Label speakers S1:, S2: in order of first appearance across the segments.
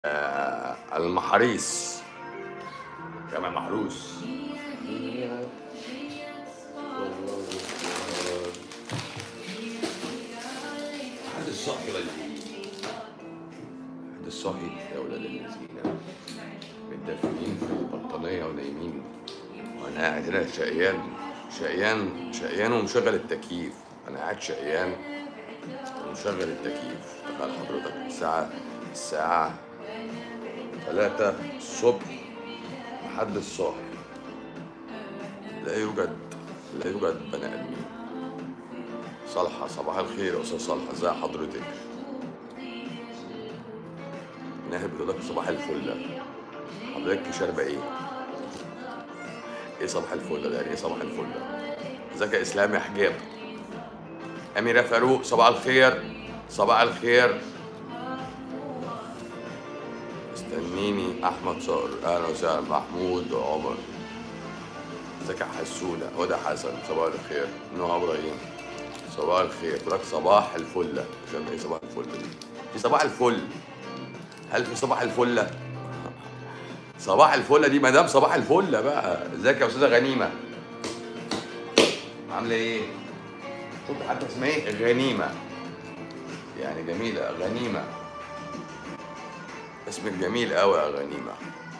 S1: آه المحاريس جامع محروس حد الصاحي ولا ايه؟ حد الصاحي يا ولاد الذين متدفنين في البطانية ونايمين وانا قاعد هنا شقيان شقيان شقيان ومشغل التكييف انا قاعد شقيان ومشغل التكييف تخيل حضرتك الساعة الساعة ثلاثة الصبح محدش صاحي لا يوجد لا يوجد بني ادمين صالحة صباح الخير يا استاذ صالحة ازي حضرتك ناهد بتقول لك صباح الفل حضرتك شاربة ايه؟ ايه صباح الفل ده يعني ايه صباح الفل ده؟ ازيك يا اسلام يا حجاب أميرة فاروق صباح الخير صباح الخير استنيني أحمد صقر أهلا وسهلا محمود وعمر ازيك يا حسونة هدى حسن صباح الخير نهى إبراهيم صباح الخير تقول لك صباح الفلة مش عارف ايه صباح الفلة دي في صباح الفل هل في صباح الفلة؟ صباح الفلة دي مدام صباح الفلة بقى ازيك يا أستاذة غنيمة عاملة ايه؟ شوف حتى اسمها ايه غنيمة يعني جميلة غنيمة اسمك جميل قوي يا غنيمة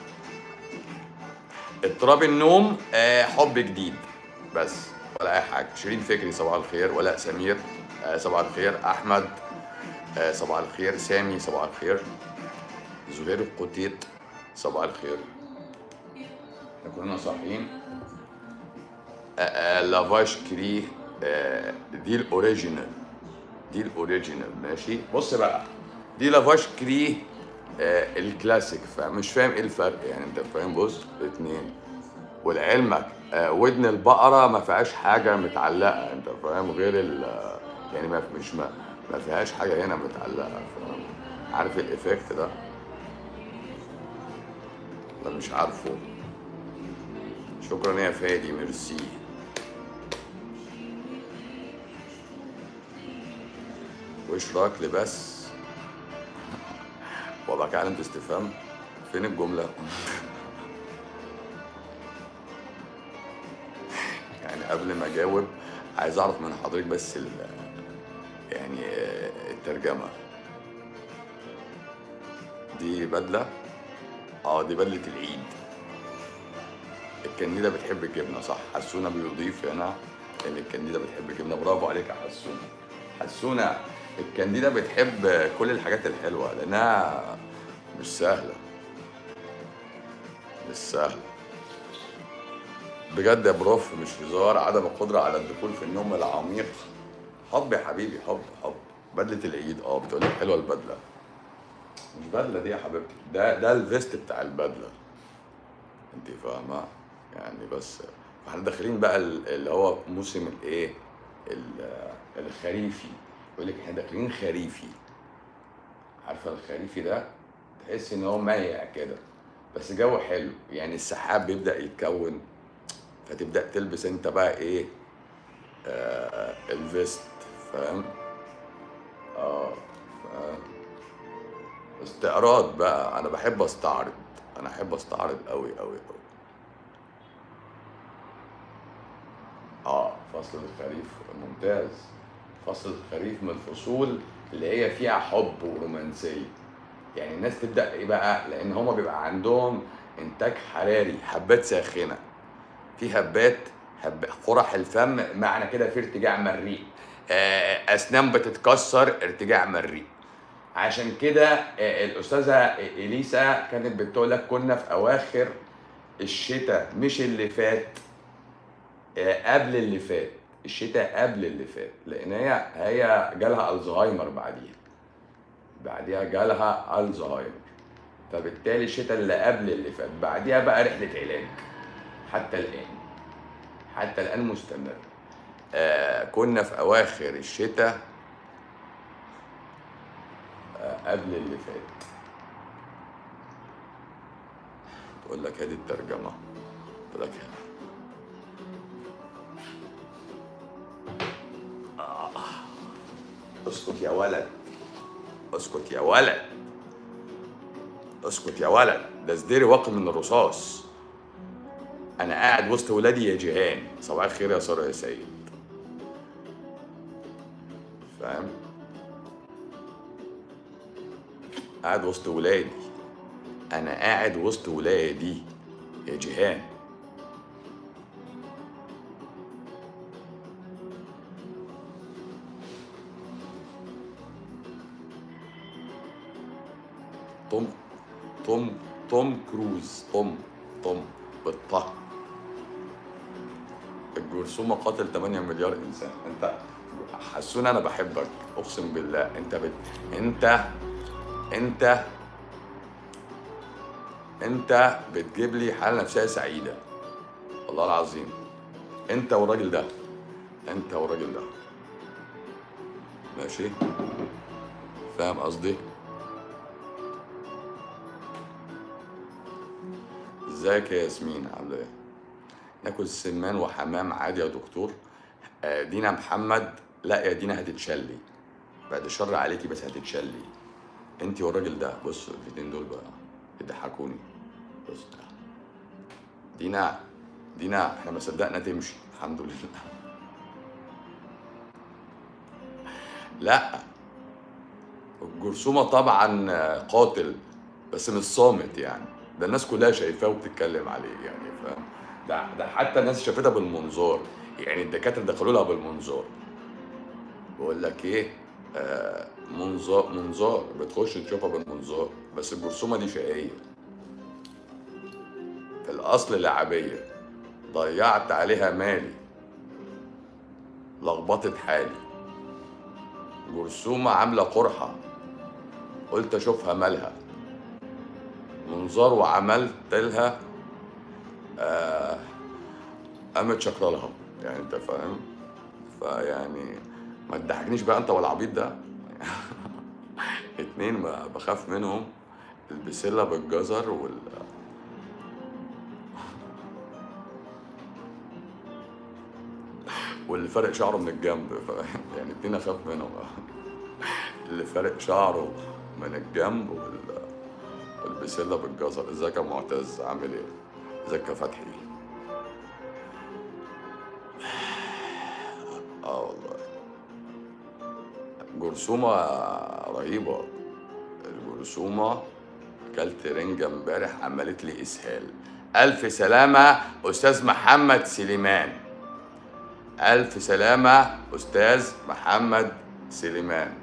S1: اضطراب النوم آه حب جديد بس ولا اي حاجة شيرين فكري صباح الخير ولاء سمير آه صباح الخير احمد آه صباح الخير سامي صباح الخير زهير القطيط صباح الخير احنا كلنا صاحيين آه، آه، لافاش كري آه، دي الاوريجينال دي الاوريجينال ماشي بص بقى دي لافاش كري آه، الكلاسيك فمش فاهم ايه الفرق يعني انت فاهم بص الاثنين ولعلمك آه، ودن البقره ما فيهاش حاجه متعلقه انت فاهم غير ال يعني ما مش ما, ما فيهاش حاجه هنا متعلقه فاهم عارف الايفكت ده ولا مش عارفه شكرا يا فادي ميرسي وش رايك لبس وضع علامة استفهام فين الجملة؟ يعني قبل ما اجاوب عايز اعرف من حضرتك بس ال يعني آه، الترجمة دي بدلة اه دي بدلة العيد الكنديدة بتحب الجبنة صح حسونة بيضيف هنا ان الكنديدة بتحب الجبنة برافو عليك يا حسونة حسونة الكنديدة بتحب كل الحاجات الحلوة لأنها مش سهلة مش سهلة بجد يا بروف مش هزار عدم القدرة على الدخول في النوم العميق حب يا حبيبي حب حب بدلة العيد اه بتقول لك حلوة البدلة مش بدلة دي يا حبيبتي ده ده الفيست بتاع البدلة انت فاهمة يعني بس احنا داخلين بقى ال- اللي هو موسم الايه ال- الخريفي يقول لك احنا داخلين خريفي عارفه الخريفي ده تحس ان هو مايع كده بس جو حلو يعني السحاب بيبدا يتكون فتبدا تلبس انت بقى ايه آه الفيست فاهم اه فاهم استعراض بقى انا بحب استعرض انا احب استعرض قوي قوي قوي اه فصل الخريف ممتاز فصل الخريف من الفصول اللي هي فيها حب ورومانسيه يعني الناس تبدا ايه بقى لان هما بيبقى عندهم انتاج حراري حبات ساخنه في هبات هب قرح الفم معنى كده في ارتجاع مريء آه، اسنان بتتكسر ارتجاع مريء عشان كده آه، الاستاذه اليسا كانت بتقول لك كنا في اواخر الشتاء مش اللي فات آه، قبل اللي فات الشتاء قبل اللي فات لان هي هي جالها الزهايمر بعديها بعديها جالها الزهايمر فبالتالي الشتاء اللي قبل اللي فات بعديها بقى رحله علاج حتى الان حتى الان مستمر آه كنا في اواخر الشتاء آه قبل اللي فات تقول لك هذه الترجمه تقول لك اسكت يا ولد اسكت يا ولد اسكت يا ولد ده صدري واقي من الرصاص انا قاعد وسط ولادي يا جيهان صباح الخير يا ساره يا سيد فاهم قاعد وسط ولادي انا قاعد وسط ولادي يا جيهان توم توم توم كروز توم توم بالطه الجرثومة قاتل 8 مليار انسان انت حسون انا بحبك اقسم بالله انت بت... انت انت انت بتجيب لي حاله نفسيه سعيده والله العظيم انت والراجل ده انت والراجل ده ماشي فاهم قصدي ازيك يا ياسمين عامله ايه ناكل سمان وحمام عادي يا دكتور آه، دينا محمد لا يا دينا هتتشلي بعد الشر عليكي بس هتتشلي انت والراجل ده بص الاتنين دول بقى يضحكوني بص دينا دينا احنا ما صدقنا تمشي الحمد لله لا الجرثومة طبعا قاتل بس مش صامت يعني ده الناس كلها شايفاه وبتتكلم عليه يعني فاهم ده ده حتى الناس شافتها بالمنظار يعني الدكاتره دخلوا لها بالمنظار بقول لك ايه آه منظار منظار بتخش تشوفها بالمنظار بس الجرثومه دي شقيه في الاصل لعبيه ضيعت عليها مالي لخبطت حالي جرثومه عامله قرحه قلت اشوفها مالها منظار وعملت لها آه قامت شكرا لها يعني انت فاهم فيعني ما تضحكنيش بقى انت والعبيط ده اتنين ما بخاف منهم البسلة بالجزر وال واللي فارق شعره من الجنب فاهم يعني اتنين اخاف منهم اللي فارق شعره من الجنب وال... والبسلة بالجزر ازيك يا معتز عامل ايه ازيك يا فتحي اه والله جرثومة رهيبة الجرثومة اكلت رنجة امبارح عملت لي اسهال الف سلامة استاذ محمد سليمان الف سلامة استاذ محمد سليمان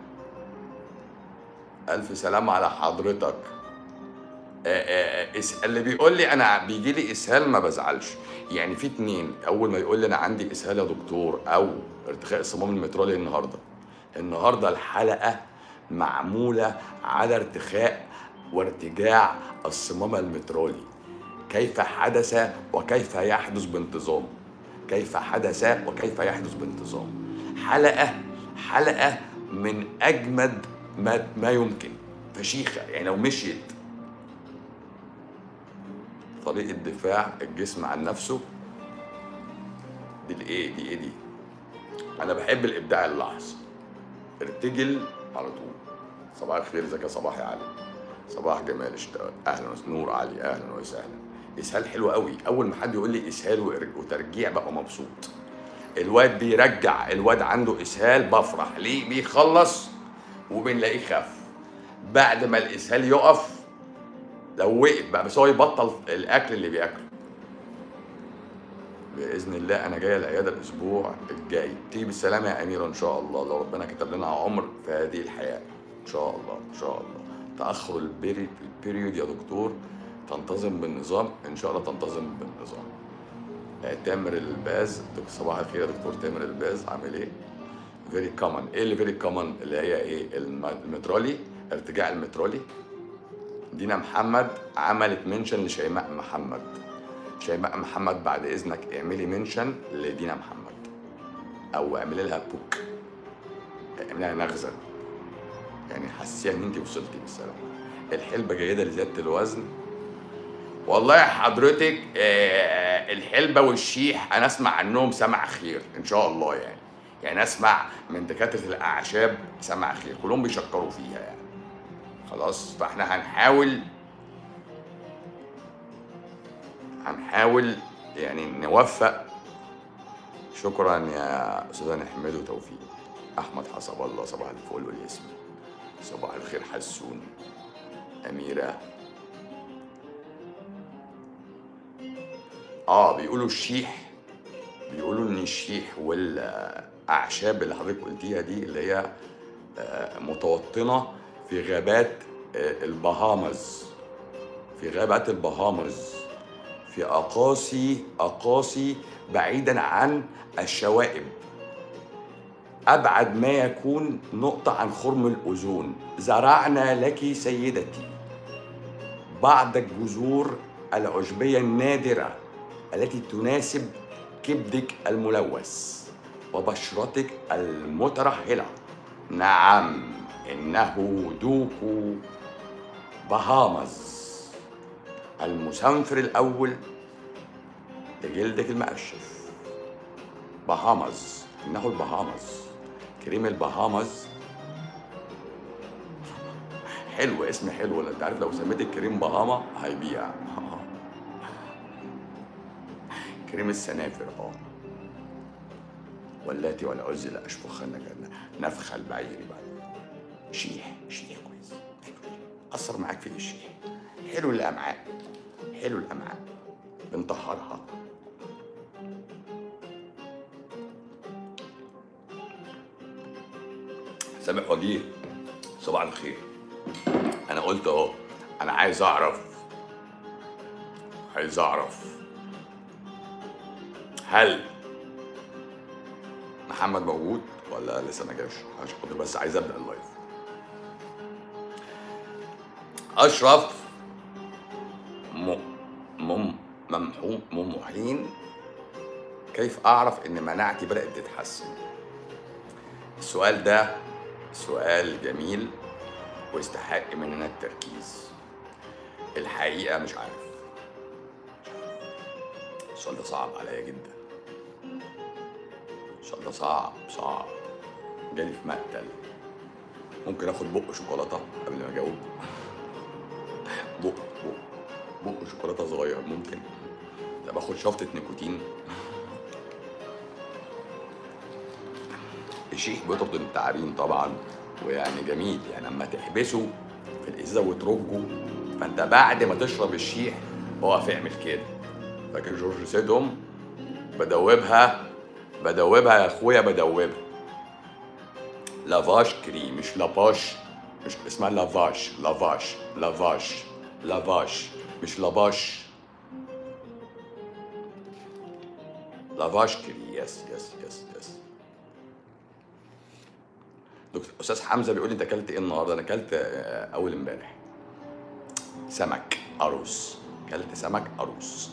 S1: الف سلامة على حضرتك آه، آه، إس- اللي بيقول لي انا بيجي لي اسهال ما بزعلش يعني في اتنين اول ما يقول لي انا عندي اسهال يا دكتور او ارتخاء الصمام المترالي النهارده النهارده الحلقه معموله على ارتخاء وارتجاع الصمام المترالي كيف حدث وكيف يحدث بانتظام كيف حدث وكيف يحدث بانتظام حلقه حلقه من اجمد ما ما يمكن فشيخه يعني لو مشيت طريقة دفاع الجسم عن نفسه دي الايه دي ايه دي انا بحب الابداع اللحظي ارتجل على طول صباح الخير ازيك يا صباح يا علي صباح جمال اشتغل اهلا وس- نور علي اهلا وسهلا اسهال حلو قوي اول ما حد يقول لي اسهال وإر- وترجيع ببقى مبسوط الواد بيرجع الواد عنده اسهال بفرح ليه بيخلص وبنلاقيه خف بعد ما الاسهال يقف لو وقف بقى بس هو يبطل الاكل اللي بياكله باذن الله انا جاي العياده الاسبوع الجاي تيجي بالسلامه يا اميره ان شاء الله لو ربنا كتب لنا عمر في هذه الحياه ان شاء الله ان شاء الله تاخر البيري البيريود يا دكتور تنتظم بالنظام ان شاء الله تنتظم بالنظام آه، تامر الباز دك- صباح الخير يا دكتور تامر الباز عامل ايه؟ فيري كومن ايه اللي فيري كومن اللي هي ايه الم- المترالي ارتجاع المترالي دينا محمد عملت منشن لشيماء محمد شيماء محمد بعد اذنك اعملي منشن لدينا محمد او اعملي لها بوك اعملي لها نغزه يعني حسيها ان انت وصلتي بالسلامه الحلبه جيده لزياده الوزن والله يا حضرتك آه، الحلبه والشيح انا اسمع عنهم سمع خير ان شاء الله يعني يعني اسمع من دكاتره الاعشاب سمع خير كلهم بيشكروا فيها يعني خلاص فاحنا هنحاول هنحاول يعني نوفق شكرا يا استاذه نحمد وتوفيق احمد حسب الله صباح الفل والياسمين صباح الخير حسون اميره اه بيقولوا الشيح بيقولوا ان الشيح والاعشاب اللي حضرتك قلتيها دي اللي هي آه، متوطنه في غابات آه، البهامز في غابات البهامز في اقاصي اقاصي بعيدا عن الشوائب ابعد ما يكون نقطه عن خرم الاوزون زرعنا لك سيدتي بعض الجذور العشبيه النادره التي تناسب كبدك الملوث وبشرتك المترهله نعم انه دوكو بهامز المسنفر الاول لجلدك المقشف بهامز انه البهامز كريم البهامز حلو اسم حلو ولا انت عارف لو سميت الكريم بهاما هيبيع كريم السنافر اه واللاتي والعزى لا اشفخن كان نفخ البعير بعد شيح شيح كويس حلو. اثر معاك في الشيح حلو الامعاء حلو الامعاء بنطهرها سامح وجيه صباح الخير انا قلت اهو انا عايز اعرف عايز اعرف هل محمد موجود ولا لسه ما جاش عشان كنت بس عايز ابدا اللايف اشرف م... مم... ممحو ممحين كيف اعرف ان مناعتي بدات تتحسن السؤال ده سؤال جميل ويستحق مننا التركيز الحقيقه مش عارف السؤال ده صعب عليا جدا السؤال ده صعب صعب جالي في مقتل ممكن اخد بق شوكولاته قبل ما اجاوب بق بق بق شوكولاته صغير ممكن ده باخد شفطه نيكوتين الشيخ بيطرد التعابين طبعا ويعني جميل يعني لما تحبسه في الازازه وترجه فانت بعد ما تشرب الشيح اقف اعمل كده فاكر جورج سيدهم بدوبها بدوبها يا اخويا بدوبها لافاش كري مش لاباش مش اسمها لافاش لافاش لافاش لافاش مش لاباش لافاش كري يس يس يس يس دكتور استاذ حمزه بيقول لي انت اكلت ايه النهارده انا اكلت آه، اول امبارح سمك عروس اكلت سمك عروس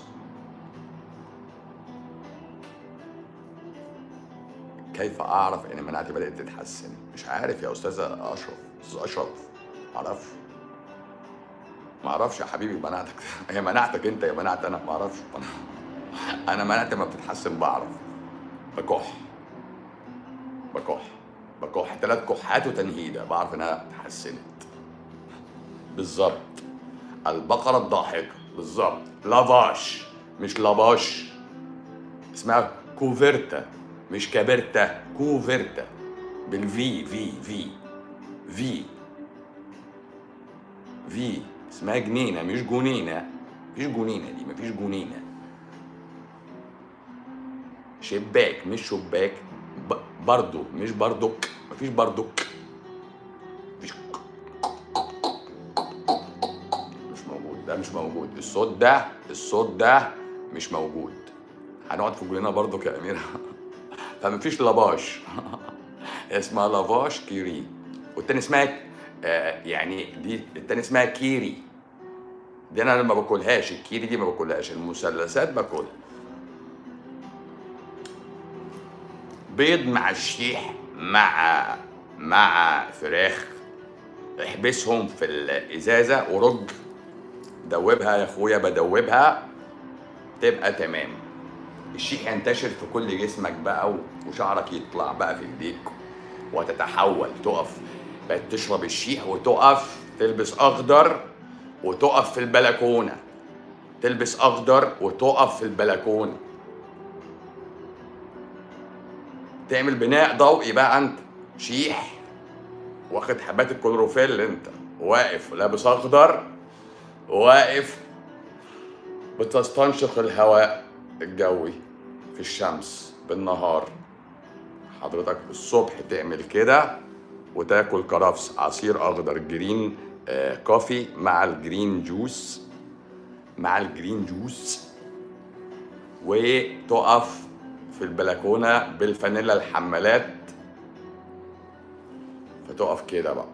S1: كيف اعرف ان مناعتي بدات تتحسن مش عارف يا استاذ اشرف استاذ اشرف معرفش معرفش يا حبيبي مناعتك هي مناعتك انت يا مناعتي انا معرفش انا مناعتي ما بتتحسن بعرف بكح بكح بكح ثلاث كحات وتنهيده بعرف انها اتحسنت بالظبط البقره الضاحكه بالظبط لافاش مش لافاش اسمها كوفيرتا مش كابرتا كوفيرتا بالفي في في في في اسمها جنينه مش جنينه مفيش جنينه دي مفيش جنينه شباك مش شباك ب- برضو مش بردك مفيش بردك مفيش مش موجود ده مش موجود الصوت ده الصوت ده مش موجود هنقعد في جنينه برضو يا اميره فمفيش لافاش اسمها لافاش كيري والتاني اسمها آه يعني دي التاني اسمها كيري دي انا ما باكلهاش الكيري دي ما باكلهاش المثلثات باكلها بيض مع الشيح مع مع فراخ احبسهم في الازازه ورج دوبها يا اخويا بدوبها تبقى تمام الشيح ينتشر في كل جسمك بقى و- وشعرك يطلع بقى في ايديك وتتحول تقف بقت تشرب الشيح وتقف تلبس اخضر وتقف في البلكونه تلبس اخضر وتقف في البلكونه تعمل بناء ضوئي بقى انت شيح واخد حبات الكلوروفيل انت واقف لابس اخضر واقف بتستنشق الهواء الجوي في الشمس بالنهار حضرتك الصبح تعمل كده وتاكل كرفس عصير اخضر جرين آه كوفي مع الجرين جوس مع الجرين جوس وتقف في البلكونه بالفانيلا الحمالات فتقف كده بقى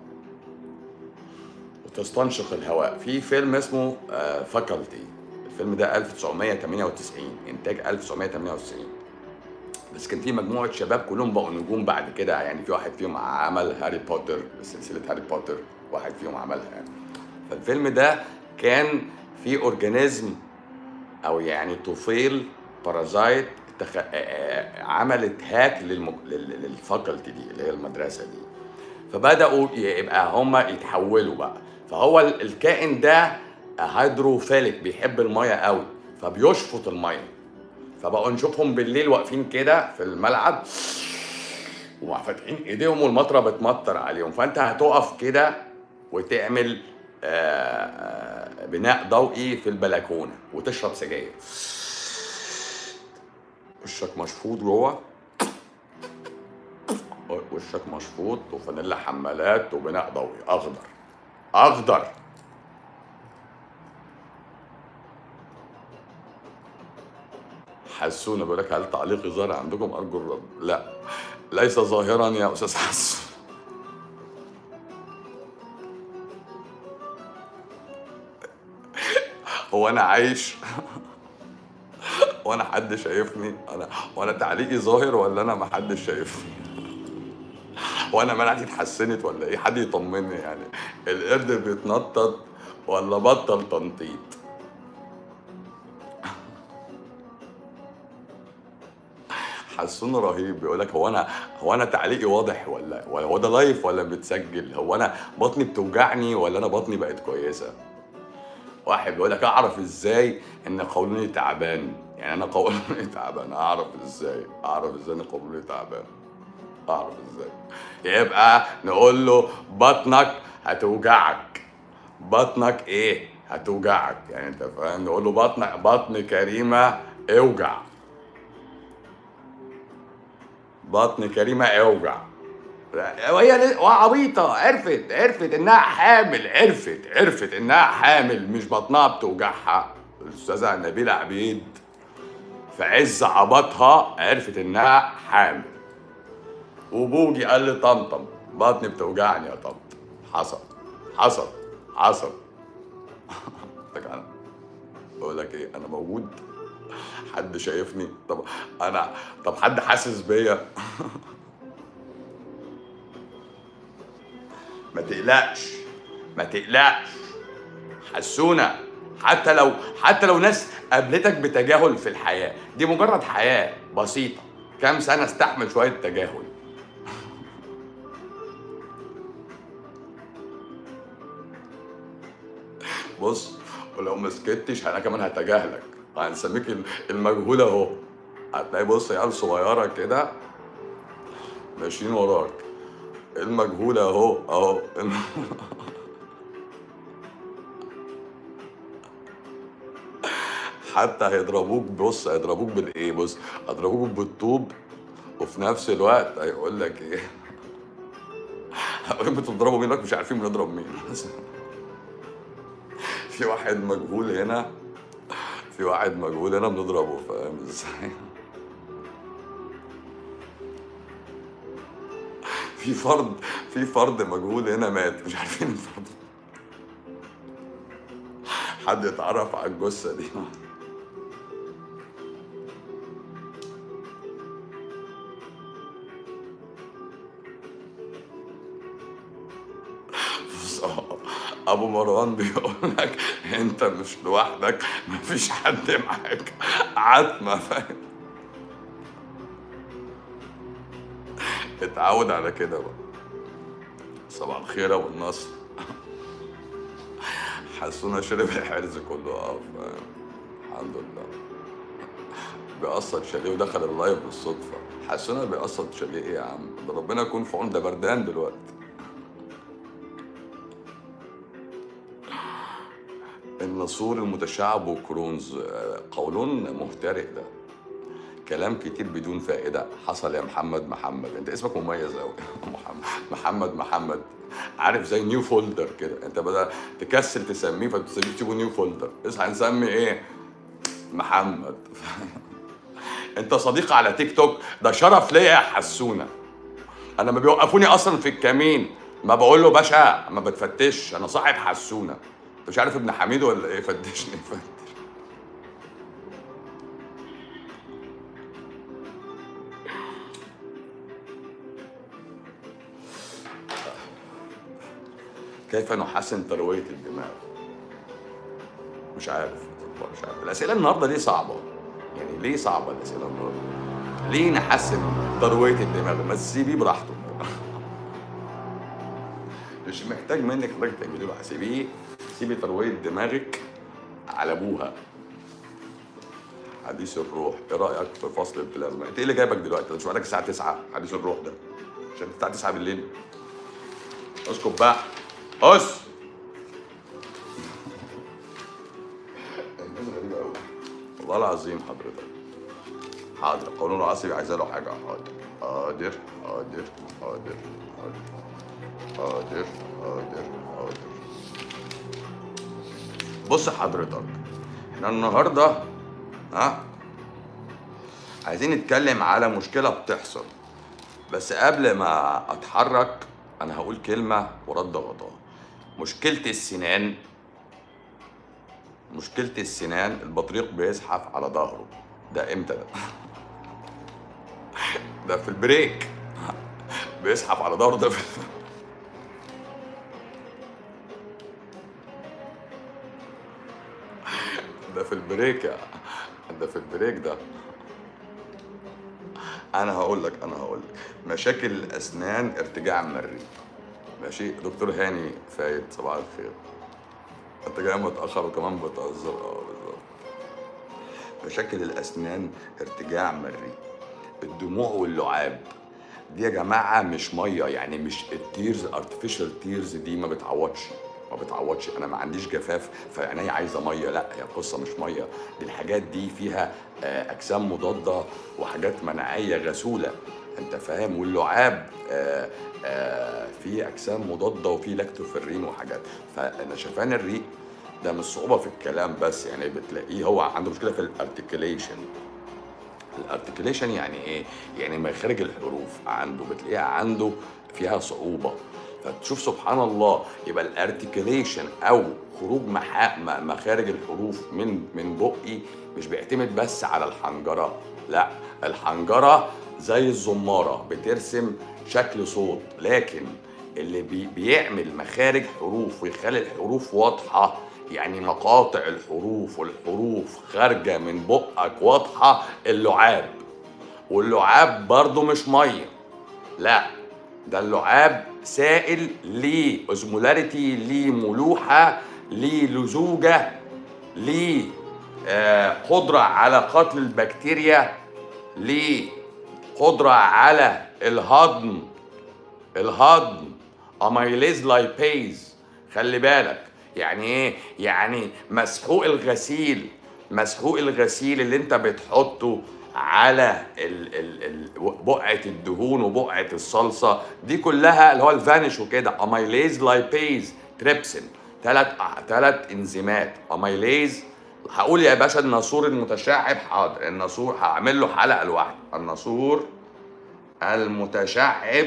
S1: وتستنشق الهواء في فيلم اسمه فاكولتي الفيلم ده 1998 انتاج 1998 بس كان في مجموعه شباب كلهم بقوا نجوم بعد كده يعني في واحد فيهم عمل هاري بوتر سلسله هاري بوتر واحد فيهم عملها يعني فالفيلم ده كان في اورجانيزم او يعني طفيل بارازايت تخ... عملت هاك للمج... لل- للفاكولتي دي اللي هي المدرسه دي فبداوا يبقى هم يتحولوا بقى فهو ال- الكائن ده هيدروفيليك بيحب الميه قوي فبيشفط الميه فبقوا نشوفهم بالليل واقفين كده في الملعب وفاتحين ايديهم والمطره بتمطر عليهم فانت هتقف كده وتعمل آه، آه، بناء ضوئي في البلكونه وتشرب سجاير وشك مشفوط جوه وشك مشفوط وفانيلا حمالات وبناء ضوئي اخضر اخضر حسونا بيقول لك هل تعليقي ظاهر عندكم ارجو الرد لا ليس ظاهرا يا استاذ حسن هو انا عايش وانا حد شايفني انا وانا تعليقي ظاهر ولا انا ما حدش شايفني وانا مناعتي اتحسنت ولا ايه حد يطمني يعني القرد بيتنطط ولا بطل تنطيط حسون رهيب بيقول لك هو انا هو انا تعليقي واضح ولا ولا هو ده لايف ولا متسجل هو انا بطني بتوجعني ولا انا بطني بقت كويسه واحد بيقول لك اعرف ازاي ان قولوني تعبان يعني انا قولوني تعبان اعرف ازاي اعرف ازاي ان قولوني تعبان اعرف ازاي يبقى نقول له بطنك هتوجعك بطنك ايه هتوجعك يعني انت فاهم نقول له بطنك بطن كريمه اوجع بطن كريمه اوجع وهي ل- وعبيطة عرفت عرفت انها حامل عرفت عرفت انها حامل مش بطنها بتوجعها الاستاذة نبيلة عبيد في عز عبطها عرفت انها حامل وبوجي قال لي طمطم بطني بتوجعني يا طمطم حصل حصل حصل لك انا بقول لك ايه انا موجود حد شايفني طب انا طب حد حاسس بيا ما تقلقش ما تقلقش حسونا حتى لو حتى لو ناس قابلتك بتجاهل في الحياة دي مجرد حياة بسيطة كام سنة استحمل شوية تجاهل بص ولو ما سكتش انا كمان هتجاهلك هنسميك المجهول اهو هتلاقي بص عيال صغيرة كده ماشيين وراك المجهول اهو اهو حتى هيضربوك بص هيضربوك بالايه بص هيضربوك بالطوب وفي نفس الوقت هيقول لك ايه انتوا بتضربوا مين لك مش عارفين بنضرب مين في واحد مجهول هنا في واحد مجهول هنا بنضربه فاهم ازاي في فرد في فرد مجهول هنا مات مش عارفين الفرد حد يتعرف على الجثه دي بص، ابو مروان بيقول لك انت مش لوحدك مفيش حد معاك عتمه فاهم اتعود على كده بقى صباح الخير ابو النصر حسونا شرب الحرز كله اه فاهم
S2: الحمد لله بيقسط شاليه ودخل اللايف بالصدفه حسنا بيقسط شاليه ايه يا عم ده ربنا يكون في عون ده بردان دلوقتي النسور المتشعب وكرونز آه، قولون مهترئ ده كلام كتير بدون فائدة حصل يا محمد محمد انت اسمك مميز قوي محمد محمد محمد عارف زي نيو فولدر كده انت بدل تكسل تسميه فتسميه تسيبه نيو فولدر اصحى نسمي ايه محمد انت صديق على تيك توك ده شرف ليا يا حسونه انا ما بيوقفوني اصلا في الكمين ما بقول له باشا ما بتفتش انا صاحب حسونه انت مش عارف ابن حميد ولا ايه فتشني فتش كيف نحسن تروية الدماغ؟ مش عارف مش عارف الأسئلة النهاردة ليه صعبة؟ يعني ليه صعبة الأسئلة النهاردة؟ ليه نحسن تروية الدماغ؟ ما تسيبيه براحته مش محتاج منك حضرتك تعملي له سيبيه سيبي تروية دماغك على ابوها حديث الروح ايه رايك في فصل البلازما انت ايه اللي جايبك دلوقتي انت مش محتاج الساعه 9 حديث الروح ده عشان الساعه 9 بالليل اسكت بقى اس الناس غريبه قوي والله العظيم حضرتك حاضر قانون العصبي عايز له حاجه حاضر حاضر حاضر حاضر حاضر حاضر حاضر حاضر بص حضرتك احنا النهارده ها عايزين نتكلم على مشكله بتحصل بس قبل ما اتحرك انا هقول كلمه ورد غطاء مشكله السنان مشكله السنان البطريق بيزحف على ظهره ده امتى ده ده في البريك بيزحف على ظهره ده في ده في البريك يا ده في البريك ده انا هقول لك انا هقول لك مشاكل الاسنان ارتجاع مري ماشي دكتور هاني فايد صباح الخير انت جاي متاخر وكمان بتهزر اه بالظبط مشاكل الاسنان ارتجاع مري الدموع واللعاب دي يا جماعه مش ميه يعني مش التيرز ارتفيشال تيرز دي ما بتعوضش ما بتعوضش انا ما عنديش جفاف فعيني عايزه ميه لا هي القصه مش ميه دي الحاجات دي فيها آه، اجسام مضاده وحاجات مناعيه غسوله انت فاهم واللعاب آه، آه، فيه اجسام مضاده وفيه لاكتوفيرين وحاجات فنشفان الريق ده مش صعوبه في الكلام بس يعني بتلاقيه هو عنده مشكله في الارتكليشن الارتكليشن يعني ايه؟ يعني مخارج الحروف عنده بتلاقيها عنده فيها صعوبه فتشوف سبحان الله يبقى الارتكليشن او خروج محا م- مخارج الحروف من من بقي مش بيعتمد بس على الحنجره لا الحنجره زي الزماره بترسم شكل صوت لكن اللي بي بيعمل مخارج حروف ويخلي الحروف واضحه يعني مقاطع الحروف والحروف خارجه من بقك واضحه اللعاب واللعاب برضو مش ميه لا ده اللعاب سائل ليه اوزمولاريتي ليه ملوحه ليه لزوجه ليه آه قدره على قتل البكتيريا ليه قدره على الهضم الهضم اميليز لايبيز خلي بالك يعني ايه يعني مسحوق الغسيل مسحوق الغسيل اللي انت بتحطه على ال ال ال بقعه الدهون وبقعه الصلصه دي كلها اللي هو الفانيش وكده اميليز لايبيز تريبسين ثلاث ثلاث انزيمات اميليز هقول يا باشا الناسور المتشعب حاضر الناسور هعمل له حلقه لوحده الناسور المتشعب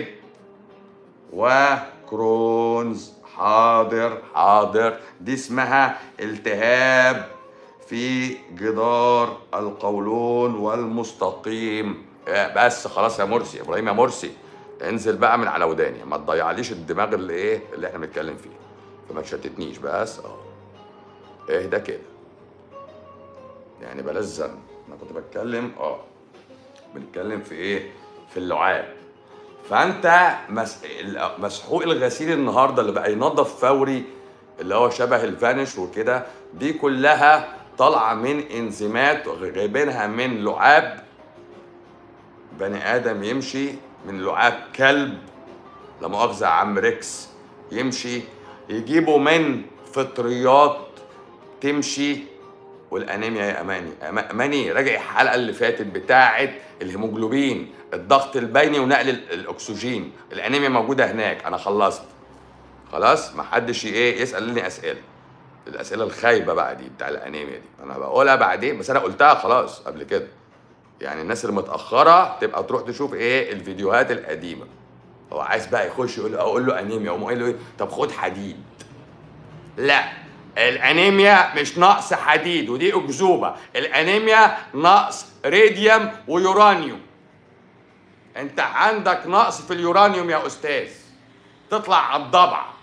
S2: وكرونز حاضر حاضر دي اسمها التهاب في جدار القولون والمستقيم آه، بس خلاص يا مرسي ابراهيم يا مرسي انزل بقى من على وداني ما تضيعليش الدماغ اللي ايه اللي احنا بنتكلم فيه فما تشتتنيش بس اه اهدى كده يعني بلاش زن انا كنت بتكلم اه بنتكلم في ايه في اللعاب فانت مس... ال- مسحوق الغسيل النهارده اللي بقى ينظف فوري اللي هو شبه الفانش وكده دي كلها طالعه من انزيمات جايبينها من لعاب بني ادم يمشي من لعاب كلب لا مؤاخذه يا عم ريكس يمشي يجيبوا من فطريات تمشي والانيميا يا اماني أما- اماني راجع الحلقه اللي فاتت بتاعه الهيموجلوبين الضغط البيني ونقل ال- الاكسجين الانيميا موجوده هناك انا خلصت خلاص ما حدش ايه يسالني اسئله الاسئله الخايبه بقى دي بتاع الانيميا دي انا بقولها بعدين بس انا قلتها خلاص قبل كده يعني الناس اللي متاخره تبقى تروح تشوف ايه الفيديوهات القديمه هو عايز بقى يخش يقول اقول له انيميا اقوم قايل له ايه طب خد حديد لا الانيميا مش نقص حديد ودي اكذوبه الانيميا نقص ريديوم ويورانيوم انت عندك نقص في اليورانيوم يا استاذ تطلع على الضبعه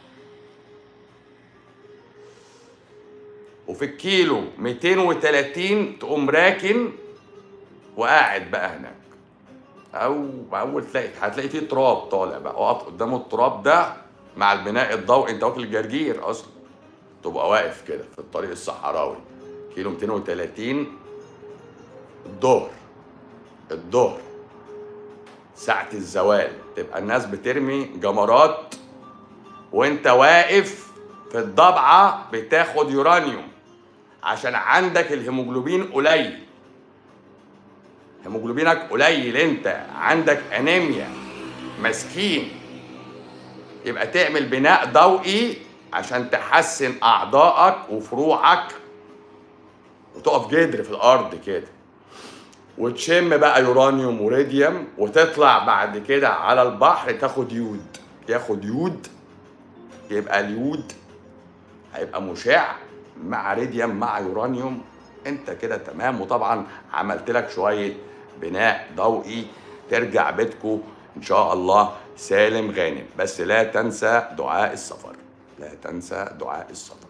S2: وفي الكيلو 230 تقوم راكن وقاعد بقى هناك او اول تلاقي هتلاقي فيه تراب طالع بقى اقف قدام التراب ده مع البناء الضوئي انت واكل الجرجير اصلا تبقى واقف كده في الطريق الصحراوي كيلو 230 الظهر الظهر ساعة الزوال تبقى الناس بترمي جمرات وانت واقف في الضبعة بتاخد يورانيوم عشان عندك الهيموجلوبين قليل هيموجلوبينك قليل انت عندك انيميا مسكين يبقى تعمل بناء ضوئي عشان تحسن اعضائك وفروعك وتقف جدر في الارض كده وتشم بقى يورانيوم وريديوم وتطلع بعد كده على البحر تاخد يود ياخد يود يبقى اليود هيبقى مشع مع ريديوم مع يورانيوم انت كده تمام وطبعا عملت لك شويه بناء ضوئي ترجع بيتكو ان شاء الله سالم غانم بس لا تنسى دعاء السفر لا تنسى دعاء السفر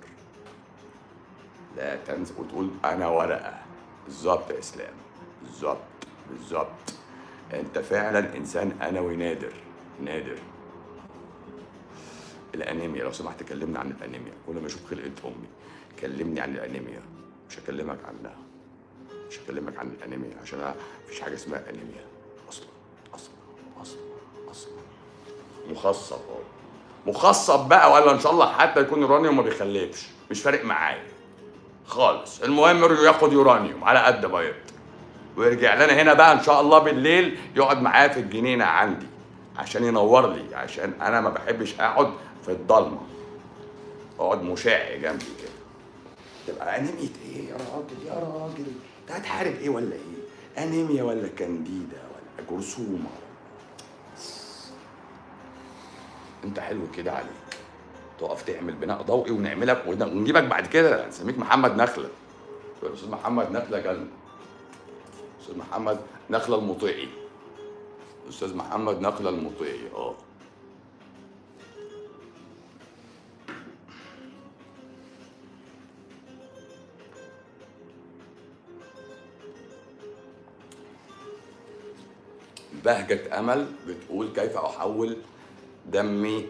S2: لا تنسى وتقول انا ورقه بالظبط يا اسلام بالظبط بالظبط انت فعلا انسان انوي نادر نادر الانيميا لو سمحت كلمني عن الانيميا كل ما اشوف خلقه امي كلمني عن الانيميا مش هكلمك عنها مش هكلمك عن الانيميا عشان أنا مفيش حاجه اسمها انيميا اصلا اصلا اصلا اصلا مخصب اهو مخصب بقى ولا ان شاء الله حتى يكون يورانيوم ما بيخلفش مش فارق معايا خالص المهم ياخد يورانيوم على قد ما يقدر ويرجع لنا هنا بقى ان شاء الله بالليل يقعد معايا في الجنينه عندي عشان ينور لي عشان انا ما بحبش اقعد في الضلمه اقعد مشع جنبي كده تبقى انيميا ايه يا راجل يا راجل انت هتحارب ايه ولا ايه انيميا ولا كانديدا ولا جرثومه انت حلو كده عليك تقف تعمل بناء ضوئي ونعملك ون- ونجيبك بعد كده نسميك محمد نخله تقول الاستاذ محمد نخله كان استاذ محمد نخله المطيعي استاذ محمد نخله المطيعي اه بهجة أمل بتقول كيف أحول دمي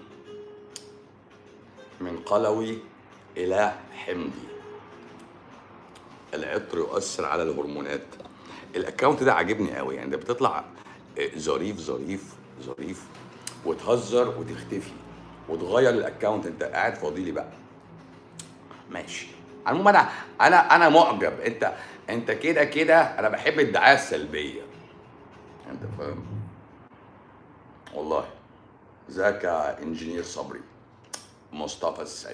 S2: من قلوي إلى حمضي العطر يؤثر على الهرمونات الاكونت ده عاجبني قوي يعني ده بتطلع آه، ظريف ظريف ظريف وتهزر وتختفي وتغير الاكونت انت قاعد فاضي لي بقى ماشي عموما انا انا انا معجب انت انت كده كده انا بحب الدعايه السلبيه انت فاهم والله ذاك انجينير صبري مصطفى السيد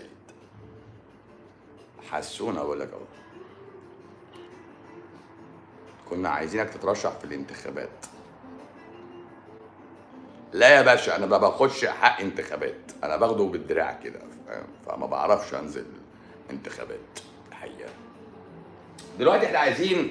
S2: حسونا بقول لك اهو كنا عايزينك تترشح في الانتخابات لا يا باشا انا ما باخدش حق انتخابات انا باخده بالدراع كده فاهم؟ فما بعرفش انزل انتخابات الحقيقه دلوقتي احنا عايزين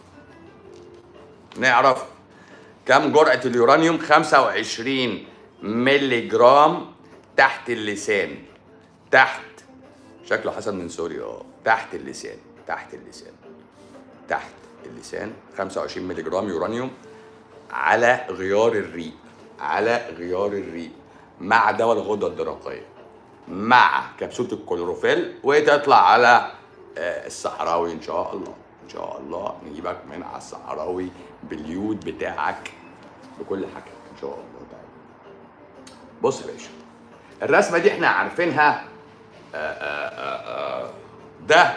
S2: نعرف كم جرعة اليورانيوم 25 مللي جرام تحت اللسان تحت شكله حسن من سوريا اه تحت اللسان تحت اللسان تحت اللسان 25 مللي جرام يورانيوم على غيار الريق على غيار الريق مع دواء الغدة الدرقية مع كبسولة الكلوروفيل وتطلع على
S1: آه، الصحراوي ان شاء الله ان شاء الله نجيبك من على الصحراوي باليود بتاعك بكل حاجه ان شاء الله تعالى بص يا باشا الرسمه دي احنا عارفينها آه، آه، آه، آه، ده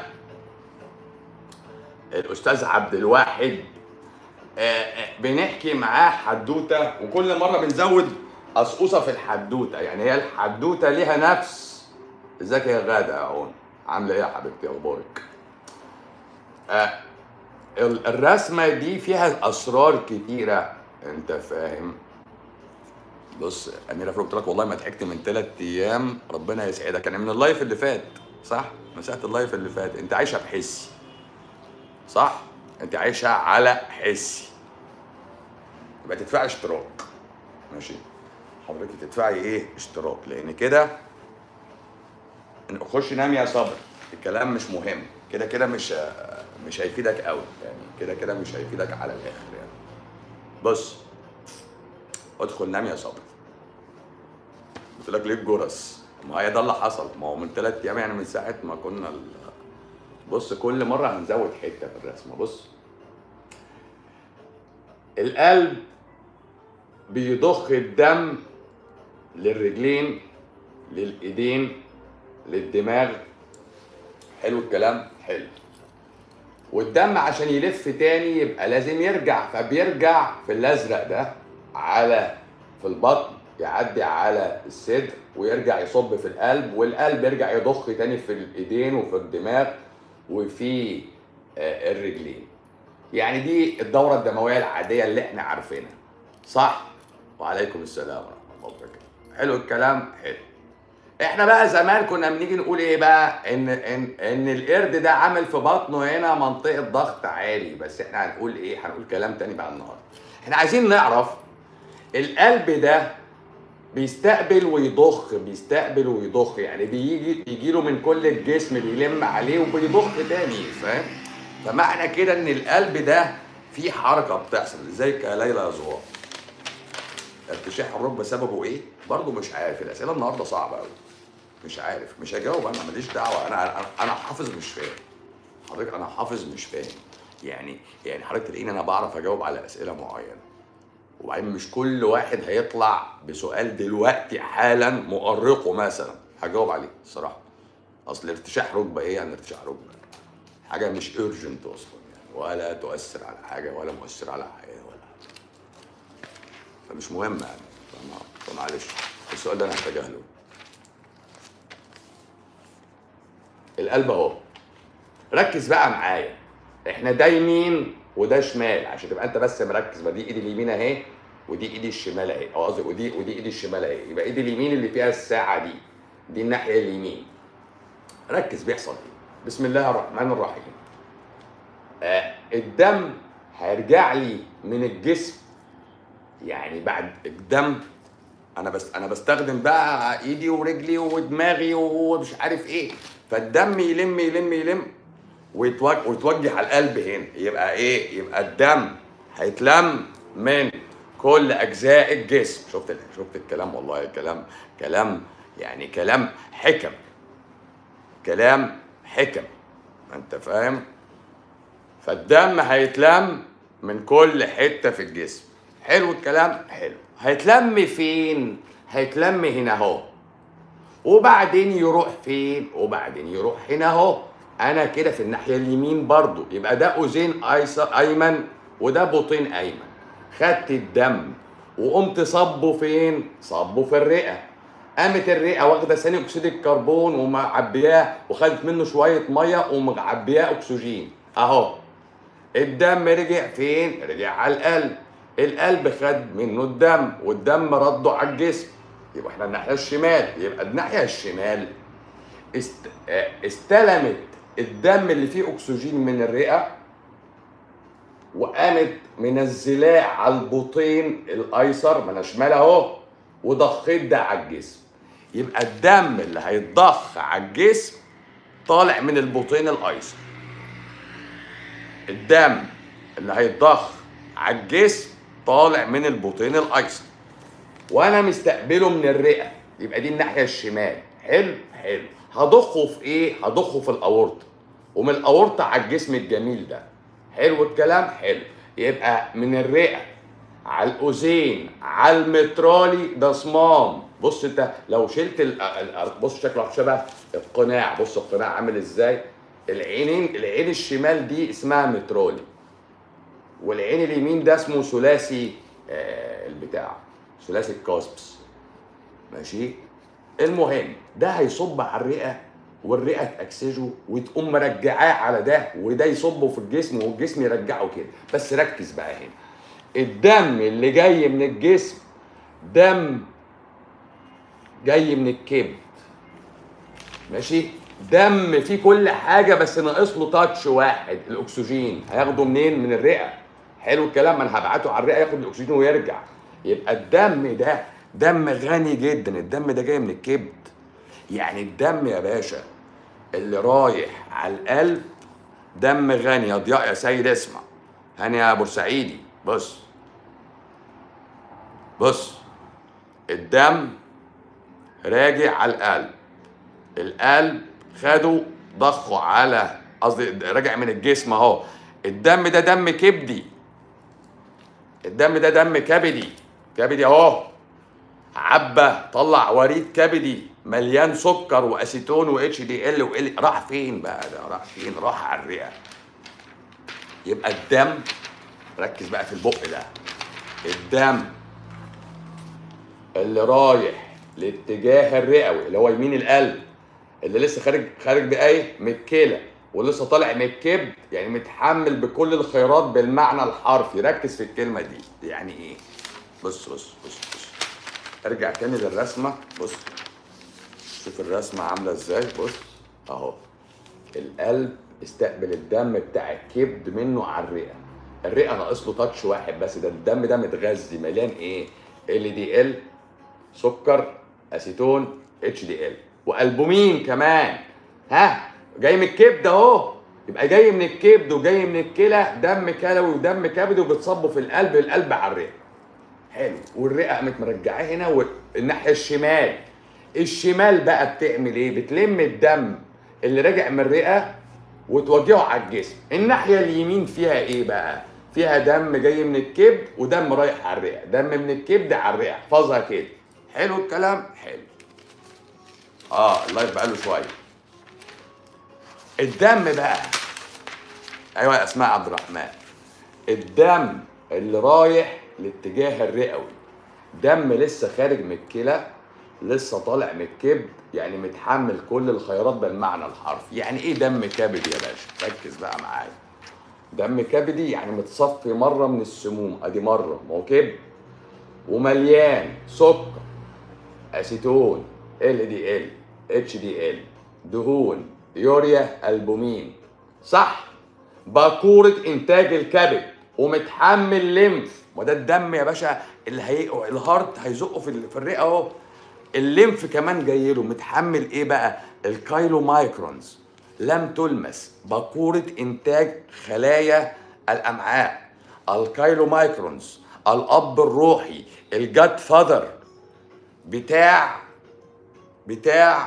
S1: الاستاذ عبد الواحد آه، آه، بنحكي معاه حدوته وكل مره بنزود قصقوصه في الحدوته يعني هي الحدوته ليها نفس ازيك يا غاده يا عون عامله ايه يا حبيبتي اخبارك آه ال- الرسمه دي فيها اسرار كتيره انت فاهم بص اميره فاروق قلت لك والله ما ضحكت من ثلاث ايام ربنا يسعدك يعني من اللايف اللي فات صح مساحه اللايف اللي فات انت عايشه بحسي صح انت عايشه على حسي يبقى تدفعي اشتراك ماشي حضرتك تدفعي ايه اشتراك لان كده خش نام يا صبر الكلام مش مهم كده كده مش مش هيفيدك قوي يعني كده كده مش هيفيدك على الاخر يعني بص ادخل نام يا صبر قلت لك ليه الجرس ما هي ده اللي حصل ما هو من ثلاث ايام يعني من ساعه ما كنا ال... بص كل مره هنزود حته في الرسمه بص القلب بيضخ الدم للرجلين للايدين للدماغ حلو الكلام حلو والدم عشان يلف تاني يبقى لازم يرجع فبيرجع في الازرق ده على في البطن يعدي على الصدر ويرجع يصب في القلب والقلب يرجع يضخ تاني في الايدين وفي الدماغ وفي آه، الرجلين يعني دي الدورة الدموية العادية اللي احنا عارفينها صح؟ وعليكم السلام ورحمة الله وبركاته حلو الكلام حلو احنا بقى زمان كنا بنيجي نقول ايه بقى ان ان ان القرد ده عامل في بطنه هنا منطقه ضغط عالي بس احنا هنقول ايه هنقول كلام تاني بقى النهارده احنا عايزين نعرف القلب ده بيستقبل ويضخ بيستقبل ويضخ يعني بيجي بيجي له من كل الجسم بيلم عليه وبيضخ تاني فاهم فمعنى كده ان القلب ده في حركه بتحصل ازيك يا ليلى يا زهور ارتشاح الركبه سببه ايه؟ برضه مش عارف الاسئله النهارده صعبه قوي مش عارف مش هجاوب انا ماليش دعوه انا انا انا حافظ مش فاهم حضرتك انا حافظ مش فاهم يعني يعني حضرتك تلاقيني انا بعرف اجاوب على اسئله معينه وبعدين مش كل واحد هيطلع بسؤال دلوقتي حالا مؤرقه مثلا هجاوب عليه الصراحه اصل ارتشاح ركبه ايه يعني ارتشاح ركبه حاجه مش اورجنت اصلا يعني ولا تؤثر على حاجه ولا مؤثر على حياه ولا فمش مهم يعني فما- فمعلش السؤال ده انا هتجاهله القلب اهو ركز بقى معايا احنا ده يمين وده شمال عشان تبقى انت بس مركز ما دي ايدي اليمين اهي ودي ايدي الشمال اهي او قصدي ودي ودي ايدي الشمال اهي يبقى ايدي اليمين اللي فيها الساعه دي دي الناحيه اليمين ركز بيحصل ايه بسم الله الرحمن الرحيم آه الدم هيرجع لي من الجسم يعني بعد الدم انا بس انا بستخدم بقى ايدي ورجلي ودماغي ومش عارف ايه فالدم يلم يلم يلم ويتوجه, ويتوجه على القلب هنا يبقى ايه يبقى الدم هيتلم من كل اجزاء الجسم شفت ال- شفت الكلام والله كلام كلام يعني كلام حكم كلام حكم انت فاهم فالدم هيتلم من كل حته في الجسم حلو الكلام حلو هيتلم فين هيتلم هنا اهو وبعدين يروح فين وبعدين يروح هنا اهو انا كده في الناحيه اليمين برضو يبقى ده اذين ايسر ايمن وده بطين ايمن خدت الدم وقمت صبه فين صبه في الرئه قامت الرئه واخده ثاني اكسيد الكربون ومعبياه وخدت منه شويه ميه ومعبياه اكسجين اهو الدم رجع فين؟ رجع على القلب القلب خد منه الدم والدم رده على الجسم يبقى احنا الناحية الشمال يبقى الناحية الشمال است... آه، استلمت الدم اللي فيه أكسجين من الرئة وقامت منزلاه على البطين الأيسر ما أنا شمال أهو وضخيت ده على الجسم يبقى الدم اللي هيتضخ على الجسم طالع من البطين الأيسر الدم اللي هيتضخ على الجسم طالع من البطين الايسر وانا مستقبله من الرئه يبقى دي الناحيه الشمال حلو حلو هضخه في ايه هضخه في الاورطه ومن الاورطه على الجسم الجميل ده حلو الكلام حلو يبقى من الرئه على الاذين على المترالي ده صمام بص انت لو شلت ال- ال- بص شكله شبه القناع بص القناع عامل ازاي العينين العين الشمال دي اسمها مترالي والعين اليمين ده اسمه ثلاثي آه البتاع ثلاثي الكاسبس ماشي المهم ده هيصب على الرئه والرئه تاكسجه وتقوم مرجعاه على ده وده يصبه في الجسم والجسم يرجعه كده بس ركز بقى هنا الدم اللي جاي من الجسم دم جاي من الكبد ماشي دم فيه كل حاجه بس ناقص له تاتش واحد الاكسجين هياخده منين من الرئه حلو الكلام ما انا هبعته على الرئه ياخد الاكسجين ويرجع يبقى الدم ده دم غني جدا الدم ده جاي من الكبد يعني الدم يا باشا اللي رايح على القلب دم غني يا ضياء يا سيد اسمع هاني يا بورسعيدي بص بص الدم راجع على القلب القلب خده ضخه على قصدي راجع من الجسم اهو الدم ده دم كبدي الدم ده دم كبدي كبدي اهو عبى طلع وريد كبدي مليان سكر واسيتون واتش دي ال وال راح فين بقى ده راح فين راح على الرئه يبقى الدم ركز بقى في البق ده الدم اللي رايح لاتجاه الرئوي اللي هو يمين القلب اللي لسه خارج خارج بايه من الكلى ولسه طالع من الكبد يعني متحمل بكل الخيرات بالمعنى الحرفي ركز في الكلمه دي يعني ايه بص بص بص بص ارجع تاني للرسمه بص شوف الرسمه عامله ازاي بص اهو القلب استقبل الدم بتاع الكبد منه على الرئه الرئه ناقص له تاتش واحد بس ده الدم ده متغذي مليان ايه ال دي ال سكر اسيتون اتش دي ال والبومين كمان ها جاي من الكبد اهو يبقى جاي من الكبد وجاي من الكلى دم كلوي ودم كبدي وبتصبه في القلب القلب على الرئه حلو والرئه قامت مرجعاه هنا والناحيه الشمال الشمال بقى بتعمل ايه بتلم الدم اللي راجع من الرئه وتوجهه على الجسم الناحيه اليمين فيها ايه بقى فيها دم جاي من الكبد ودم رايح على الرئه دم من الكبد على الرئه احفظها كده حلو الكلام حلو اه الله يبقى له شويه الدم بقى ايوه يا اسماء عبد الرحمن الدم اللي رايح لاتجاه الرئوي دم لسه خارج من الكلى لسه طالع من الكبد يعني متحمل كل الخيرات بالمعنى الحرفي يعني ايه دم كبدي يا باشا ركز بقى معايا دم كبدي يعني متصفي مره من السموم ادي مره ما هو كبد ومليان سكر اسيتون ال دي ال اتش دي ال دهون يوريا البومين صح باكوره انتاج الكبد ومتحمل لمف وده الدم يا باشا اللي هي الهارت هيزقه في ال- في الرئه اهو الليمف كمان جاي له متحمل ايه بقى الكايلو مايكرونز لم تلمس باكوره انتاج خلايا الامعاء الكايلو مايكرونز الاب الروحي الجاد فاذر بتاع بتاع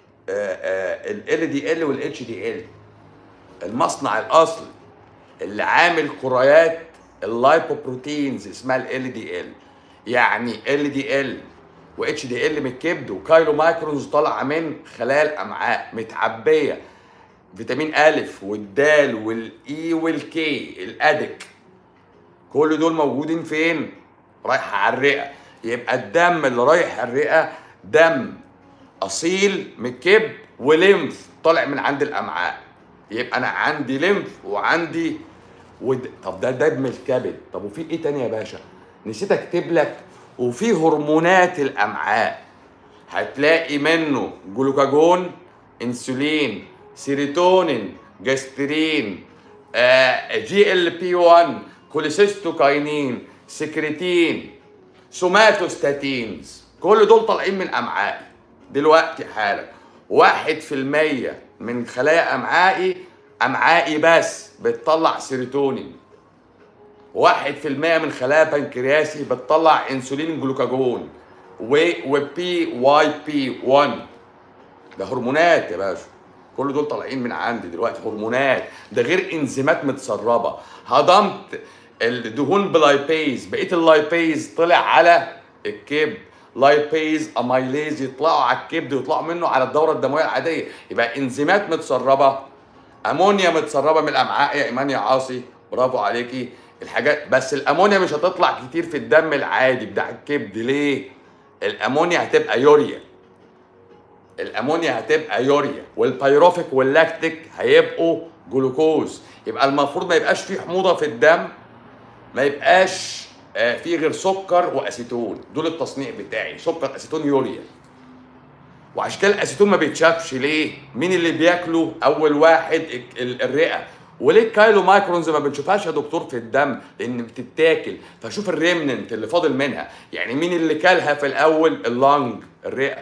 S1: ال دي ال والاتش دي ال المصنع الاصلي اللي عامل كريات اللايبوبروتينز اسمها ال دي ال يعني ال دي ال واتش دي ال من الكبد وكايلو مايكرونز طالعه من خلايا الامعاء متعبيه فيتامين الف والدال والاي والكي الادك كل دول موجودين فين رايحه على الرئه يبقى الدم اللي رايح على الرئه دم اصيل من الكبد وليمف طالع من عند الامعاء يبقى انا عندي ليمف وعندي ود... طب ده دم الكبد طب وفي ايه تاني يا باشا نسيت اكتب لك وفي هرمونات الامعاء هتلاقي منه جلوكاجون انسولين سيروتونين جاسترين آه، جي ال بي 1 كوليسيستوكاينين سكريتين سوماتوستاتينز كل دول طالعين من امعائي دلوقتي حالا واحد في المية من خلايا امعائي امعائي بس بتطلع سيروتونين واحد في المية من خلايا بنكرياسي بتطلع انسولين جلوكاجون و وبي واي بي 1 ده هرمونات يا باشا كل دول طالعين من عندي دلوقتي هرمونات ده غير انزيمات متسربه هضمت الدهون بلايبيز بقيه اللايبيز طلع على الكبد لايبيز اميليز يطلعوا على الكبد ويطلعوا منه على الدوره الدمويه العاديه يبقى انزيمات متسربه امونيا متسربه من الامعاء يا ايمان يا عاصي برافو عليكي الحاجات بس الامونيا مش هتطلع كتير في الدم العادي بتاع الكبد ليه الامونيا هتبقى يوريا الامونيا هتبقى يوريا والبيروفيك واللاكتيك هيبقوا جلوكوز يبقى المفروض ما يبقاش فيه حموضه في الدم ما يبقاش آه، فيه غير سكر واسيتون دول التصنيع بتاعي سكر اسيتون يوريا وعشان كده الاسيتون ما بيتشافش ليه؟ مين اللي بياكله؟ اول واحد ال- ال- الرئه وليه الكايلو مايكرونز ما بنشوفهاش يا دكتور في الدم؟ لان بتتاكل فشوف الريمننت اللي فاضل منها يعني مين اللي كلها في الاول؟ اللنج الرئه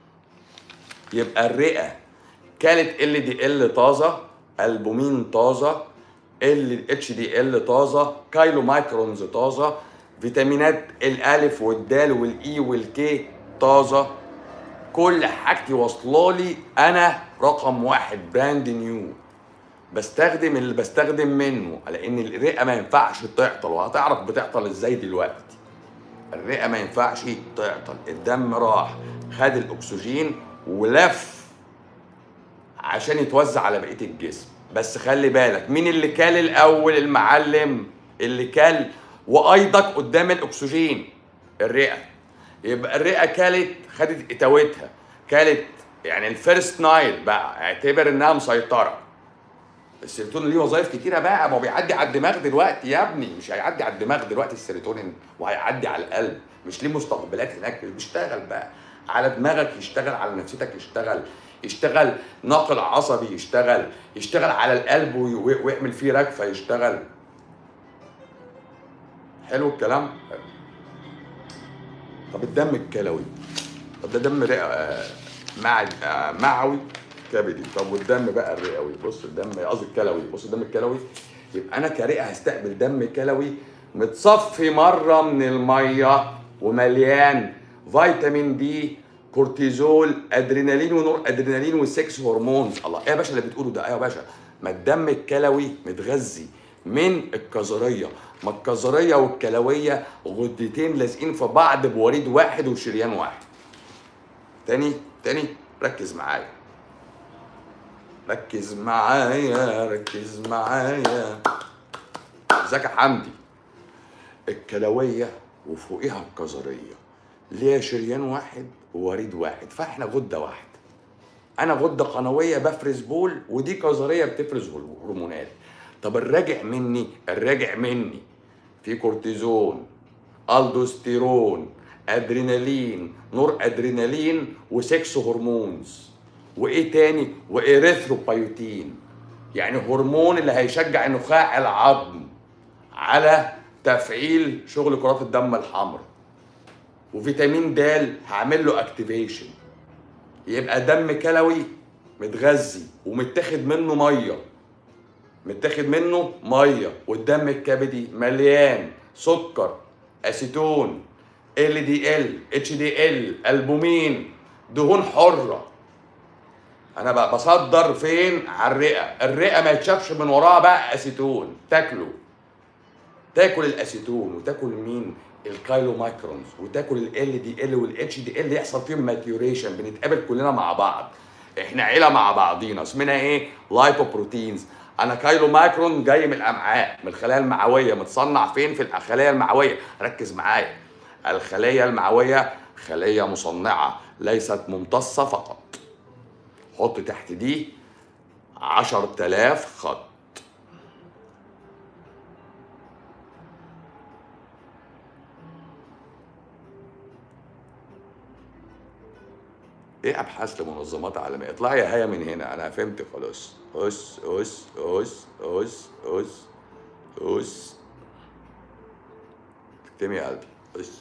S1: يبقى الرئه كانت ال دي ال طازه البومين طازه ال اتش دي ال طازه كايلو مايكرونز طازه فيتامينات الالف والدال والاي والكي طازه كل حاجتي واصله لي انا رقم واحد براند نيو بستخدم اللي بستخدم منه لان الرئه ما ينفعش تعطل وهتعرف بتعطل ازاي دلوقتي الرئه ما ينفعش تعطل الدم راح خد الاكسجين ولف عشان يتوزع على بقيه الجسم بس خلي بالك مين اللي كال الاول المعلم اللي كال وايضك قدام الاكسجين الرئه يبقى الرئه كالت خدت اتاوتها كالت يعني الفيرست نايت بقى اعتبر انها مسيطره السيروتونين ليه وظائف كتيره بقى ما هو بيعدي على الدماغ دلوقتي يا ابني مش هيعدي على الدماغ دلوقتي السيروتونين وهيعدي على القلب مش ليه مستقبلات هناك بيشتغل بقى على دماغك يشتغل على نفسيتك يشتغل يشتغل ناقل عصبي يشتغل يشتغل على القلب وي- وي- ويعمل فيه رجفه يشتغل حلو الكلام طب الدم الكلوي طب ده دم رئه آه، معد آه، معوي كبدي طب والدم بقى الرئوي بص الدم قصدي الكلوي بص الدم الكلوي يبقى انا كرئه هستقبل دم كلوي متصفي مره من الميه ومليان فيتامين دي كورتيزول ادرينالين ونور ادرينالين والسكس هرمونز الله ايه يا باشا اللي بتقوله ده ايه يا باشا ما الدم الكلوي متغذي من الكظريه ما الكظريه والكلويه غدتين لازقين في بعض بوريد واحد وشريان واحد تاني تاني ركز معايا ركز معايا ركز معايا ازيك يا حمدي الكلويه وفوقها الكظريه ليها شريان واحد ووريد واحد فاحنا غده واحده انا غده قنويه بفرز بول ودي كظريه بتفرز هرمونات طب الراجع مني الراجع مني في كورتيزون الدوستيرون ادرينالين نور ادرينالين وسكس هرمونز وايه تاني واريثروبايوتين يعني هرمون اللي هيشجع نخاع العظم على تفعيل شغل كرات الدم الحمراء وفيتامين د هعمل له اكتيفيشن يبقى دم كلوي متغذي ومتاخد منه ميه متاخد منه ميه والدم الكبدي مليان سكر اسيتون ال دي ال اتش دي ال البومين دهون حره انا بقى بصدر فين على الرئه الرئه ما يتشافش من وراها بقى اسيتون تاكله تاكل الاسيتون وتاكل مين الكايلو مايكرونز وتاكل ال دي ال والاتش دي ال يحصل فيهم ماتيوريشن بنتقابل كلنا مع بعض احنا عيله مع بعضينا اسمنا ايه لايبوبروتينز انا كايلو مايكرون جاي من الامعاء من الخلايا المعويه متصنع فين في الخلايا المعويه ركز معايا الخلايا المعويه خليه مصنعه ليست ممتصه فقط حط تحت دي عشر تلاف خط ايه ابحاث لمنظمات عالميه اطلعي يا هيا من هنا انا فهمت خلاص اس اس اس اس اس اس اكتمي يا قلبي اس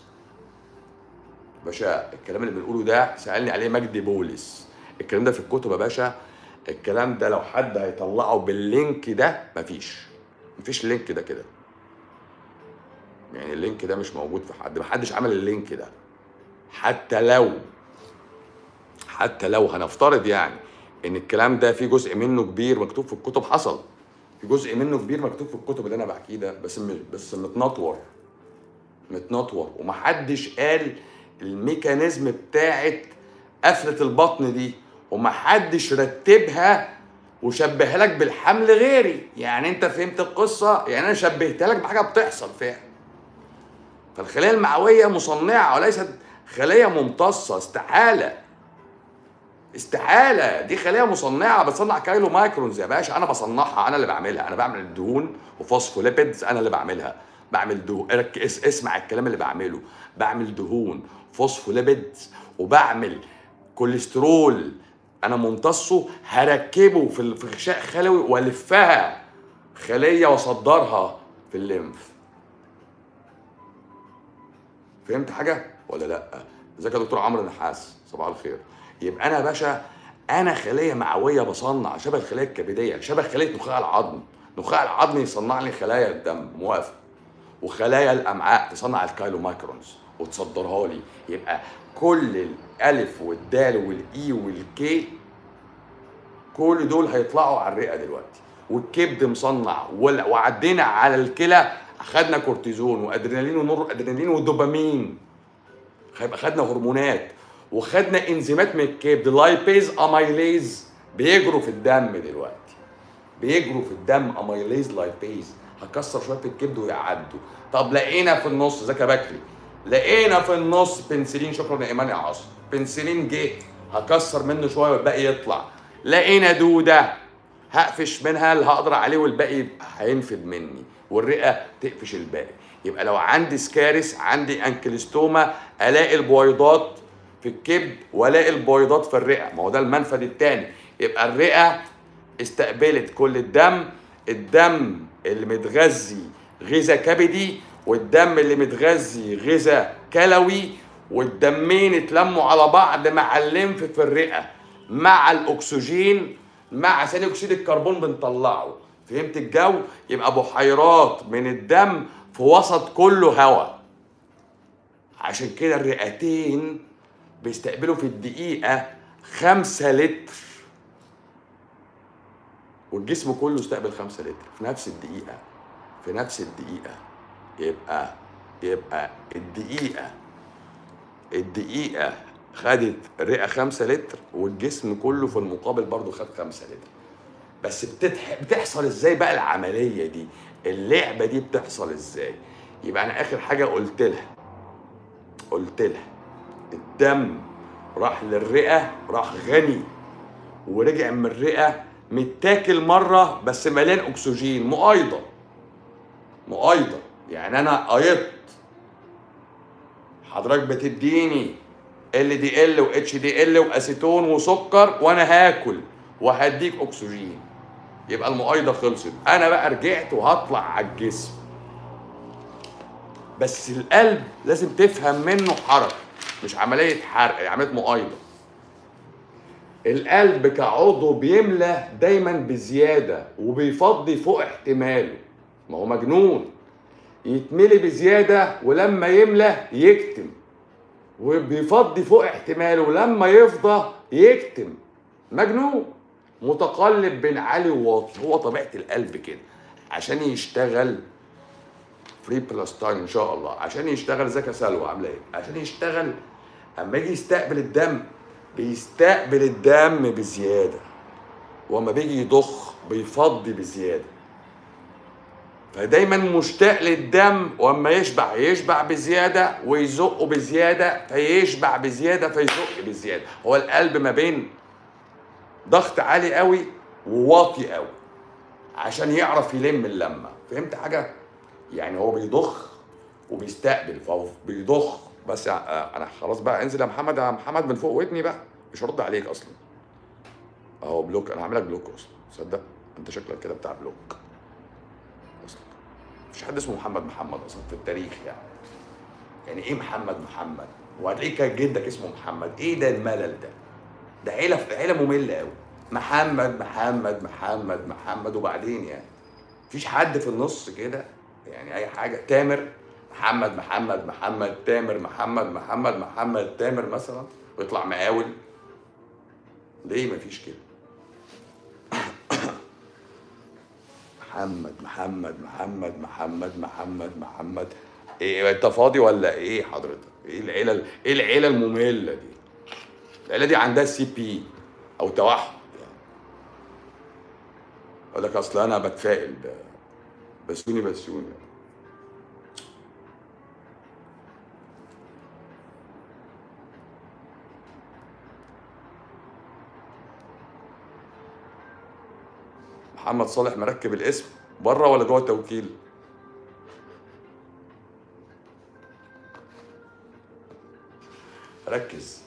S1: باشا الكلام اللي بنقوله ده سالني عليه مجدي بولس الكلام ده في الكتب يا باشا الكلام ده لو حد هيطلعه باللينك ده مفيش مفيش لينك ده كده يعني اللينك ده مش موجود في حد محدش عمل اللينك ده حتى لو حتى لو هنفترض يعني
S2: ان الكلام ده في جزء منه كبير مكتوب في الكتب حصل في جزء منه كبير مكتوب في الكتب اللي انا بحكيه ده بس م- بس متنطور متنطور ومحدش قال الميكانيزم بتاعت قفلة البطن دي ومحدش رتبها وشبهها لك بالحمل غيري يعني انت فهمت القصة يعني انا شبهتها لك بحاجة بتحصل فعلا فالخلايا المعوية مصنعة وليست خلايا ممتصة استحالة استحالة دي خلايا مصنعة بتصنع كايلو مايكرونز يا باشا أنا بصنعها أنا اللي بعملها أنا بعمل الدهون وفوسفوليبيدز أنا اللي بعملها بعمل دهون رك- اس- اسمع الكلام اللي بعمله بعمل دهون فوسفوليبيدز وبعمل كوليسترول أنا ممتصه هركبه في ال- في غشاء خلوي والفها خلية واصدرها في الليمف فهمت حاجه ولا لا ازيك يا دكتور عمرو نحاس صباح الخير يبقى انا يا باشا انا خليه معويه بصنع شبه الخليه الكبديه شبه خليه نخاع العظم نخاع العظم يصنع لي خلايا الدم موافق وخلايا الامعاء تصنع الكايلو مايكرونز وتصدرها لي يبقى كل الالف والدال والاي والكي كل دول هيطلعوا على الرئه دلوقتي والكبد مصنع وال- وعدينا على الكلى خدنا كورتيزون وادرينالين ونور ادرينالين ودوبامين هيبقى خدنا هرمونات وخدنا انزيمات من الكبد لايبيز اميليز بيجروا في الدم دلوقتي بيجروا في الدم اميليز لايبيز هكسر شويه في الكبد ويعدوا طب لقينا في النص زكا بكري لقينا في النص بنسلين شكرا يا ايمان يا عاصم بنسلين جه هكسر منه شويه والباقي يطلع لقينا دوده هقفش منها اللي هقدر عليه والباقي هينفد مني والرئه تقفش الباقي يبقى لو عندي سكارس عندي انكلستوما الاقي البويضات في الكبد والاقي البويضات في الرئه ما هو ده المنفذ الثاني يبقى الرئه استقبلت كل الدم الدم اللي متغذي غذاء كبدي والدم اللي متغذي غذاء كلوي والدمين اتلموا على بعض مع الليمف في الرئه مع الاكسجين مع ثاني اكسيد الكربون بنطلعه فهمت الجو يبقى بحيرات من الدم في وسط كله هواء عشان كده الرئتين بيستقبلوا في الدقيقة خمسة لتر والجسم كله استقبل خمسة لتر في نفس الدقيقة في نفس الدقيقة يبقى يبقى الدقيقة الدقيقة خدت الرئة خمسة لتر والجسم كله في المقابل برضو خد خمسة لتر بس بتتح... بتحصل ازاي بقى العملية دي اللعبة دي بتحصل ازاي يبقى انا اخر حاجة قلت لها قلت لها الدم راح للرئة راح غني ورجع من الرئة متاكل مرة بس مليان أكسجين مؤيضة مؤيضة يعني أنا قيضت حضرتك بتديني ال دي ال و اتش دي ال واسيتون وسكر وانا هاكل وهديك اكسجين يبقى المؤيده خلصت انا بقى رجعت وهطلع على الجسم بس القلب لازم تفهم منه حركه مش عمليه حرق عمليه مؤيده القلب كعضو بيملى دايما بزياده وبيفضي فوق احتماله ما هو مجنون يتملي بزياده ولما يملى يكتم وبيفضي فوق احتماله ولما يفضى يكتم مجنون متقلب بين عالي وواطي هو طبيعه القلب كده عشان يشتغل فري بلاستاين ان شاء الله عشان يشتغل زكا سلوى عامله ايه عشان يشتغل اما يجي يستقبل الدم بيستقبل الدم بزياده واما بيجي يضخ بيفضي بزياده فدايما مشتاق للدم واما يشبع يشبع بزياده ويزقه بزياده فيشبع بزياده فيزق بزياده هو القلب ما بين ضغط عالي قوي وواطي قوي عشان يعرف يلم اللمه فهمت حاجه يعني هو بيضخ وبيستقبل فهو بيضخ بس ع- انا خلاص بقى انزل يا محمد يا محمد من فوق ودني بقى مش هرد عليك اصلا اهو بلوك انا هعملك بلوك اصلا تصدق انت شكلك كده بتاع بلوك اصلا مفيش حد اسمه محمد محمد اصلا في التاريخ يعني يعني ايه محمد محمد وهتلاقيه كان جدك اسمه محمد ايه ده الملل ده ده عيله عيله ممله قوي محمد محمد محمد محمد وبعدين يعني مفيش حد في النص كده يعني اي حاجه تامر محمد محمد محمد تامر محمد محمد محمد تامر مثلا ويطلع مقاول ليه مفيش كده
S1: محمد محمد محمد محمد محمد محمد ايه انت فاضي ولا ايه حضرتك ايه العيله ايه العيله الممله دي العيله دي عندها سي بي او توحد يعني اقول لك اصل انا بتفائل ب- بسيوني بسيوني محمد صالح مركب الاسم بره ولا جوه التوكيل ركز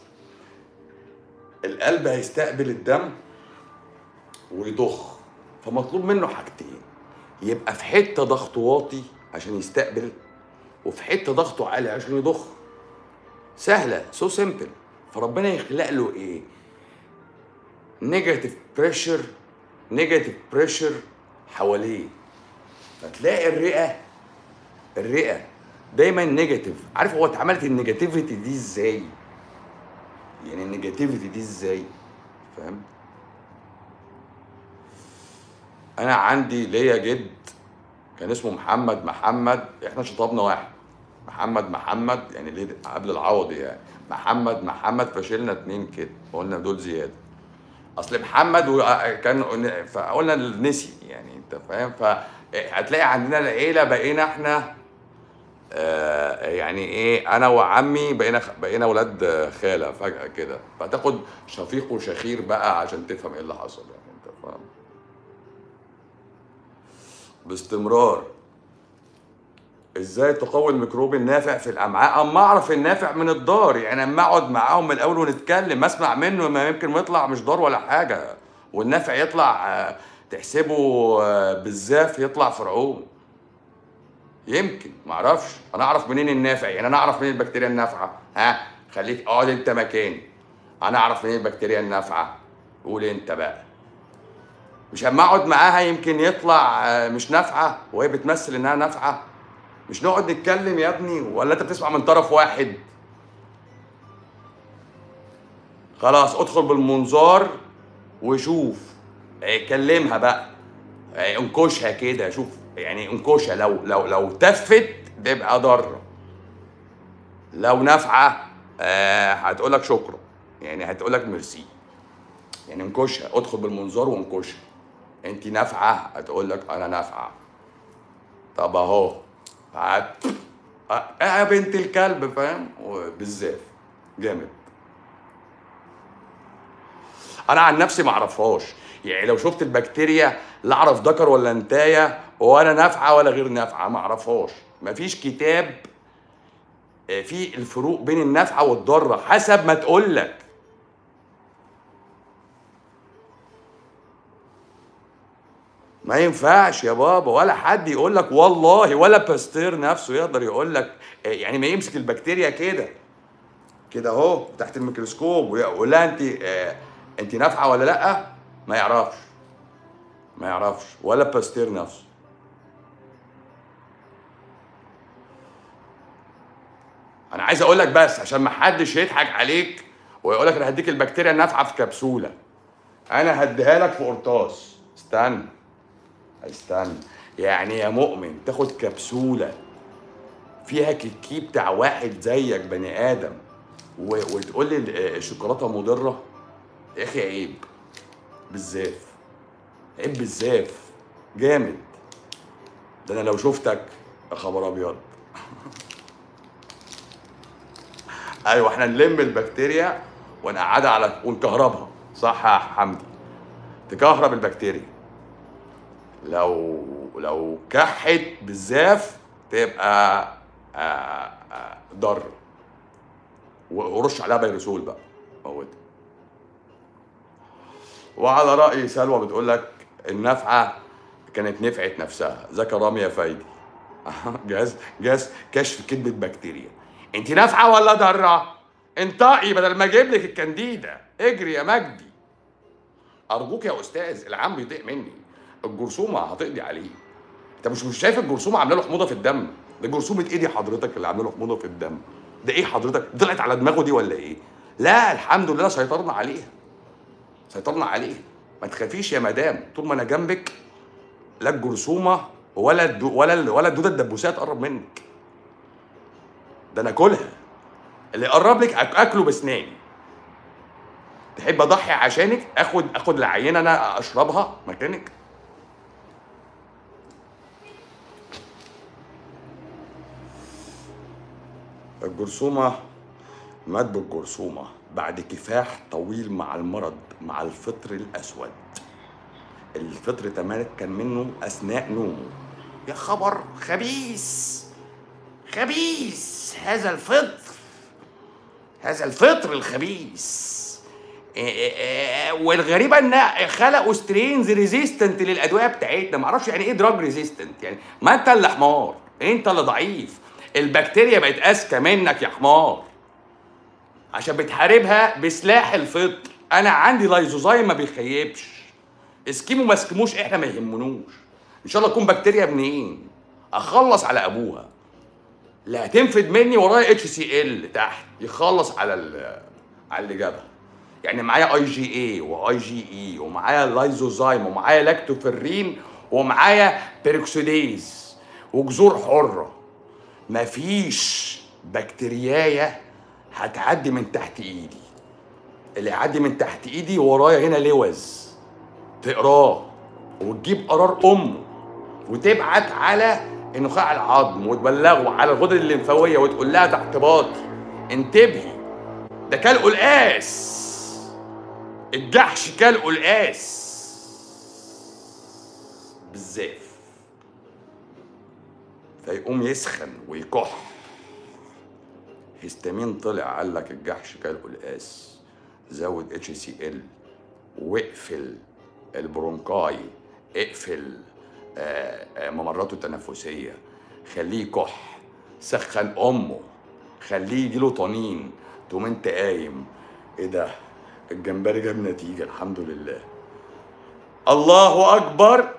S1: القلب هيستقبل الدم ويضخ فمطلوب منه حاجتين يبقى في حته ضغطه واطي عشان يستقبل وفي حته ضغطه عالي عشان يضخ سهله سو سيمبل فربنا يخلق له ايه نيجاتيف بريشر نيجاتيف بريشر حواليه فتلاقي الرئه الرئه دايما نيجاتيف عارف هو اتعملت النيجاتيفيتي دي ازاي يعني النيجاتيفيتي دي ازاي فاهم انا عندي ليا جد كان اسمه محمد محمد احنا شطبنا واحد محمد محمد يعني ليه قبل العوضي يعني محمد محمد فشلنا اتنين كده وقلنا دول زياده اصل محمد و- كان فقلنا نسي يعني انت فاهم فهتلاقي عندنا العيله بقينا احنا آه، يعني ايه انا وعمي بقينا بقينا ولاد خاله فجاه كده فتاخد شفيق وشخير بقى عشان تفهم ايه اللي حصل يعني انت فاهم باستمرار ازاي تقوي الميكروب النافع في الامعاء اما اعرف النافع من الضار يعني اما اقعد معاهم من الاول ونتكلم اسمع منه ما يمكن ما يطلع مش ضار ولا حاجه والنافع يطلع آه، تحسبه آه، بالزاف يطلع فرعون يمكن ما اعرفش انا اعرف منين النافع يعني انا اعرف منين البكتيريا النافعه ها خليك اقعد انت مكاني انا اعرف منين البكتيريا النافعه قول انت بقى مش اما اقعد معاها يمكن يطلع آه، مش نافعه وهي بتمثل انها نافعه مش نقعد نتكلم يا ابني ولا انت بتسمع من طرف واحد خلاص ادخل بالمنظار وشوف آه، كلمها بقى آه، انكشها كده شوف يعني انكشها لو لو لو تفت تبقى ضاره لو نافعه آه هتقول لك شكرا يعني هتقول لك ميرسي يعني انكشها ادخل بالمنظار وانكشها انت نافعه هتقول لك انا نافعه طب اهو هت اه يا بنت الكلب فاهم بالذات جامد انا عن نفسي ما اعرفهاش يعني لو شفت البكتيريا لا اعرف ذكر ولا انتايه ولا نافعه ولا غير نافعه ما اعرفهاش مفيش كتاب آه، فيه الفروق بين النافعه والضاره حسب ما تقول لك ما ينفعش يا بابا ولا حد يقول لك والله ولا باستير نفسه يقدر يقول لك آه، يعني ما يمسك البكتيريا كده كده اهو تحت الميكروسكوب ويقول لها انت آه انت نافعه ولا لا ما يعرفش ما يعرفش ولا باستير نفسه انا عايز اقول لك بس عشان ما حدش يضحك عليك ويقول لك انا هديك البكتيريا النافعه في كبسوله انا هديها لك في قرطاس استنى استنى يعني يا مؤمن تاخد كبسوله فيها كيكي بتاع واحد زيك بني ادم و... وتقول لي ال- الشوكولاته مضره يا اخي عيب بالزاف عيب بالزاف جامد ده انا لو شفتك يا خبر ابيض ايوه احنا نلم البكتيريا ونقعدها على ونكهربها صح يا حمدي تكهرب البكتيريا لو لو كحت بالزاف تبقى آه، آه، ضر و- ورش عليها بيرسول بقى موتها وعلى رأي سلوى بتقول لك النافعة كانت نفعت نفسها ذاك رامية فايدي جهاز جهاز كشف كذبة بكتيريا انت نافعة ولا ضارة؟ انطقي بدل ما اجيب لك الكنديدة اجري يا مجدي ارجوك يا استاذ العام بيضيق مني الجرثومة هتقضي عليه انت مش مش شايف الجرثومة عاملة له حموضة في الدم ده جرثومة ايه دي حضرتك اللي عاملة له حموضة في الدم ده ايه حضرتك طلعت على دماغه دي ولا ايه لا الحمد لله سيطرنا عليها سيطرنا عليها ما تخافيش يا مدام طول ما انا جنبك
S2: لا الجرثومه ولا الدو ولا ال- ولا الدوده الدبوسيه تقرب منك ده انا اكلها اللي يقرب لك أك- اكله باسناني تحب اضحي عشانك اخد اخد العينه انا اشربها مكانك الجرثومة مات بالجرثومة بعد كفاح طويل مع المرض مع الفطر الأسود الفطر تمكن منه أثناء نومه يا خبر خبيث خبيث هذا الفطر هذا الفطر الخبيث إيه إيه إيه، والغريبه ان خلقوا سترينز ريزيستنت للادويه بتاعتنا ما اعرفش يعني ايه دراج ريزيستنت يعني ما انت اللي حمار انت اللي ضعيف البكتيريا بقت اذكى منك يا حمار عشان بتحاربها بسلاح الفطر انا عندي لايزوزايم ما بيخيبش اسكيمو ما اسكيموش احنا ما يهمنوش ان شاء الله تكون بكتيريا منين اخلص على ابوها لا هتنفد مني ورايا اتش سي ال تحت يخلص على ال- على اللي جابها يعني معايا اي جي اي واي جي اي ومعايا لايزوزايم ومعايا لاكتوفيرين ومعايا بيروكسيديز وجذور حره مفيش بكتيريايه هتعدي من تحت ايدي اللي يعدي من تحت ايدي ورايا هنا لوز تقراه وتجيب قرار امه وتبعت على النخاع العظم وتبلغه على الغدد الليمفاويه وتقول لها تحت باطي انتبهي ده كل قلقاس الجحش كل قلقاس بالزاف فيقوم يسخن ويكح هستامين طلع قال لك الجحش كل قلقاس زود اتش سي ال واقفل البرونكاي اقفل آه، آه، ممراته التنفسيه خليه يكح سخن امه خليه يجيله طنين تقوم انت قايم ايه ده الجمبري جاب نتيجه الحمد لله الله اكبر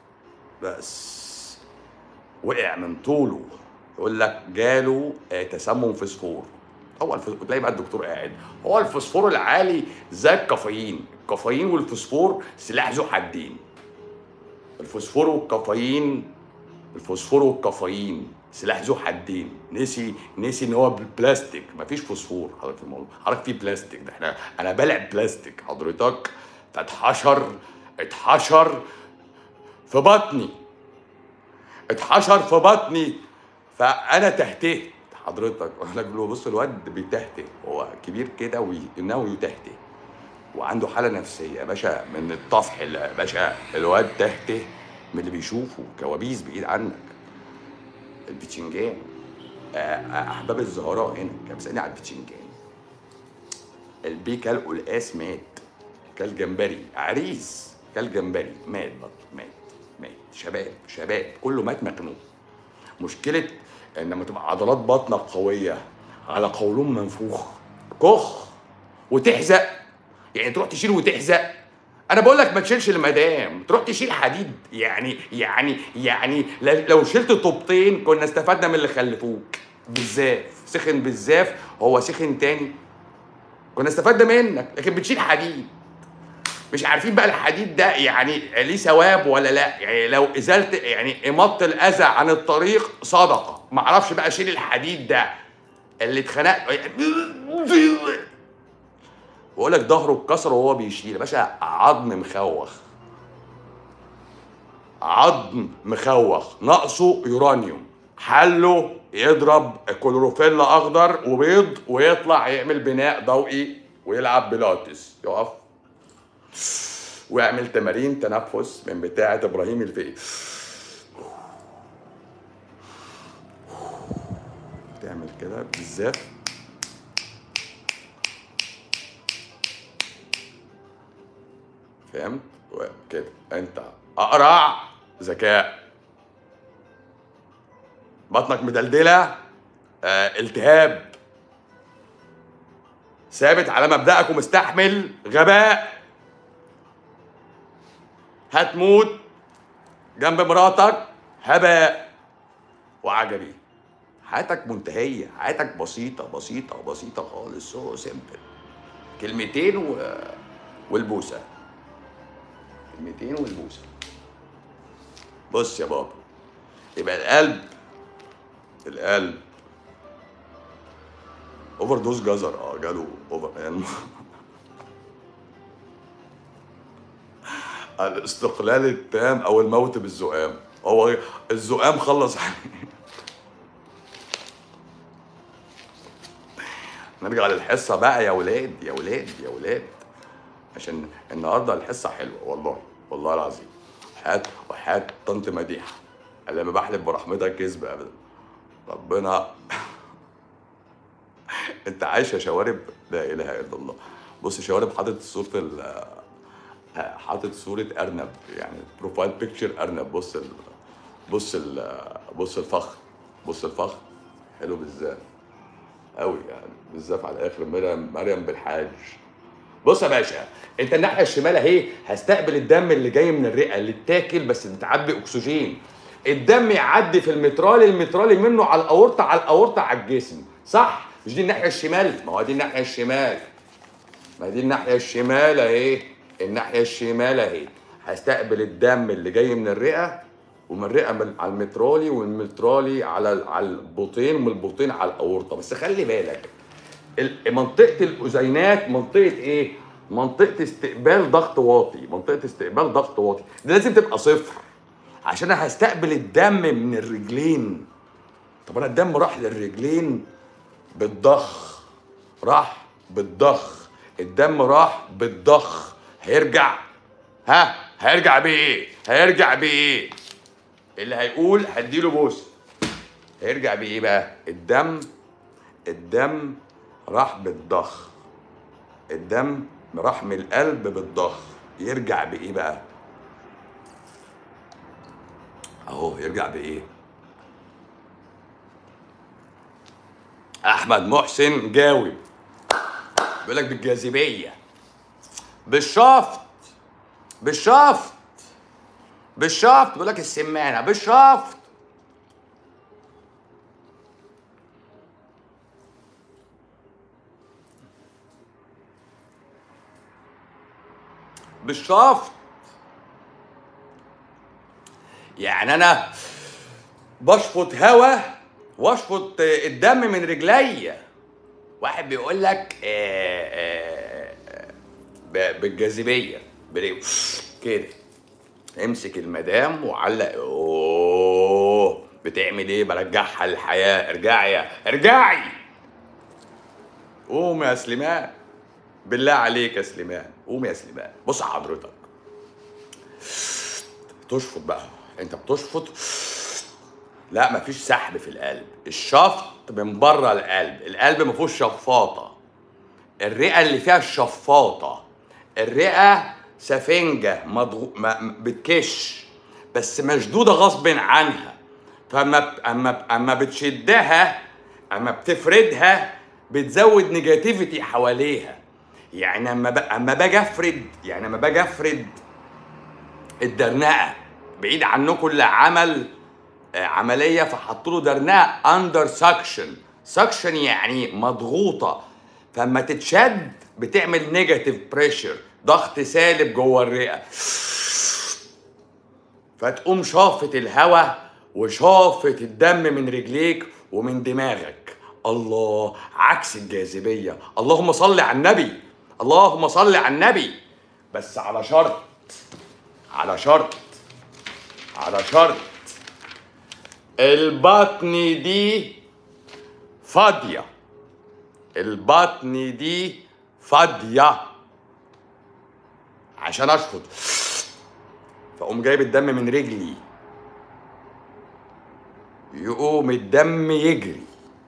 S2: بس وقع من طوله يقول لك جاله آه، تسمم فسفور هو الفسفور تلاقي بقى الدكتور قاعد هو الفسفور العالي زي الكافيين الكافيين والفسفور سلاح ذو حدين الفوسفور والكافيين الفوسفور والكافيين سلاح ذو حدين نسي نسي ان هو بالبلاستيك مفيش فوسفور حضرتك في الموضوع حضرتك في بلاستيك ده احنا انا بلع بلاستيك حضرتك فاتحشر اتحشر في بطني اتحشر في بطني فانا تهتهت حضرتك اقول لك له بص الواد بيتهته هو كبير كده وانه يتهته وعنده حاله نفسيه يا باشا من الطفح اللي- يا باشا الواد تهته من اللي بيشوفه كوابيس بعيد عنك البتنجان آه، آه، احباب الزهراء هنا كان بيسالني على البتنجان البي كل قلقاس مات كل جمبري عريس كل جمبري مات برضه مات مات شباب شباب كله مات مخنوق مشكله ان لما تبقى عضلات بطنك قويه على قولون منفوخ كخ وتحزق يعني تروح تشيل وتحزق انا بقول لك ما تشيلش المدام تروح تشيل حديد يعني يعني يعني ل- لو شلت طوبتين كنا استفدنا من اللي خلفوك بالزاف سخن بالزاف هو سخن تاني كنا استفدنا منك لكن بتشيل حديد مش عارفين بقى الحديد ده يعني ليه ثواب ولا لا يعني لو ازالت يعني اماطه الاذى عن الطريق صدقه معرفش بقى شيل الحديد ده اللي اتخنقت بقول لك ظهره اتكسر وهو بيشيل يا باشا عظم مخوخ عظم مخوخ ناقصه يورانيوم حله يضرب كلوروفيل اخضر وبيض ويطلع يعمل بناء ضوئي ويلعب بيلاتس يقف ويعمل تمارين تنفس من بتاعه ابراهيم الفقي تعمل كده بالذات فهمت كده انت اقرع ذكاء بطنك مدلدله آه التهاب ثابت على مبدأك ومستحمل غباء هتموت جنب مراتك هباء وعجبي حياتك منتهية حياتك بسيطة بسيطة بسيطة خالص سو سيمبل كلمتين و... والبوسة كلمتين والبوسة بص يا بابا يبقى القلب القلب اوفر دوز جزر اه جاله اوفر يعني الاستقلال التام او الموت بالزقام هو الزقام خلص عليه نرجع للحصه بقى يا ولاد يا ولاد يا ولاد عشان النهارده الحصه حلوه والله والله العظيم وحياة وحياة طنط مديحه انا ما بحلف برحمتك كذب ابدا ربنا انت عايش يا شوارب لا اله الا الله بص شوارب حاطط صوره ال حاطط صوره ارنب يعني بروفايل بيكتشر ارنب بص ال بص ال بص الفخر بص الفخر حلو بالذات قوي يعني بالذات على الاخر مريم مريم بالحاج بص يا باشا انت الناحيه الشمال اهي هستقبل الدم اللي جاي من الرئه اللي اتاكل بس بتعبي اكسجين الدم يعدي في المترالي المترالي منه على الاورطه على الاورطه على الجسم صح مش دي الناحيه الشمال ما هو دي الناحيه الشمال ما دي الناحيه الشمال اهي الناحيه الشمال اهي هستقبل الدم اللي جاي من الرئه ومن الرئه من على المترالي والمترالي على على البطين ومن البطين على الاورطه بس خلي بالك ال- منطقه الاذينات منطقه ايه منطقه استقبال ضغط واطي منطقه استقبال ضغط واطي دي لازم تبقى صفر عشان انا هستقبل الدم من الرجلين طب انا الدم راح للرجلين بالضخ راح بالضخ الدم راح بالضخ هيرجع ها هيرجع بايه هيرجع بايه اللي هيقول هديله بوس هيرجع بايه بقى الدم الدم راح بالضخ الدم راح من القلب بالضخ يرجع بايه بقى اهو يرجع بايه احمد محسن جاوب بيقول لك بالجاذبيه بالشفط بالشفط بالشفط بيقول لك السمانه بالشفط بالشفط يعني انا بشفط هوا واشفط الدم من رجليا واحد بيقول لك آه، آه، آه، ب- بالجاذبيه بلاقي كده امسك المدام وعلق اوه بتعمل ايه برجعها للحياه ارجعي يا ارجعي قوم يا سليمان بالله عليك يا سليمان قوم يا سليمان بص حضرتك تشفط بقى انت بتشفط لا مفيش سحب في القلب الشفط من بره القلب القلب ما فيهوش شفاطه الرئه اللي فيها الشفاطه الرئه سفنجه مضغو... ما... م- بتكش بس مشدوده غصب عنها فاما ب... اما ب... اما بتشدها اما بتفردها بتزود نيجاتيفيتي حواليها يعني اما ب... اما باجي افرد يعني اما باجي افرد الدرنقه بعيد عنكم اللي عمل آه، عمليه فحطوا له درنقه اندر سكشن سكشن يعني مضغوطه فلما تتشد بتعمل نيجاتيف بريشر ضغط سالب جوه الرئه فتقوم شافت الهواء وشافت الدم من رجليك ومن دماغك الله عكس الجاذبيه اللهم صل على النبي اللهم صل على النبي بس على شرط على شرط على شرط البطن دي فاضية البطن دي فاضية عشان اشفط فاقوم جايب الدم من رجلي يقوم الدم يجري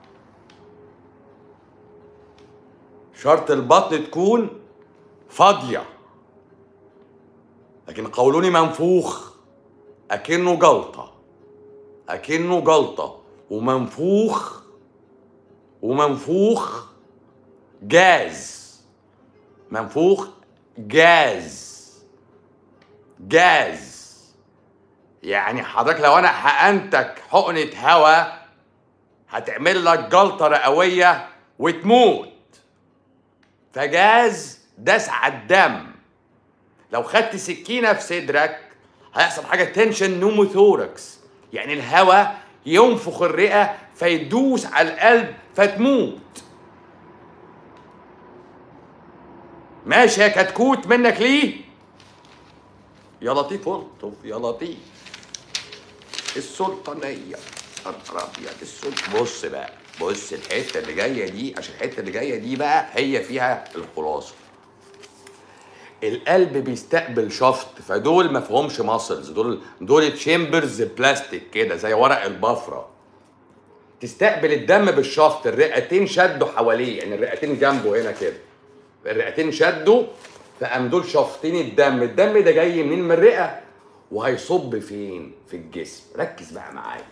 S2: شرط البطن تكون فاضيه لكن قولوني منفوخ أكنه جلطة أكنه جلطة ومنفوخ ومنفوخ جاز منفوخ جاز جاز يعني حضرتك لو انا حقنتك حقنة هوا هتعمل لك جلطة رئوية وتموت فجاز داس على الدم لو خدت سكينة في صدرك
S1: هيحصل حاجه تنشن نوموثوركس يعني الهواء ينفخ الرئه فيدوس على القلب فتموت ماشي يا كتكوت منك ليه يا لطيف الطف يا لطيف السلطانيه الابيض السلطان بص بقى بص الحته اللي جايه دي عشان الحته اللي جايه دي بقى هي فيها الخلاصه القلب بيستقبل شفط فدول ما فيهمش ماسلز دول دول تشامبرز بلاستيك كده زي ورق البفره تستقبل الدم بالشفط الرئتين شدوا حواليه يعني الرئتين جنبه هنا كده الرئتين شدوا فقام دول شافطين الدم الدم ده جاي منين من الرئه وهيصب فين في الجسم ركز بقى معايا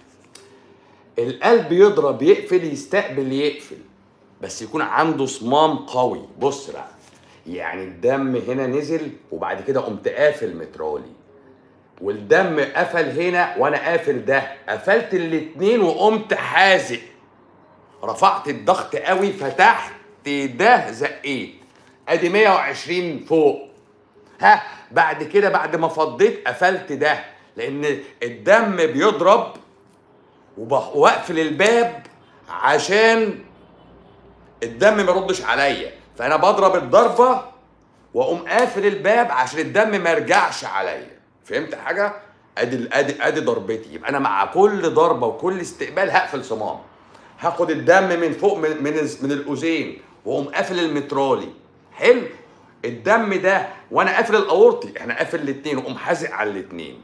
S1: القلب يضرب يقفل يستقبل يقفل بس يكون عنده صمام قوي بص بقى يعني الدم هنا نزل وبعد كده قمت قافل مترالي والدم قفل هنا وانا قافل ده قفلت الاتنين وقمت حازق رفعت الضغط قوي فتحت ده زقيت ادي 120 فوق ها بعد كده بعد ما فضيت قفلت ده لان الدم بيضرب وبح- واقفل الباب عشان الدم ما يردش عليا فانا بضرب الضربه واقوم قافل الباب عشان الدم ما يرجعش عليا فهمت حاجه ادي ادي ادي ضربتي يبقى انا مع كل ضربه وكل استقبال هقفل صمام هاخد الدم من فوق من من, من الاذين واقوم قافل المترالي حلو الدم ده وانا قافل الاورطي احنا قافل الاثنين واقوم حازق على الاثنين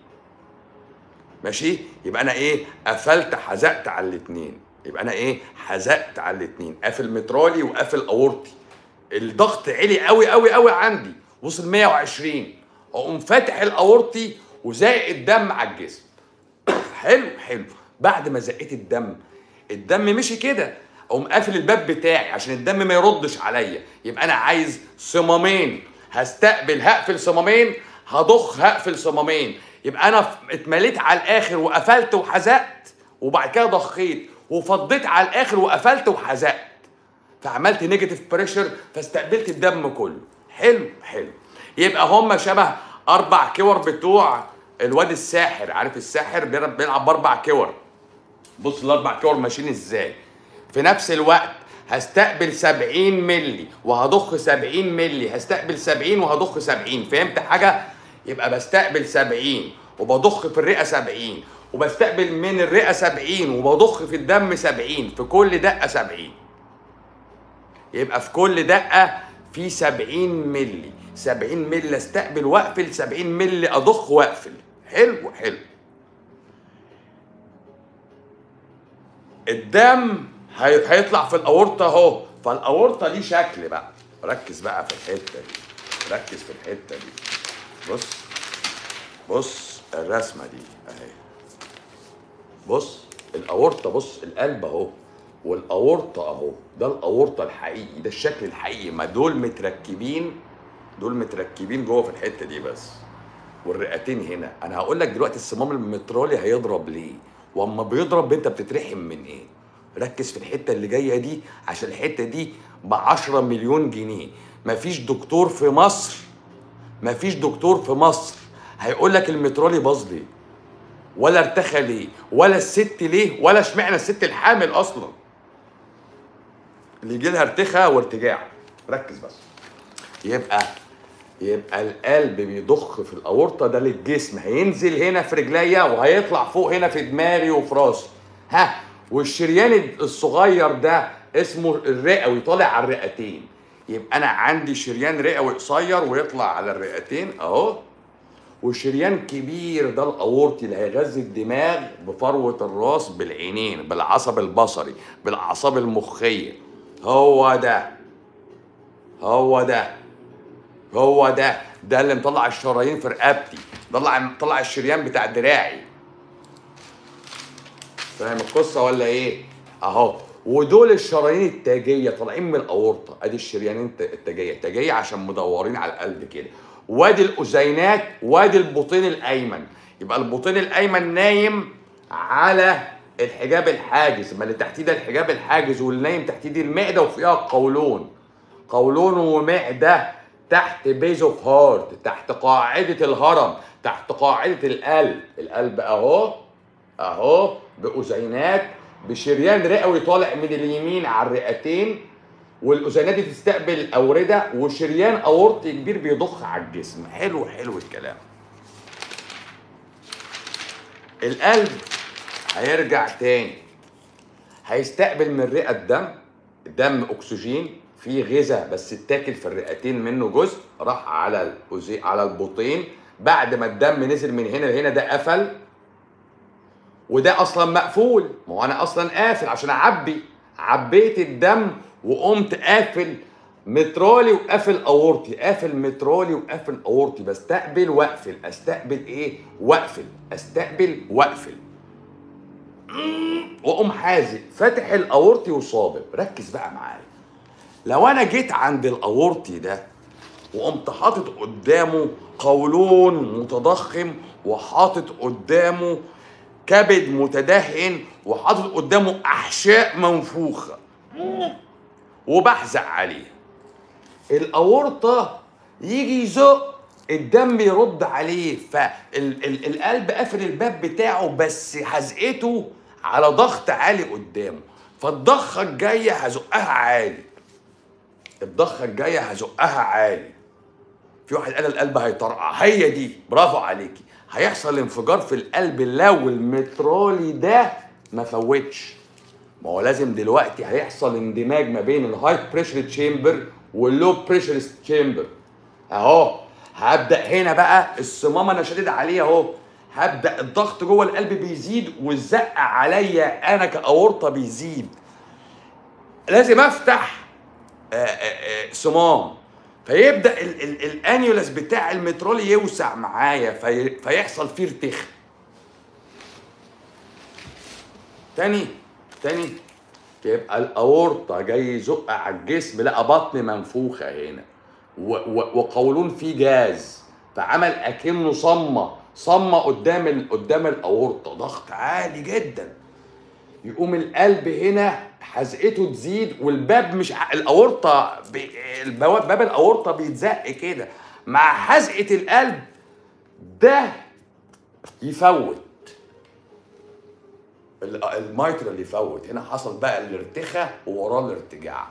S1: ماشي يبقى انا ايه قفلت حزقت على الاثنين يبقى انا ايه حزقت على الاثنين قافل مترالي وقافل اورطي الضغط عالي قوي قوي قوي عندي وصل 120 اقوم فاتح الاورطي وزائق الدم على الجسم حلو حلو بعد ما زقيت الدم الدم مشي كده اقوم قافل الباب بتاعي عشان الدم ما يردش عليا يبقى انا عايز صمامين هستقبل هقفل صمامين هضخ هقفل صمامين يبقى انا ف- اتمليت على الاخر وقفلت وحزقت وبعد كده ضخيت وفضيت على الاخر وقفلت وحزقت فعملت نيجاتيف بريشر فاستقبلت الدم كله حلو حلو يبقى هم شبه اربع كور بتوع الواد الساحر عارف الساحر بيلعب بيلعب باربع كور بص الاربع كور ماشيين ازاي في نفس الوقت هستقبل 70 ملي وهضخ 70 ملي هستقبل 70 وهضخ 70 فهمت حاجه يبقى بستقبل 70 وبضخ في الرئه 70 وبستقبل من الرئه 70 وبضخ في الدم 70 في كل دقه 70 يبقى في كل دقه في 70 ملي 70 ملي استقبل واقفل 70 ملي اضخ واقفل حلو حلو الدم هي- هيطلع في الاورطه اهو فالاورطه ليه شكل بقى ركز بقى في الحته دي ركز في الحته دي بص بص الرسمه دي اهي بص الاورطه بص القلب اهو والاورطه اهو ده الاورطه الحقيقي ده الشكل الحقيقي ما دول متركبين دول متركبين جوه في الحته دي بس والرئتين هنا انا هقول لك دلوقتي الصمام المترالي هيضرب ليه واما بيضرب انت بتترحم من ايه ركز في الحته اللي جايه دي عشان الحته دي ب 10 مليون جنيه مفيش دكتور في مصر مفيش دكتور في مصر هيقول لك المترالي باظ ليه ولا ارتخى ليه ولا الست ليه ولا اشمعنى الست الحامل اصلا اللي يجي لها ارتخاء وارتجاع ركز بس يبقى يبقى القلب بيضخ في الاورطه ده للجسم هينزل هنا في رجليا وهيطلع فوق هنا في دماغي وفي راسي ها والشريان الصغير ده اسمه الرئوي طالع على الرئتين يبقى انا عندي شريان رئوي قصير ويطلع على الرئتين اهو وشريان كبير ده الاورطي اللي هيغذي الدماغ بفروه الراس بالعينين بالعصب البصري بالاعصاب المخيه هو ده هو ده هو ده ده اللي مطلع الشرايين في رقبتي طلع مطلع الشريان بتاع دراعي فاهم القصه ولا ايه اهو ودول الشرايين التاجيه طالعين من الاورطه ادي الشريانين الت- التاجيه التاجيه عشان مدورين على القلب كده وادي الاذينات وادي البطين الايمن يبقى البطين الايمن نايم على الحجاب الحاجز ما اللي تحتيه ده الحجاب الحاجز واللي نايم تحتيه دي المعده وفيها قولون قولون ومعده تحت بيز اوف هارت تحت قاعده الهرم تحت قاعده القلب القلب اهو اهو باذينات بشريان رئوي طالع من اليمين على الرئتين والاذينات دي تستقبل اورده وشريان اورطي كبير بيضخ على الجسم حلو حلو الكلام القلب هيرجع تاني هيستقبل من الرئه الدم الدم اكسجين فيه غذاء بس اتاكل في الرئتين منه جزء راح على الأزي... على البطين بعد ما الدم نزل من هنا لهنا ده قفل وده اصلا مقفول ما هو انا اصلا قافل عشان اعبي عبيت الدم وقمت قافل مترالي وقافل اورطي قافل مترالي وقافل اورطي بستقبل واقفل استقبل ايه واقفل استقبل واقفل واقوم حازق فاتح الاورطي وصابب ركز بقى معايا لو انا جيت عند الاورطي ده وقمت حاطط قدامه قولون متضخم وحاطط قدامه كبد متدهن وحاطط قدامه احشاء منفوخه وبحزق عليه الاورطه يجي يزق الدم يرد عليه فالقلب قافل الباب بتاعه بس حزقته على ضغط عالي قدامه فالضخه الجايه هزقها عالي الضخه الجايه هزقها عالي في واحد قال القلب هيطرقع هي دي برافو عليكي هيحصل انفجار في القلب لو المترالي ده ما فوتش ما هو لازم دلوقتي هيحصل اندماج ما بين الهاي بريشر تشامبر واللو بريشر تشامبر اهو هبدا هنا بقى الصمام انا شادد عليه اهو هبدا الضغط جوه القلب بيزيد والزق عليا انا كاورطه بيزيد لازم افتح آه، آه، آه، صمام فيبدا ال- ال- الانيولاس بتاع المترولي يوسع معايا في فيحصل فيه ارتخاء تاني تاني يبقى الاورطه جاي يزق على الجسم لقى بطن منفوخه هنا و- و- وقولون فيه جاز فعمل اكنه صمه صمه قدام ال- قدام الاورطه ضغط عالي جدا يقوم القلب هنا حزقته تزيد والباب مش ع- الاورطه بي- البواب باب الاورطه بيتزق كده مع حزقه القلب ده يفوت ال- الميترا اللي يفوت هنا حصل بقى الارتخاء ووراه الارتجاع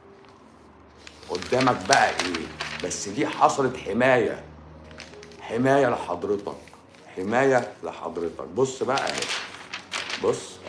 S1: قدامك بقى ايه بس دي حصلت حمايه حمايه لحضرتك حمايه لحضرتك بص بقى اهي بص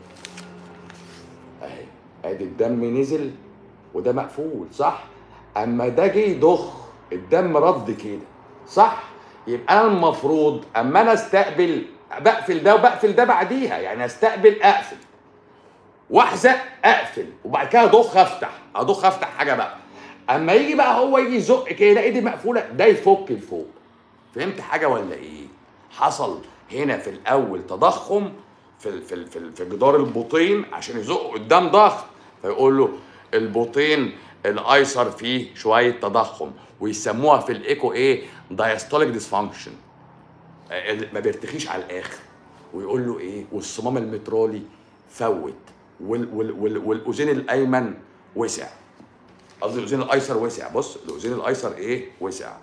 S1: اهي اهي ادي الدم نزل وده مقفول صح اما ده جه يضخ الدم رد كده صح يبقى انا المفروض اما انا استقبل بقفل ده وبقفل ده بعديها يعني استقبل اقفل واحزق اقفل وبعد كده اضخ افتح اضخ افتح حاجه بقى اما يجي بقى هو يجي يزق كده يلاقي دي مقفوله ده يفك لفوق فهمت حاجه ولا ايه حصل هنا في الاول تضخم في ال- في ال- في, ال- في جدار البطين عشان يزق قدام ضغط فيقول له البطين الايسر فيه شويه تضخم ويسموها في الايكو ايه دايستوليك ديسفانكشن ما بيرتخيش على الاخر ويقول له ايه والصمام المترالي فوت وال وال وال والاذين الايمن وسع قصدي الاذين الايسر وسع بص الاذين الايسر ايه وسع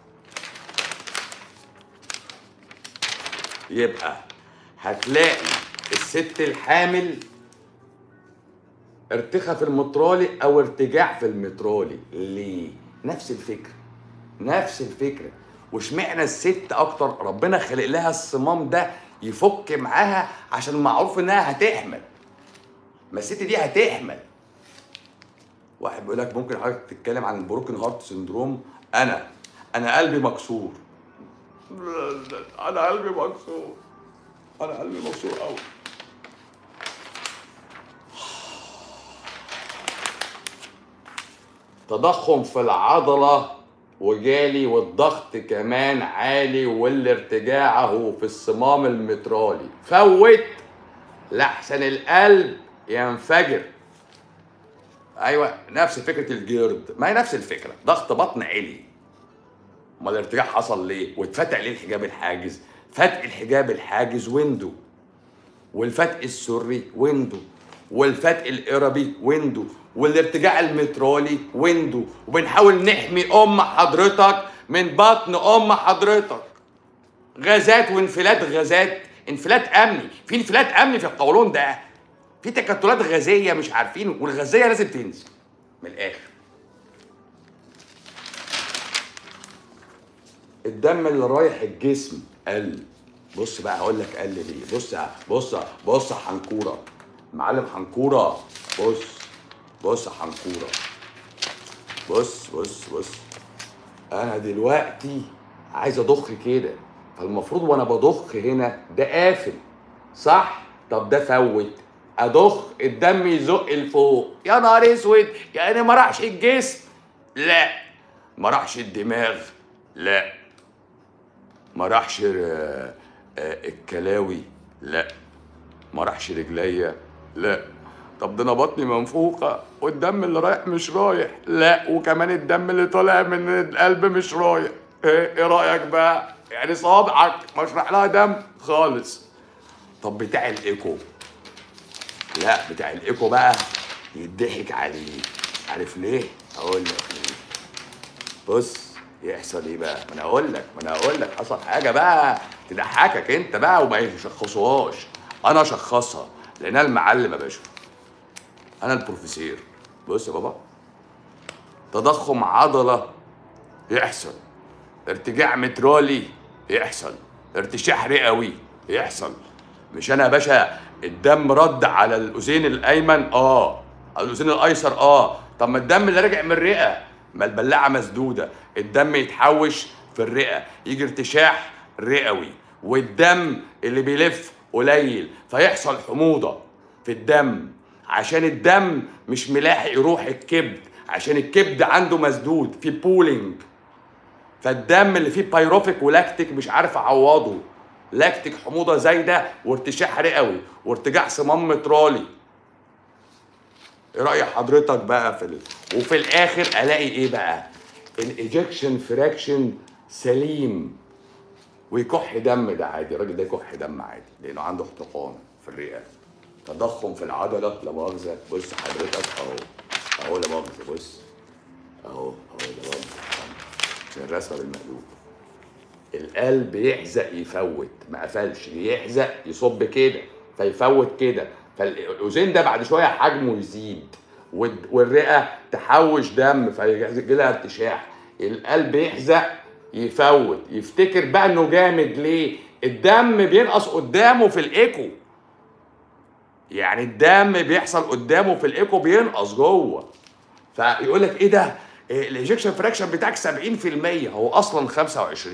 S1: يبقى هتلاقي الست الحامل ارتخاء في المترالي او ارتجاع في المترالي ليه نفس الفكره نفس الفكره واشمعنى الست اكتر ربنا خلق لها الصمام ده يفك معاها عشان معروف انها هتحمل ما الست دي هتحمل واحد بيقول لك ممكن حضرتك تتكلم عن البروكن هارت سندروم انا انا قلبي مكسور انا قلبي مكسور انا قلبي مكسور قوي تضخم في العضلة وجالي والضغط كمان عالي والارتجاع اهو في الصمام المترالي فوت لحسن القلب ينفجر ايوه نفس فكره الجيرد ما هي نفس الفكره ضغط بطن عالي امال الارتجاع حصل ليه واتفتح ليه الحجاب الحاجز فتح الحجاب الحاجز ويندو والفتح السري ويندو والفتق الاربي ويندو والارتجاع المترالي ويندو وبنحاول نحمي ام حضرتك من بطن ام حضرتك غازات وانفلات غازات انفلات امني في انفلات امني في القولون ده في تكتلات غازيه مش عارفين والغازيه لازم تنزل من الاخر الدم اللي رايح الجسم قل بص بقى هقول لك قل ليه بص يا- بص بص يا حنكوره معلم حنكوره بص بص يا حنكوره بص بص بص انا دلوقتي عايز اضخ كده فالمفروض وانا بضخ هنا ده قافل صح طب ده فوت اضخ الدم يزق لفوق يا نهار اسود يعني ما راحش الجسم لا ما راحش الدماغ لا ما راحش آه، آه، الكلاوي لا ما راحش رجليا لا طب ده انا بطني منفوخه والدم اللي رايح مش رايح لا وكمان الدم اللي طالع من القلب مش رايح ايه إيه رايك بقى يعني صوابعك مش رايح لها دم خالص طب بتاع الايكو لا بتاع الايكو بقى يضحك عليه عارف ليه اقول لك ليه بص يحصل ايه بقى ما انا اقول لك ما انا اقول لك حصل حاجه بقى تضحكك انت بقى وما يشخصوهاش انا اشخصها لان انا المعلم يا باشا انا البروفيسور بص يا بابا تضخم عضله يحصل ارتجاع مترالي يحصل ارتشاح رئوي يحصل مش انا يا باشا الدم رد على الاذين الايمن اه على الاذين الايسر اه طب ما الدم اللي راجع من الرئه ما البلاعه مسدوده الدم يتحوش في الرئه يجي ارتشاح رئوي والدم اللي بيلف قليل فيحصل حموضه في الدم عشان الدم مش ملاحق يروح الكبد عشان الكبد عنده مسدود في بولينج فالدم اللي فيه بايروفيك ولاكتيك مش عارف اعوضه لاكتيك حموضه زايده وارتشاح رئوي وارتجاع صمام مترالي ايه راي حضرتك بقى في ال... وفي الاخر الاقي ايه بقى الايجكشن فراكشن سليم ويكح دم ده عادي الراجل ده يكح دم عادي لانه عنده احتقان في الرئه تضخم في العضله لا مؤاخذه بص حضرتك اهو اهو لا مؤاخذه بص اهو اهو لا مؤاخذه عشان الرسمه بالمقلوب القلب يحزق يفوت ما قفلش يحزق يصب كده فيفوت كده فالاذين ده بعد شويه حجمه يزيد والد- والرئه تحوش دم فيجي لها ارتشاح القلب يحزق يفوت يفتكر بقى انه جامد ليه الدم بينقص قدامه في الايكو يعني الدم بيحصل قدامه في الايكو بينقص جوه فيقول لك ايه ده إيه الايجكشن فراكشن بتاعك 70% هو اصلا 25%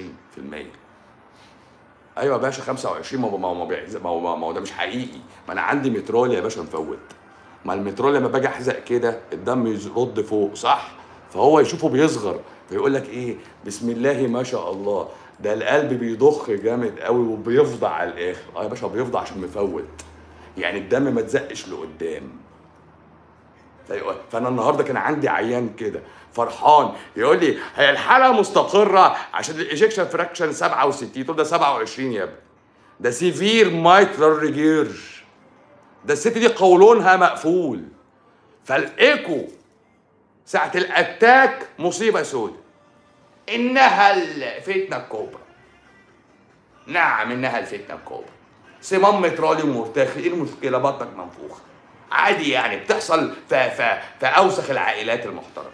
S1: ايوه يا باشا 25 ما هو ما هو ما بيحز- ما هو ما هو ده مش حقيقي ما انا عندي مترول يا باشا مفوت ما المترول لما باجي احزق كده الدم يرد فوق صح فهو يشوفه بيصغر فيقول لك ايه بسم الله ما شاء الله ده القلب بيضخ جامد قوي وبيفضع على الاخر اه يا باشا بيفضع عشان مفوت يعني الدم ما تزقش لقدام فيقول- فانا النهارده كان عندي عيان كده فرحان يقول لي هي الحاله مستقره عشان الايجكشن فراكشن 67 تقول ده 27 يا ابني ده سيفير مايترال ريجيرج ده الست دي قولونها مقفول فالايكو ساعة الاتاك مصيبة سودة انها الفتنة الكبرى نعم انها الفتنة الكبرى صمام مترالي ومرتخي ايه المشكلة بطنك منفوخة عادي يعني بتحصل في في في اوسخ العائلات المحترمة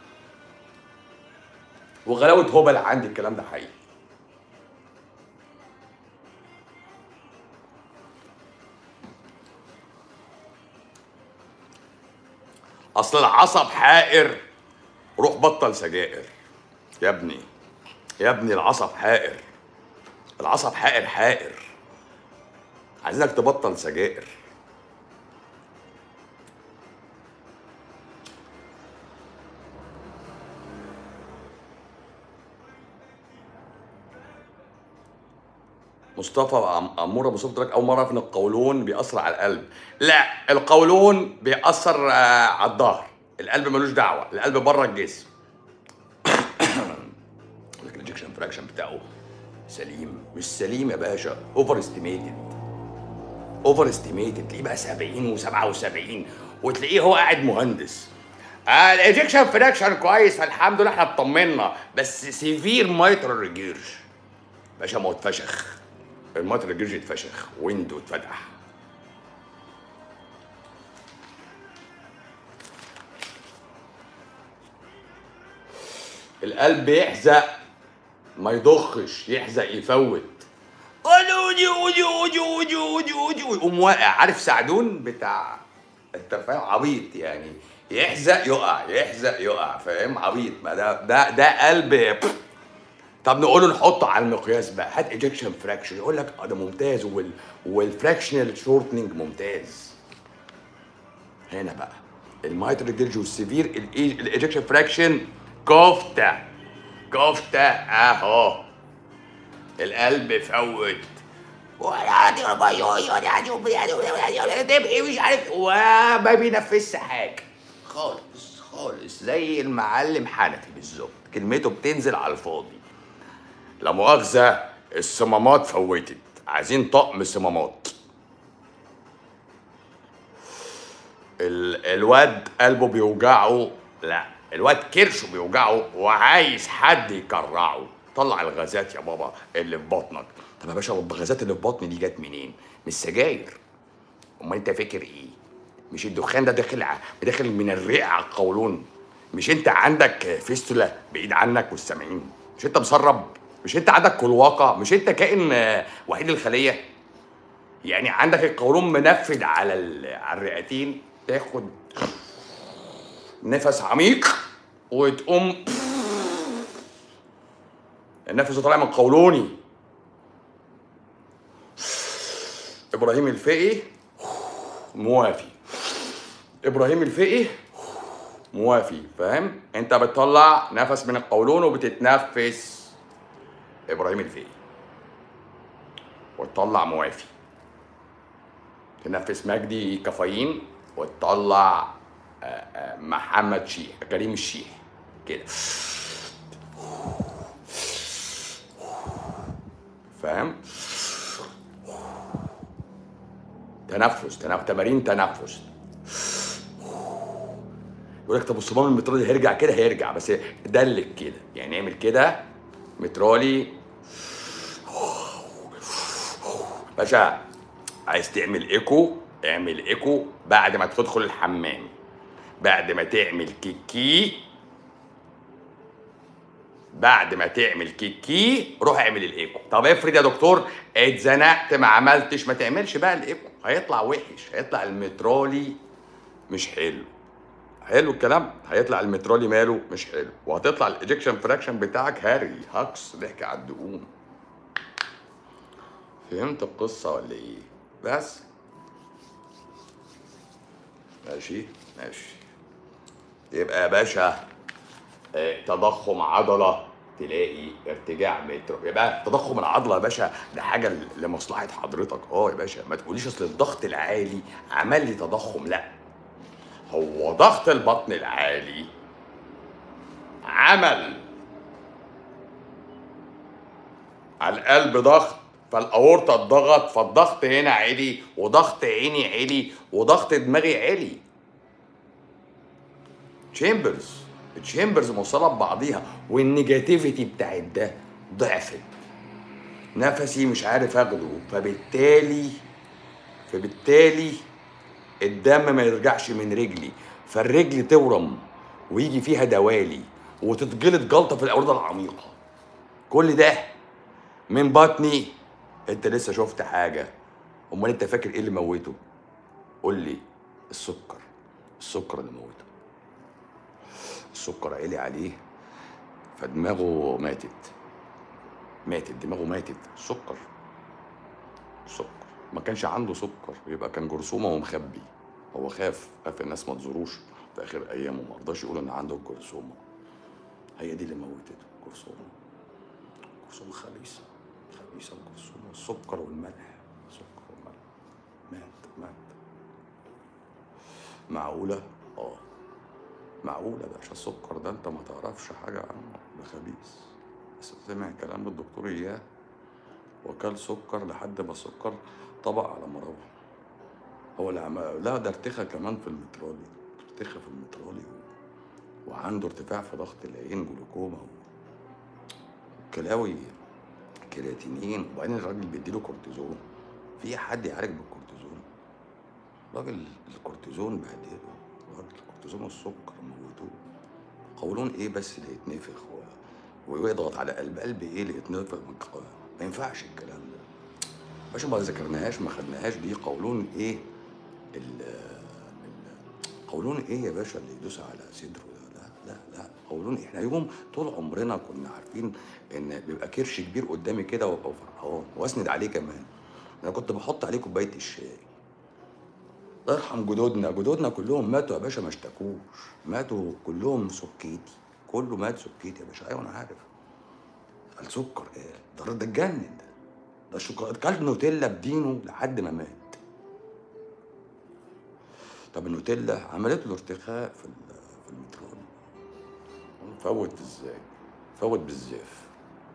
S1: وغلاوة هبل عندي الكلام ده حقيقي اصل العصب حائر روح بطل سجائر يا ابني يا ابني العصب حائر العصب حائر حائر عايزينك تبطل سجائر مصطفى عم- عموره مصطفى لك اول مره اعرف ان القولون بيأثر على القلب لا القولون بيأثر آه، على الظهر القلب ملوش دعوه القلب بره الجسم لكن الانجكشن فراكشن بتاعه سليم مش سليم يا باشا اوفر استيميتد اوفر استيميتد تلاقيه بقى 70 و77 وتلاقيه هو قاعد مهندس آه الايجكشن فراكشن كويس فالحمد لله احنا اطمنا بس سيفير مايترال ريجيرج باشا ما هو اتفشخ المايترال ريجيرج اتفشخ ويندو اتفتح القلب يحزق ما يضخش يحزق يفوت ودي ودي ودي ودي ودي ودي ويقوم واقع عارف سعدون بتاع انت فاهم عبيط يعني يحزق يقع يحزق يقع فاهم عبيط ما ده ده ده قلب طب نقول له نحطه على المقياس بقى هات ايجكشن فراكشن يقول لك اه ده ممتاز وال والفراكشنال شورتنج ممتاز هنا بقى المايترال جيرج والسيفير الايجكشن فراكشن كفته كفته اهو القلب فوت تبقي مش عارف وما بينفذش حاجه خالص خالص زي المعلم حنفي بالظبط كلمته بتنزل على الفاضي لا مؤاخذه الصمامات فوتت عايزين طقم صمامات ال- الواد قلبه بيوجعه لا الواد كرشه بيوجعه وعايز حد يكرعه طلع الغازات يا بابا اللي في بطنك طب يا باشا الغازات اللي في بطني دي جت منين من السجاير امال انت فاكر ايه مش الدخان ده داخل ع- داخل من الرئه على القولون مش انت عندك فيستولا بعيد عنك والسامعين مش انت مسرب مش انت عندك كلواقه مش انت كائن آه، وحيد الخليه يعني عندك القولون منفذ على ال- على الرئتين تاخد نفس عميق وتقوم النفس طالع من قولوني ابراهيم الفقي موافي ابراهيم الفقي موافي فاهم انت بتطلع نفس من القولون وبتتنفس ابراهيم الفقي وتطلع موافي تنفس مجدي كافيين وتطلع آه، آه، محمد شيح كريم الشيح كده فاهم تنفس تنفس تمارين تنفس يقول لك طب الصمام المترالي هيرجع كده هيرجع بس دلك كده يعني اعمل كده مترالي باشا عايز تعمل ايكو اعمل ايكو بعد ما تدخل الحمام بعد ما تعمل كيكي بعد ما تعمل كيكي روح اعمل الايكو طب افرض يا دكتور اتزنقت ما عملتش ما تعملش بقى الايكو هيطلع وحش هيطلع المترالي مش حلو حلو الكلام هيطلع المترالي ماله مش حلو وهتطلع الايجكشن فراكشن بتاعك هاري هكس ضحك على الدقون فهمت القصه ولا ايه بس ماشي ماشي يبقى يا باشا آه، تضخم عضله تلاقي ارتجاع متر يبقى تضخم العضله يا باشا ده حاجه ل- لمصلحه حضرتك اه يا باشا ما تقوليش اصل الضغط العالي عمل لي تضخم لا هو ضغط البطن العالي عمل على القلب ضغط فالاورطه اتضغط فالضغط هنا عالي وضغط عيني عالي وضغط دماغي عالي تشامبرز التشامبرز موصله ببعضيها والنيجاتيفيتي بتاعت ده ضعفت نفسي مش عارف اخده فبالتالي فبالتالي الدم ما يرجعش من رجلي فالرجل تورم ويجي فيها دوالي وتتجلط جلطه في الاورده العميقه كل ده من بطني انت لسه شفت حاجه امال انت فاكر ايه اللي موته قول لي السكر السكر اللي موته السكر عالي عليه فدماغه ماتت ماتت دماغه ماتت سكر سكر ما كانش عنده سكر يبقى كان جرثومه ومخبي هو خاف خاف الناس ما تزوروش في اخر ايامه ما رضاش يقول ان عنده الجرثومه هي دي اللي موتته الجرثومه جرثومه خبيثه خبيثه الجرثومه السكر والملح السكر والملح مات مات معقوله اه معقولة يا باشا السكر ده انت ما تعرفش حاجة عنه ده خبيث بس سمع كلام الدكتور اياه وكل سكر لحد ما السكر طبق على مروه
S2: هو اللي عمل لا ده ارتخى كمان في المترالي ارتخى في المترالي و... وعنده ارتفاع في ضغط العين جلوكوما و... كلاوي كرياتينين وبعدين الراجل بيديله كورتيزون في حد يعالج بالكورتيزون راجل الكورتيزون بهدله راجل الكورتيزون والسكر موتوه قولون ايه بس اللي يتنفخ و... ويضغط على قلب قلب ايه اللي يتنفخ من ق- ما ينفعش الكلام ده باشا ما ذكرناهاش ما خدناهاش دي قولون ايه ال ال- قولون ايه يا باشا اللي يدوس على صدره ده لا لا لا قولون احنا يوم طول عمرنا كنا عارفين ان بيبقى كرش كبير قدامي كده وابقى فرحان واسند عليه كمان انا كنت بحط عليه كوبايه الشاي الله يرحم جدودنا جدودنا كلهم ماتوا يا باشا ما اشتكوش ماتوا كلهم سكيتي كله مات سكيتي يا باشا ايوه انا عارف السكر ايه ده ده اتجنن ده ده الشوكولاته كل نوتيلا بدينه لحد ما مات طب النوتيلا عملت له ارتخاء في ال- في المترون فوت ازاي فوت بالزاف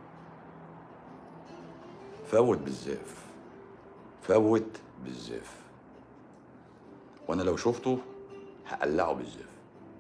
S2: فوت بالزاف فوت بالزاف وانا لو شفته هقلعه بالزاف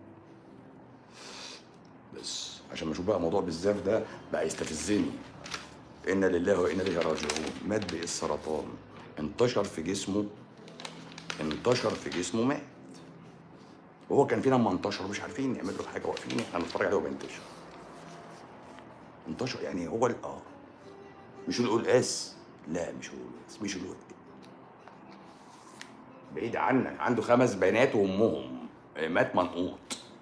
S2: بس عشان ما اشوف بقى موضوع بالزاف ده بقى يستفزني انا لله وانا اليه راجعون مات بالسرطان انتشر في جسمه انتشر في جسمه مات وهو كان فينا لما انتشر مش عارفين نعمل له حاجه واقفين احنا نتفرج عليه وهو بينتشر انتشر يعني هو ال- اه مش القلقاس لا مش القلقاس مش القلقاس بعيد عنك عنده خمس بنات وامهم مات منقوط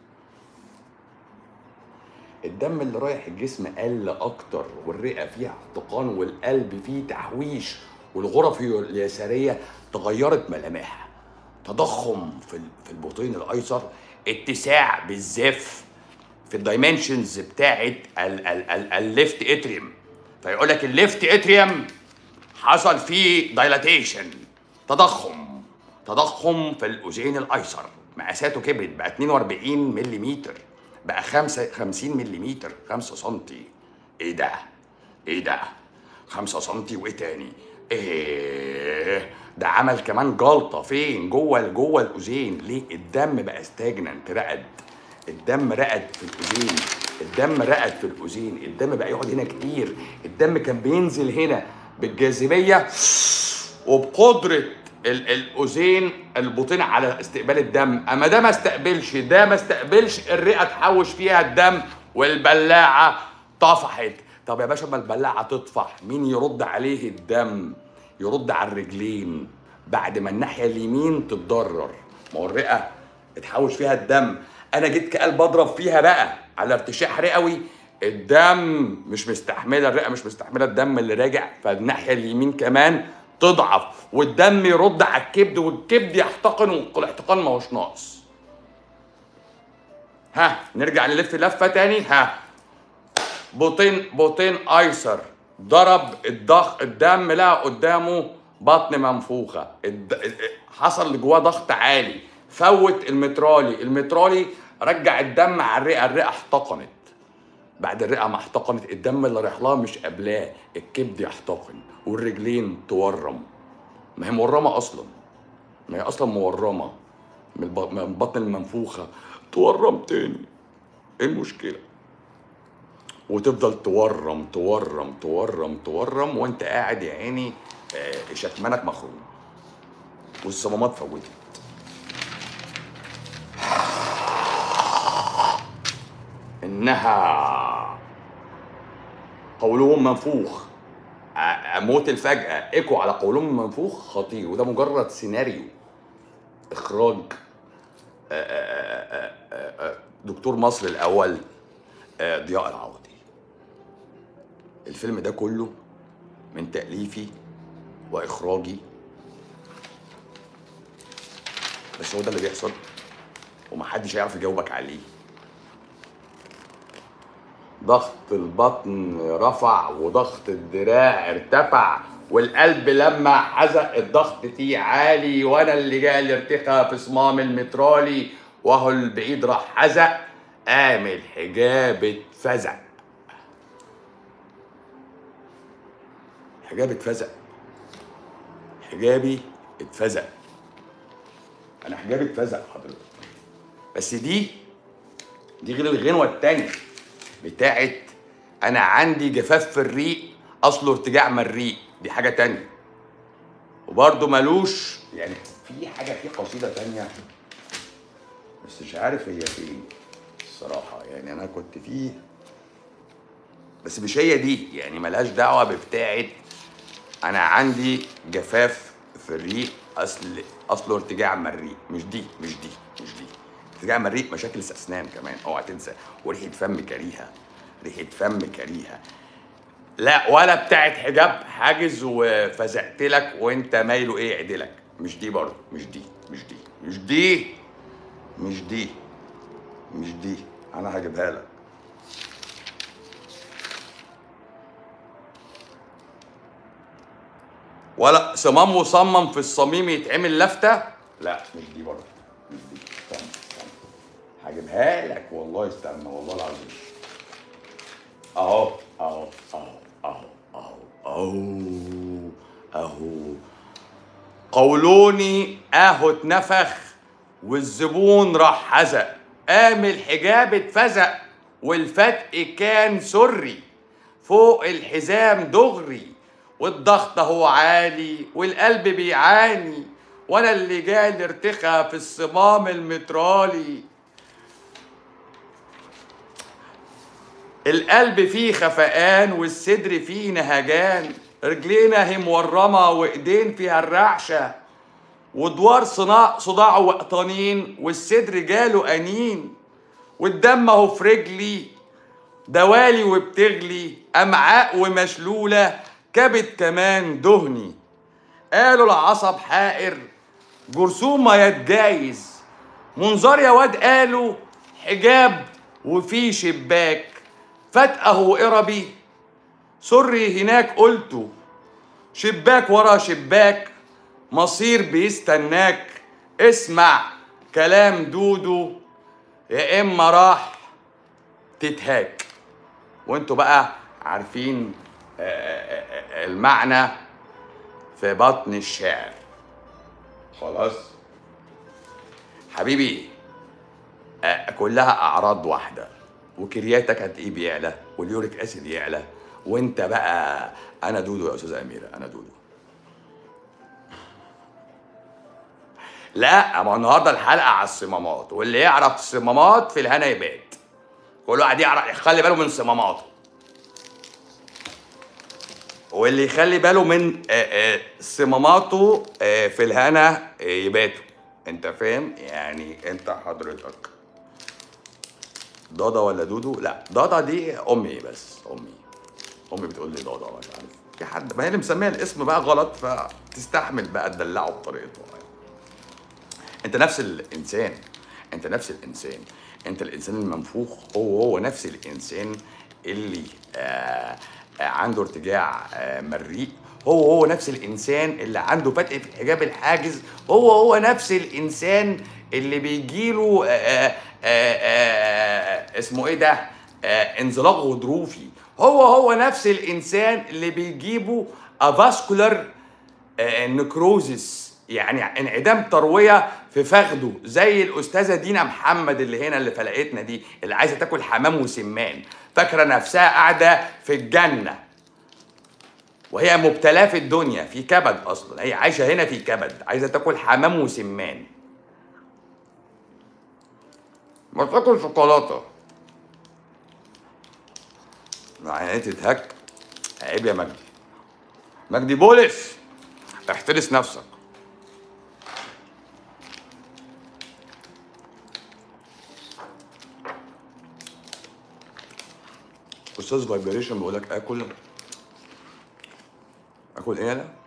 S2: الدم اللي رايح الجسم قل اكتر والرئه فيها احتقان والقلب فيه تحويش والغرف اليساريه تغيرت ملامحها تضخم في ال- في البطين الايسر اتساع بالزاف في الدايمنشنز بتاعت الليفت اتريوم فيقول لك الليفت اتريوم حصل فيه دايلاتيشن تضخم تضخم في الاذين الايسر مقاساته كبرت بقى 42 ملم بقى 5 50 ملم 5 سم ايه ده ايه ده 5 سم وايه تاني ايه ده عمل كمان جلطه فين جوه جوه الاذين ليه الدم بقى ستاجننت رقد الدم رقد في الاذين الدم رقد في الاذين الدم بقى يقعد هنا كتير الدم كان بينزل هنا بالجاذبيه وبقدره ال- الاذين البطين على استقبال الدم اما ده ما استقبلش ده ما استقبلش الرئه تحوش فيها الدم والبلاعه طفحت طب يا باشا ما البلاعه تطفح مين يرد عليه الدم يرد على الرجلين بعد ما الناحيه اليمين تتضرر ما هو الرئه اتحوش فيها الدم انا جيت كقلب اضرب فيها بقى على ارتشاح رئوي الدم مش مستحمله الرئه مش مستحمله الدم اللي راجع فالناحيه اليمين كمان تضعف والدم يرد على الكبد والكبد يحتقن والاحتقان ما هوش ناقص ها نرجع نلف لفه تاني ها بطين بطين ايسر ضرب الضغط الدم لقى قدامه بطن منفوخه الد... حصل اللي جواه ضغط عالي فوت المترالي المترالي رجع الدم على الرئه الرئه احتقنت بعد الرئه ما احتقنت الدم اللي رايح لها مش قابلاه الكبد يحتقن والرجلين تورم ما هي مورمه اصلا ما هي اصلا مورمه من الب- من البطن المنفوخه تورم تاني ايه المشكله وتفضل تورم تورم تورم تورم وانت قاعد يا عيني آه، شكمانك مخروم والصمامات فوتت انها قولهم منفوخ ع- موت الفجأة ايكو على قولهم منفوخ خطير وده مجرد سيناريو اخراج آه، آه، آه، آه، آه، دكتور مصر الاول آه، ضياء العوضي الفيلم ده كله من تأليفي وإخراجي بس هو ده اللي بيحصل ومحدش هيعرف يجاوبك عليه ضغط البطن رفع وضغط الدراع ارتفع والقلب لما حزق الضغط فيه عالي وانا اللي جاي الارتخاء في صمام المترالي وهو البعيد راح حزق قام الحجاب اتفزق حجابي اتفزق حجابي اتفزق
S1: انا حجابي اتفزق حضرتك بس دي دي غير الغنوه التانيه بتاعت انا عندي جفاف في الريق اصله ارتجاع مريء دي حاجه تانيه وبرضه ملوش يعني في حاجه في قصيده تانيه بس مش عارف هي فين الصراحه يعني انا كنت فيه بس مش هي دي يعني ملهاش دعوه ببتاعه انا عندي جفاف في الريق اصل اصله ارتجاع مريء مش دي مش دي مش دي ارتجاع مريء مشاكل اسنان كمان اوعى تنسى وريحه فم كريهه ريحه فم كريهه لا ولا بتاعت حجاب حاجز وفزعت لك وانت مايله ايه عدلك مش دي برضه مش دي مش دي مش دي مش دي مش دي انا هجيبها لك ولا صمام مصمم في الصميم يتعمل لفته لا مش دي برضه مش دي استنى استنى هجيبها لك والله استنى والله العظيم اهو اهو اهو اهو اهو اهو اهو قولوني اهو اتنفخ والزبون راح حزق قام الحجاب اتفزق والفتق كان سري فوق الحزام دغري والضغط اهو عالي والقلب بيعاني وانا اللي جالي ارتخى في الصمام المترالي القلب فيه خفقان والصدر فيه نهجان رجلينا هي مورمة وايدين فيها الرعشة ودوار صناع صداع وقطانين والصدر جاله أنين والدم اهو في رجلي دوالي وبتغلي أمعاء ومشلولة كبد كمان دهني قالوا العصب حائر جرثومة يتجايز منظر يا واد قالوا حجاب وفي شباك فتقه وقربي سري هناك قلته شباك ورا شباك مصير بيستناك اسمع كلام دودو يا اما راح تتهاك وانتوا بقى عارفين آه، آه، آه، المعنى في بطن الشعر خلاص حبيبي آه، كلها اعراض واحده وكرياتك هتلاقيه بيعلى واليوريك اسيد يعلى وانت بقى انا دودو يا استاذه اميره انا دودو لا ما النهارده الحلقه على الصمامات واللي يعرف الصمامات في الهنا يبات كل واحد يعرف يخلي باله من صماماته واللي يخلي باله من آه، آه، صماماته آه، في الهنا آه، يباتوا انت فاهم يعني انت حضرتك ضاضة ولا دودو لا ضاضة دي امي بس امي امي بتقول لي ضاضة مش عارف في حد ما هي اللي مسميها الاسم بقى غلط فتستحمل بقى تدلعه بطريقته انت نفس الانسان انت نفس الانسان انت الانسان المنفوخ هو هو نفس الانسان اللي آه آه عنده ارتجاع آه مريء هو هو نفس الانسان اللي عنده فتق في الحجاب الحاجز هو هو نفس الانسان اللي بيجيله آه آه آه آه اسمه ايه ده آه انزلاق غضروفي هو هو نفس الانسان اللي بيجيبه افاسكولار نكروزس يعني انعدام ترويه في فخده زي الاستاذه دينا محمد اللي هنا اللي فلقتنا دي اللي عايزه تاكل حمام وسمان فاكره نفسها قاعده في الجنه وهي مبتلاه في الدنيا في كبد اصلا هي عايشه هنا في كبد عايزه تاكل حمام وسمان ما تاكل شوكولاته يعني تتهك عيب يا مجدي مجدي بولس احترس نفسك استاذ فايبريشن بيقول لك اكل اكل ايه انا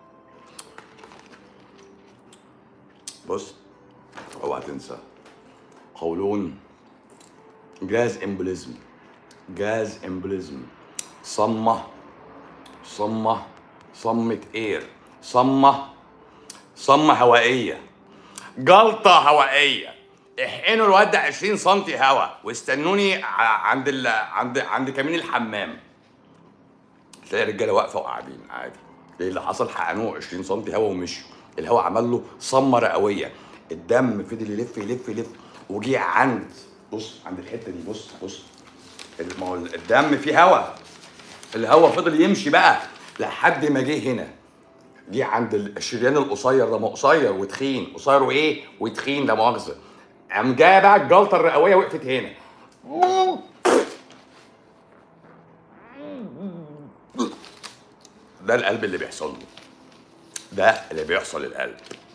S1: بص اوعى تنسى قولون جاز امبوليزم جاز امبوليزم صمة صمة صمة اير صمة صمة هوائية جلطة هوائية احقنوا الواد ده 20 سم هوا واستنوني ع- عند ال... عند عند كمين الحمام تلاقي الرجاله واقفه وقاعدين عادي ايه اللي حصل حقنوه 20 سم هوا ومشوا الهوا عمل له صمه رئويه الدم فضل يلف يلف يلف وجي عند بص عند الحته دي بص بص ما هو الدم فيه هواء الهواء فضل يمشي بقى لحد ما جه هنا جه عند الشريان القصير ده ما قصير وتخين قصير وايه وتخين لا مؤاخذه قام جايه بقى الجلطه الرئويه وقفت هنا ده القلب اللي بيحصل له ده اللي بيحصل للقلب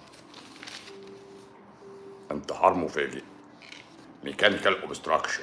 S1: انتحار مفاجئ ميكانيكال اوبستراكشن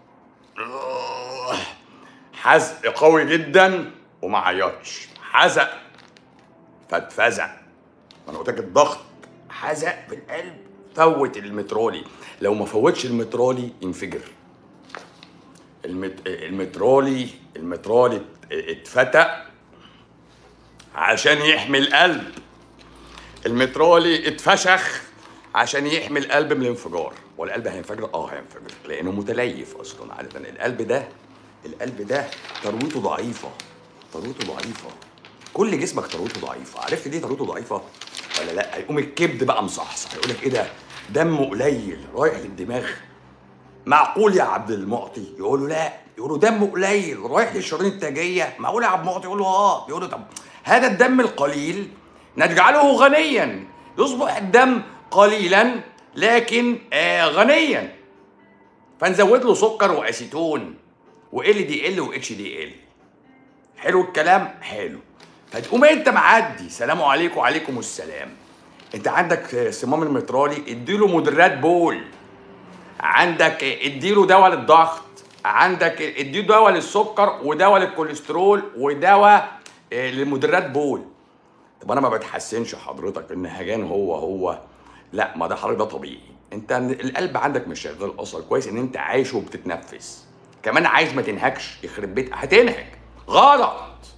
S1: حزق قوي جدا وما عيطش حزق فاتفزع ما انا قلت لك الضغط حزق في القلب فوت المترولي لو ما فوتش المترولي ينفجر المت... المترولي المترولي اتفتق عشان يحمي القلب المترولي اتفشخ عشان يحمي القلب من الانفجار والقلب هينفجر اه هينفجر لانه متليف اصلا عاده القلب ده القلب ده ثروته ضعيفه ثروته ضعيفه كل جسمك ثروته ضعيفه عرفت ليه ثروته ضعيفه ولا لا هيقوم الكبد بقى مصحصح يقول لك ايه ده دمه قليل رايح للدماغ معقول يا عبد المعطي يقول له لا يقول له دمه قليل رايح للشرايين التاجيه معقول يا عبد المعطي يقول له اه يقول له طب هذا الدم القليل نجعله غنيا يصبح الدم قليلا لكن آه غنيا فنزود له سكر واسيتون وال دي ال واتش دي ال حلو الكلام حلو فتقوم انت معدي سلام عليكم وعليكم السلام انت عندك صمام المترالي اديله مدرات بول عندك اديله دواء للضغط عندك اديله دواء للسكر ودواء للكوليسترول ودواء آه، لمدرات بول طب انا ما بتحسنش حضرتك النهجان هو هو لا ما ده حضرتك ده طبيعي انت القلب عندك مش شغال اصلا كويس ان انت عايش وبتتنفس كمان عايز ما تنهكش يخرب بيت هتنهك غلط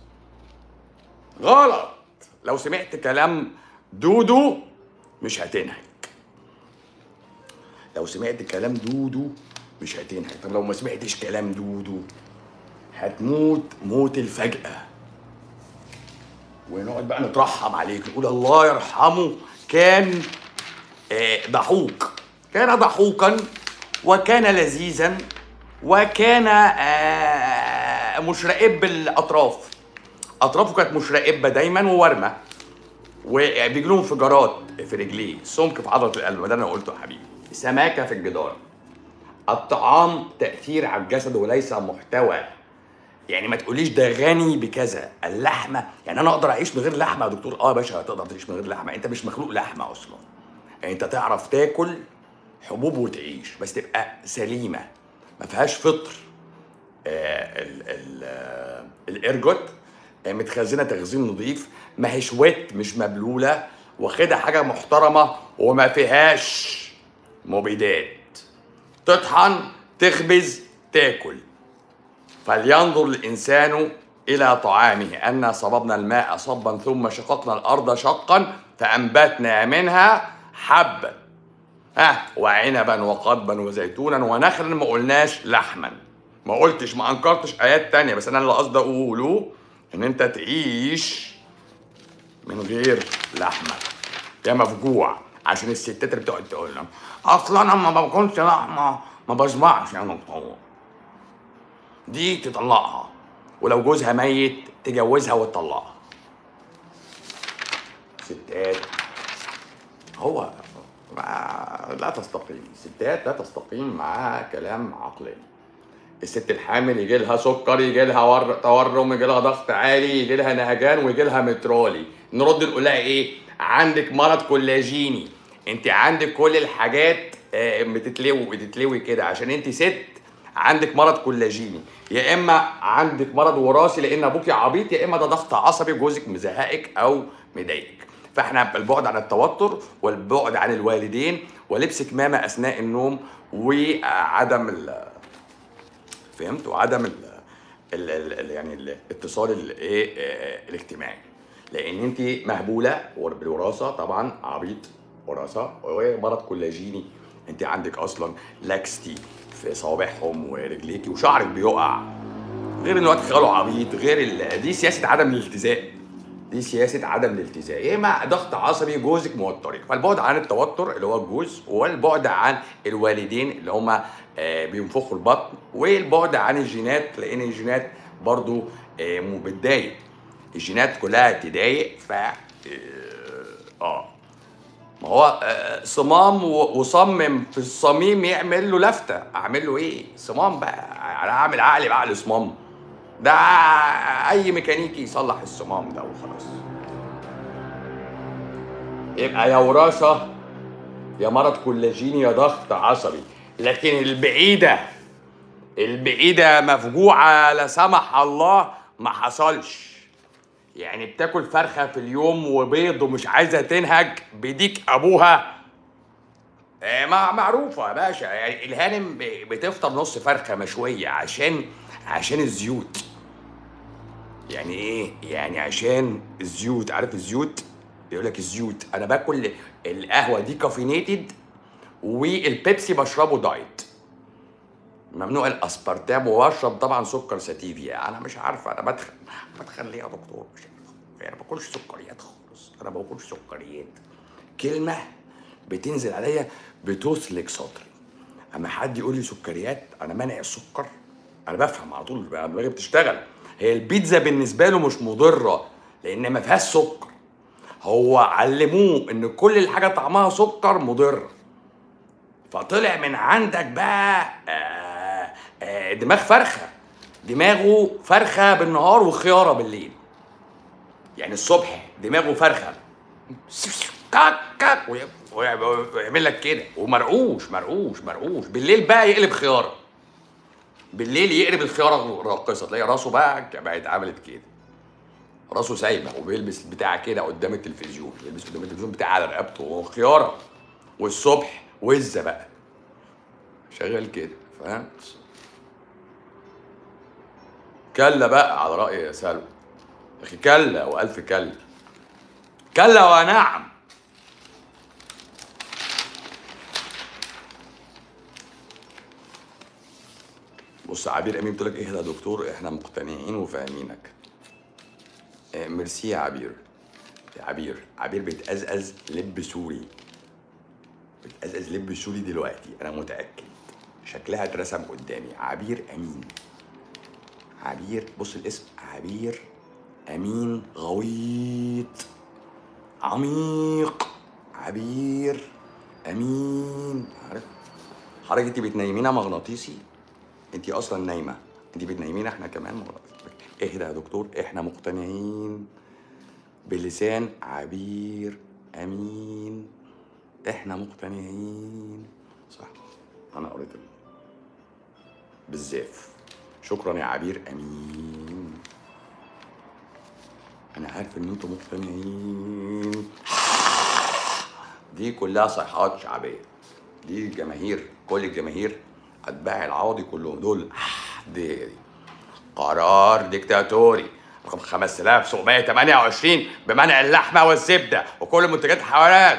S1: غلط لو سمعت كلام دودو مش هتنهك لو سمعت كلام دودو مش هتنهك طب لو ما سمعتش كلام دودو هتموت موت الفجأة ونقعد بقى نترحم عليك نقول الله يرحمه كان آه، ضحوك كان ضحوكا وكان لذيذا وكان آه، مشرئب بالاطراف اطرافه كانت مشرئبه دايما وورمه وبيجي لهم انفجارات في رجليه سمك في عضله القلب ده انا قلته يا حبيبي سماكه في الجدار الطعام تاثير على الجسد وليس محتوى يعني ما تقوليش ده غني بكذا اللحمه يعني انا اقدر اعيش من غير لحمه يا دكتور اه يا باشا هتقدر تعيش من غير لحمه انت مش مخلوق لحمه اصلا يعني انت تعرف تاكل حبوب وتعيش بس تبقى سليمه ما فيهاش فطر آه ال ال آه الارجوت آه متخزنه تخزين نظيف ما هيش ويت مش مبلوله واخدها حاجه محترمه وما فيهاش مبيدات تطحن تخبز تاكل فلينظر الإنسان إلى طعامه أنا صببنا الماء صبا ثم شققنا الأرض شقا فأنبتنا منها حبا ها وعنبا وقضبا وزيتونا ونخلا ما قلناش لحما ما قلتش ما انكرتش ايات تانية بس انا اللي قصدي اقوله ان انت تعيش من غير لحمه يا مفجوع عشان الستات اللي بتقعد تقول لهم اصلا انا ما باكلش لحمه ما بشبعش يا دكتور دي تطلقها ولو جوزها ميت تجوزها وتطلقها ستات هو ما لا تستقيم ستات لا تستقيم مع كلام عقلي الست الحامل يجي لها سكر يجي لها ور... تورم يجي لها ضغط عالي يجي لها نهجان ويجي لها مترولي نرد نقول لها ايه عندك مرض كولاجيني انت عندك كل الحاجات آه، بتتلوي بتتلوي كده عشان انت ست عندك مرض كولاجيني يا اما عندك مرض وراثي لان ابوك عبيط يا اما ده ضغط عصبي جوزك مزهقك او مضايقك فاحنا البعد عن التوتر والبعد عن الوالدين ولبس كمامه اثناء النوم وعدم ال فهمت وعدم ال ال ال ال يعني الاتصال الايه آه، الاجتماعي لان انت مهبوله بالوراثه طبعا عبيط وراثه ومرض كولاجيني انت عندك اصلا لاكستي في صوابعهم ورجليكي وشعرك بيقع غير ان الوقت خاله عبيط غير ال... دي سياسه عدم الالتزام دي سياسه عدم الالتزام يا اما ضغط عصبي جوزك موترك فالبعد عن التوتر اللي هو الجوز والبعد عن الوالدين اللي هما آه، بينفخوا البطن والبعد عن الجينات لان الجينات برضو آه، م- بتضايق الجينات كلها تضايق ف اه آه. ما هو آه، صمام و- وصمم في الصميم يعمل له لفته اعمل له ايه صمام بقى انا اعمل عقلي بعقل صمام ده اي ميكانيكي يصلح الصمام ده وخلاص يبقى يا وراثه يا مرض كولاجيني يا ضغط عصبي لكن البعيده البعيده مفجوعه لا سمح الله ما حصلش يعني بتاكل فرخه في اليوم وبيض ومش عايزه تنهج بيديك ابوها آه، ما معروفه يا باشا يعني الهانم ب- بتفطر نص فرخه مشويه عشان عشان الزيوت يعني ايه يعني عشان الزيوت عارف الزيوت يقول لك الزيوت انا باكل القهوه دي كافينيتد والبيبسي بشربه دايت ممنوع الاسبرتام واشرب طبعا سكر ساتيفيا انا مش عارفه انا بدخل بدخل ليه يا دكتور مش عارف يعني ما باكلش سكريات خالص انا ما باكلش سكريات كلمه بتنزل عليا بتسلك صدري اما حد يقول لي سكريات انا مانع السكر انا بفهم على طول بقى دماغي بتشتغل هي البيتزا بالنسبه له مش مضره لان ما فيهاش سكر هو علموه ان كل الحاجه طعمها سكر مضر فطلع من عندك بقى آه آه دماغ فرخه دماغه فرخه بالنهار وخياره بالليل يعني الصبح دماغه فرخه كاك كاك وي- وي- ويعمل لك كده ومرقوش مرقوش مرقوش بالليل بقى يقلب خياره بالليل يقلب الخياره راقصه تلاقي راسه بقى بقت عملت كده راسه سايبه وبيلبس بتاع كده قدام التلفزيون بيلبس قدام التلفزيون بتاع على رقبته وهو خياره والصبح وزه بقى شغال كده فهمت كلا بقى على رأي يا سلوى يا اخي كلا والف كلا كلا ونعم بص عبير امين بتقول لك ايه يا دكتور احنا مقتنعين وفاهمينك آه، ميرسي يا عبير يا عبير عبير بتقزقز لب سوري بتقزقز لب سوري دلوقتي انا متاكد شكلها اترسم قدامي عبير امين عبير بص الاسم عبير امين غويط عميق عبير امين عارف حضرتك انت بتنيمينا مغناطيسي انت اصلا نايمه انت بتنيمينا احنا كمان مغناطيسي اهدى يا دكتور احنا مقتنعين بلسان عبير امين احنا مقتنعين صح انا قريت ال- بالزاف شكرا يا عبير امين انا عارف ان انتوا مقتنعين دي كلها صيحات شعبيه دي جماهير كل الجماهير اتباع العوضي كلهم دول دي, دي. قرار ديكتاتوري رقم 5728 بمنع اللحمه والزبده وكل منتجات الحيوانات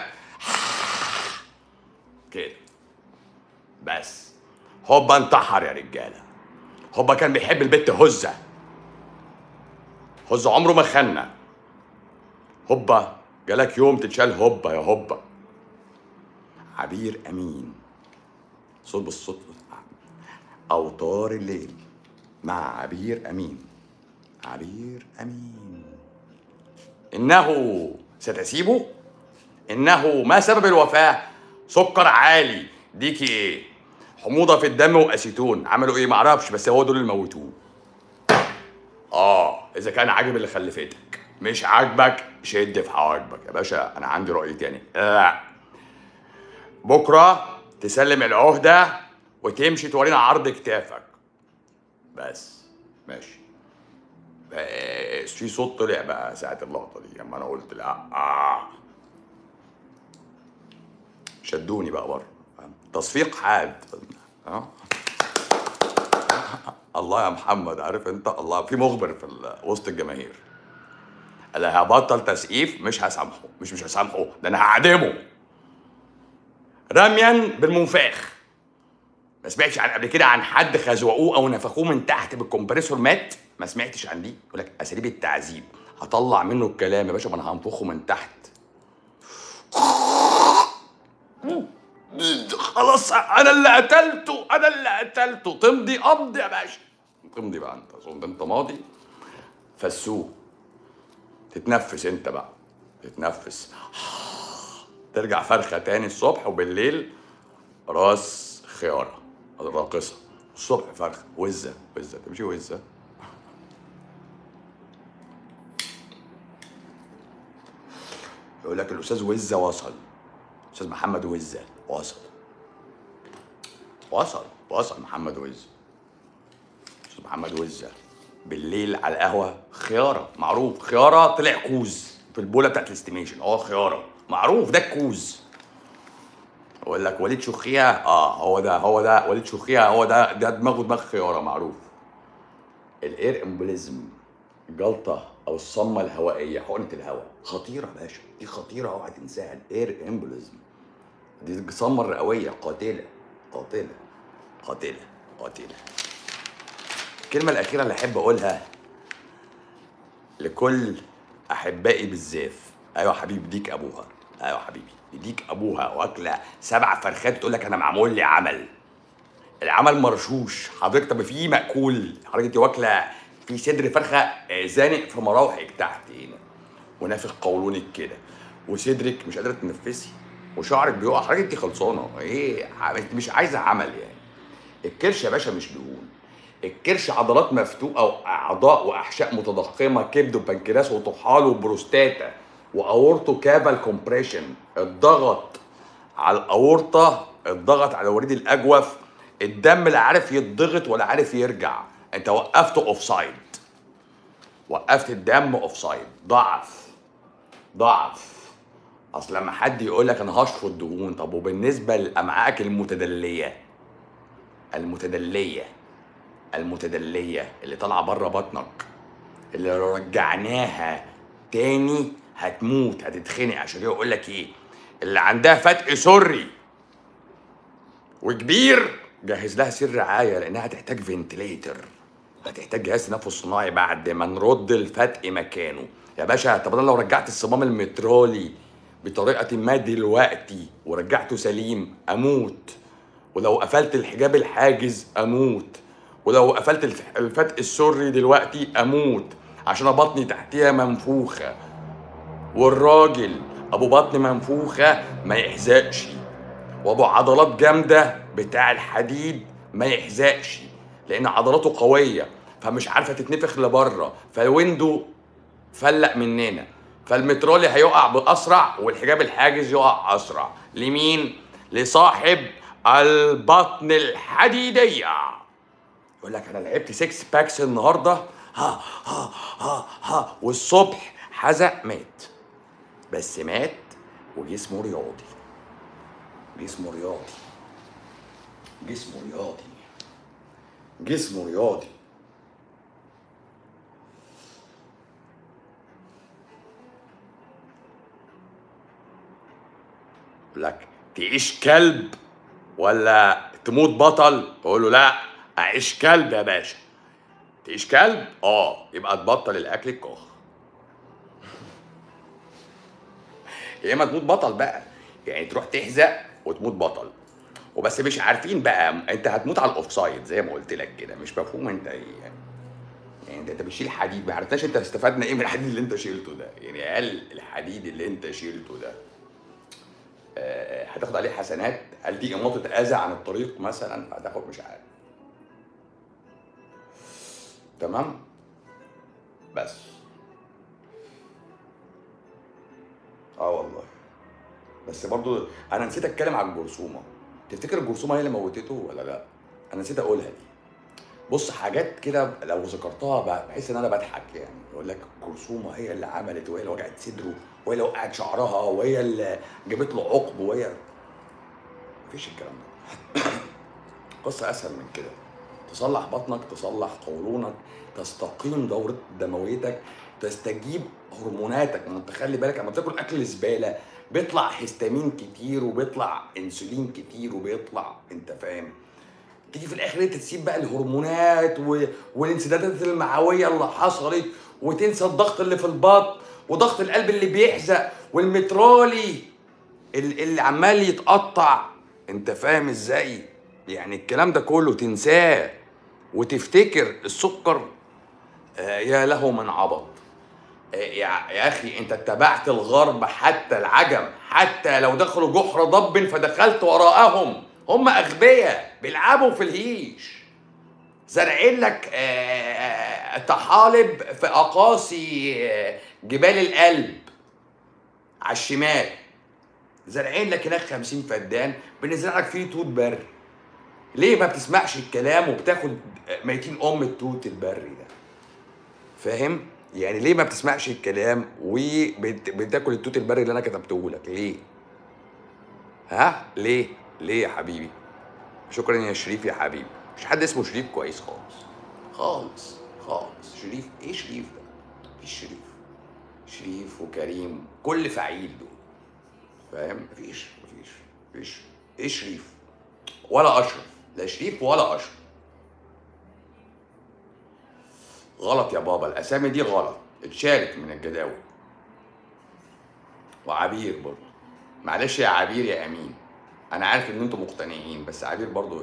S1: كده بس هوبا انتحر يا رجاله هوبا كان بيحب البت هزه هزه عمره ما خنا هوبا جالك يوم تتشال هوبا يا هوبا عبير امين صوت بالصوت اوتار الليل مع عبير امين عبير امين انه ستسيبه انه ما سبب الوفاه سكر عالي ديكي ايه حموضه في الدم واسيتون عملوا ايه معرفش بس هو دول اللي موتوه اه اذا كان عاجب اللي خلفتك مش عاجبك شد في حواجبك يا باشا انا عندي راي تاني لا بكره تسلم العهده وتمشي تورينا عرض كتافك بس ماشي بس في صوت طلع بقى ساعة اللقطة دي لما أنا قلت لا آه. شدوني بقى بره فاهم؟ تصفيق حاد اه الله يا محمد عارف انت الله في مخبر في ال- وسط الجماهير اللي هبطل تسقيف مش هسامحه مش مش هسامحه ده انا هعدمه رميا بالمنفاخ ما سمعتش عن قبل كده عن حد خزوقوه او نفخوه من تحت بالكمبريسور مات ما سمعتش عن دي يقول لك اساليب التعذيب هطلع منه الكلام يا باشا ما انا هنفخه من تحت خلاص انا اللي قتلته انا اللي قتلته تمضي قبض يا باشا تمضي بقى انت اظن انت ماضي فسوه تتنفس انت بقى تتنفس ترجع فرخه تاني الصبح وبالليل راس خياره الراقصه الصبح فرخه وزه وزه تمشي وزه يقول لك الاستاذ وزه وصل استاذ محمد وزه وصل وصل وصل محمد وزه استاذ محمد وزه بالليل على القهوه خياره معروف خياره طلع كوز في البوله بتاعت الاستيميشن اه خياره معروف ده الكوز يقول لك وليد شوخيه اه هو ده هو ده وليد شوخيه هو ده ده دماغه دماغ خياره معروف الاير امبوليزم الجلطه او الصمه الهوائيه حقنه الهواء خطيره يا باشا دي خطيره اوعى تنساها الاير امبوليزم دي الصمه الرئويه قاتله قاتله قاتله قاتله الكلمه الاخيره اللي احب اقولها لكل احبائي بالزاف ايوه حبيبي ديك ابوها ايوه حبيبي يديك ابوها واكله سبع فرخات تقول لك انا معمول لي عمل العمل مرشوش حضرتك طب في مأكول حضرتك انت واكله في صدر فرخه آه، زانق في مراوحك تحت هنا ونافخ قولونك كده وصدرك مش قادره تنفسي وشعرك بيقع حضرتك انت خلصانه ايه انت مش عايزه عمل يعني الكرش يا باشا مش دهون الكرش عضلات مفتوقه واعضاء واحشاء متضخمه كبد وبنكرياس وطحال وبروستاتا واورتو كابال كومبريشن الضغط على الاورطه الضغط على الوريد الاجوف الدم لا عارف يتضغط ولا عارف يرجع انت وقفته اوف سايد وقفت الدم اوف سايد ضعف ضعف اصل لما حد يقول لك انا هشفط دهون طب وبالنسبه لامعائك المتدليه المتدليه المتدليه اللي طالعه بره بطنك اللي لو رجعناها تاني هتموت هتتخنق عشان كده يقول لك ايه اللي عندها فتق سري وكبير جهز لها سر رعايه لانها هتحتاج فنتليتر هتحتاج جهاز تنفس صناعي بعد ما نرد الفتق مكانه يا باشا طب انا لو رجعت الصمام المترالي بطريقه ما دلوقتي ورجعته سليم اموت ولو قفلت الحجاب الحاجز اموت ولو قفلت الف- الفتق السري دلوقتي اموت عشان أنا بطني تحتيها منفوخه والراجل ابو بطن منفوخه ما يحزقش وابو عضلات جامده بتاع الحديد ما يحزقش لان عضلاته قويه فمش عارفه تتنفخ لبره فالويندو فلق مننا فالمترولي هيقع باسرع والحجاب الحاجز يقع اسرع لمين لصاحب البطن الحديديه يقول لك انا لعبت 6 باكس النهارده ها ها ها ها والصبح حزق مات بس مات وجسمه رياضي جسمه رياضي جسمه رياضي جسمه رياضي يقول لك تعيش كلب ولا تموت بطل بقول له لا اعيش كلب يا باشا تعيش كلب اه يبقى تبطل الاكل الكخ يا اما تموت بطل بقى يعني تروح تحزق وتموت بطل وبس مش عارفين بقى انت هتموت على الاوفسايد زي ما قلت لك كده مش مفهوم انت ايه يعني يعني انت انت بتشيل حديد ما عرفناش انت استفدنا ايه من الحديد اللي انت شيلته ده يعني هل الحديد اللي انت شيلته ده آه، هتاخد عليه حسنات هل دي اماطه اذى عن الطريق مثلا هتاخد مش عارف تمام بس اه والله بس برضو انا نسيت اتكلم عن الجرثومه تفتكر الجرثومه هي اللي موتته ولا لا انا نسيت اقولها دي بص حاجات كده لو ذكرتها ب- بحس ان انا بضحك يعني يقول لك الجرثومه هي اللي عملت وهي اللي وجعت صدره وهي اللي وقعت شعرها وهي اللي جابت له عقب وهي مفيش الكلام ده قصه اسهل من كده تصلح بطنك تصلح قولونك تستقيم دورة دمويتك تستجيب هرموناتك ما انت خلي بالك لما بتاكل اكل زباله بيطلع هستامين كتير وبيطلع انسولين كتير وبيطلع انت فاهم تيجي في الاخر انت تسيب بقى الهرمونات و... والانسدادات المعويه اللي حصلت وتنسى الضغط اللي في البطن وضغط القلب اللي بيحزق والمترالي ال- اللي عمال يتقطع انت فاهم ازاي يعني الكلام ده كله تنساه وتفتكر السكر آه يا له من عبط آه يا يا اخي انت اتبعت الغرب حتى العجم حتى لو دخلوا جحر ضب فدخلت وراءهم هم اغبياء بيلعبوا في الهيش زارعين لك آه، طحالب في اقاصي آه، جبال القلب على الشمال زارعين لك هناك 50 فدان بنزرع لك فيه توت بري ليه ما بتسمعش الكلام وبتاخد ميتين ام التوت البري ده فاهم يعني ليه ما بتسمعش الكلام وبتاكل التوت البري اللي انا كتبته لك ليه ها ليه ليه يا حبيبي شكرا يا شريف يا حبيبي مش حد اسمه شريف كويس خالص خالص خالص شريف ايه شريف ده مفيش شريف شريف وكريم كل فعيل دول فاهم مفيش مفيش مفيش ايه شريف ولا اشرف لا شريف ولا اشرف غلط يا بابا الاسامي دي غلط اتشالت من الجداول وعبير برضه معلش يا عبير يا امين انا عارف ان انتم مقتنعين بس عبير برضه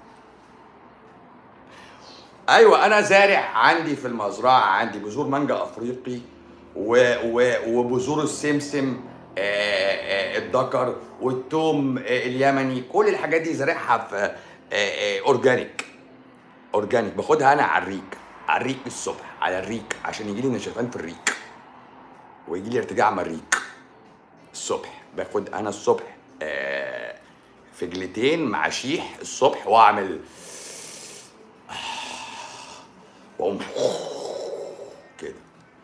S1: ايوه انا زارع عندي في المزرعه عندي بذور مانجا افريقي و... و... وبذور السمسم آه، آه، الدكر والثوم آه، اليمني كل الحاجات دي زارعها في آه، آه، اورجانيك اورجانيك باخدها انا على الريق على الريق الصبح على الريق عشان يجي لي نشفان في الريق ويجي لي ارتجاع مريق الصبح باخد انا الصبح آه، فجلتين مع شيح الصبح واعمل واقوم كده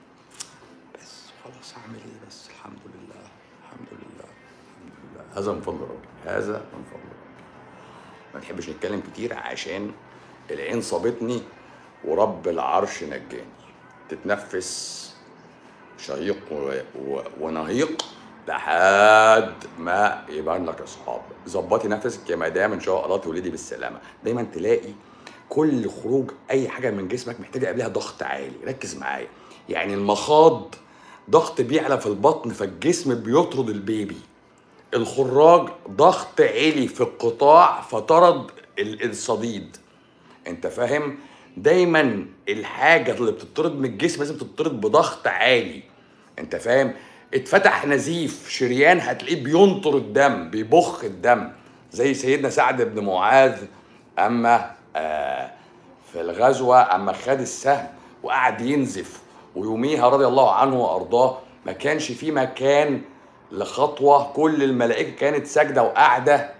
S1: بس خلاص هعمل ايه بس الحمد لله الحمد لله الحمد لله هذا من فضل ربي هذا من فضل ربي ما نحبش نتكلم كتير عشان العين صابتني ورب العرش نجاني تتنفس شهيق و... و... ونهيق لحد ما يبان لك اصحاب ظبطي نفسك يا مدام ان شاء الله تولدي بالسلامه دايما تلاقي كل خروج اي حاجه من جسمك محتاجه قبلها ضغط عالي ركز معايا يعني المخاض ضغط بيعلى في البطن فالجسم بيطرد البيبي الخراج ضغط عالي في القطاع فطرد ال- الصديد انت فاهم دايما الحاجه اللي بتطرد من الجسم لازم تطرد بضغط عالي انت فاهم اتفتح نزيف شريان هتلاقيه بينطر الدم بيبخ الدم زي سيدنا سعد بن معاذ اما آه في الغزوه اما خد السهم وقعد ينزف ويوميها رضي الله عنه وارضاه ما كانش في مكان لخطوه كل الملائكه كانت ساجده وقاعده آه،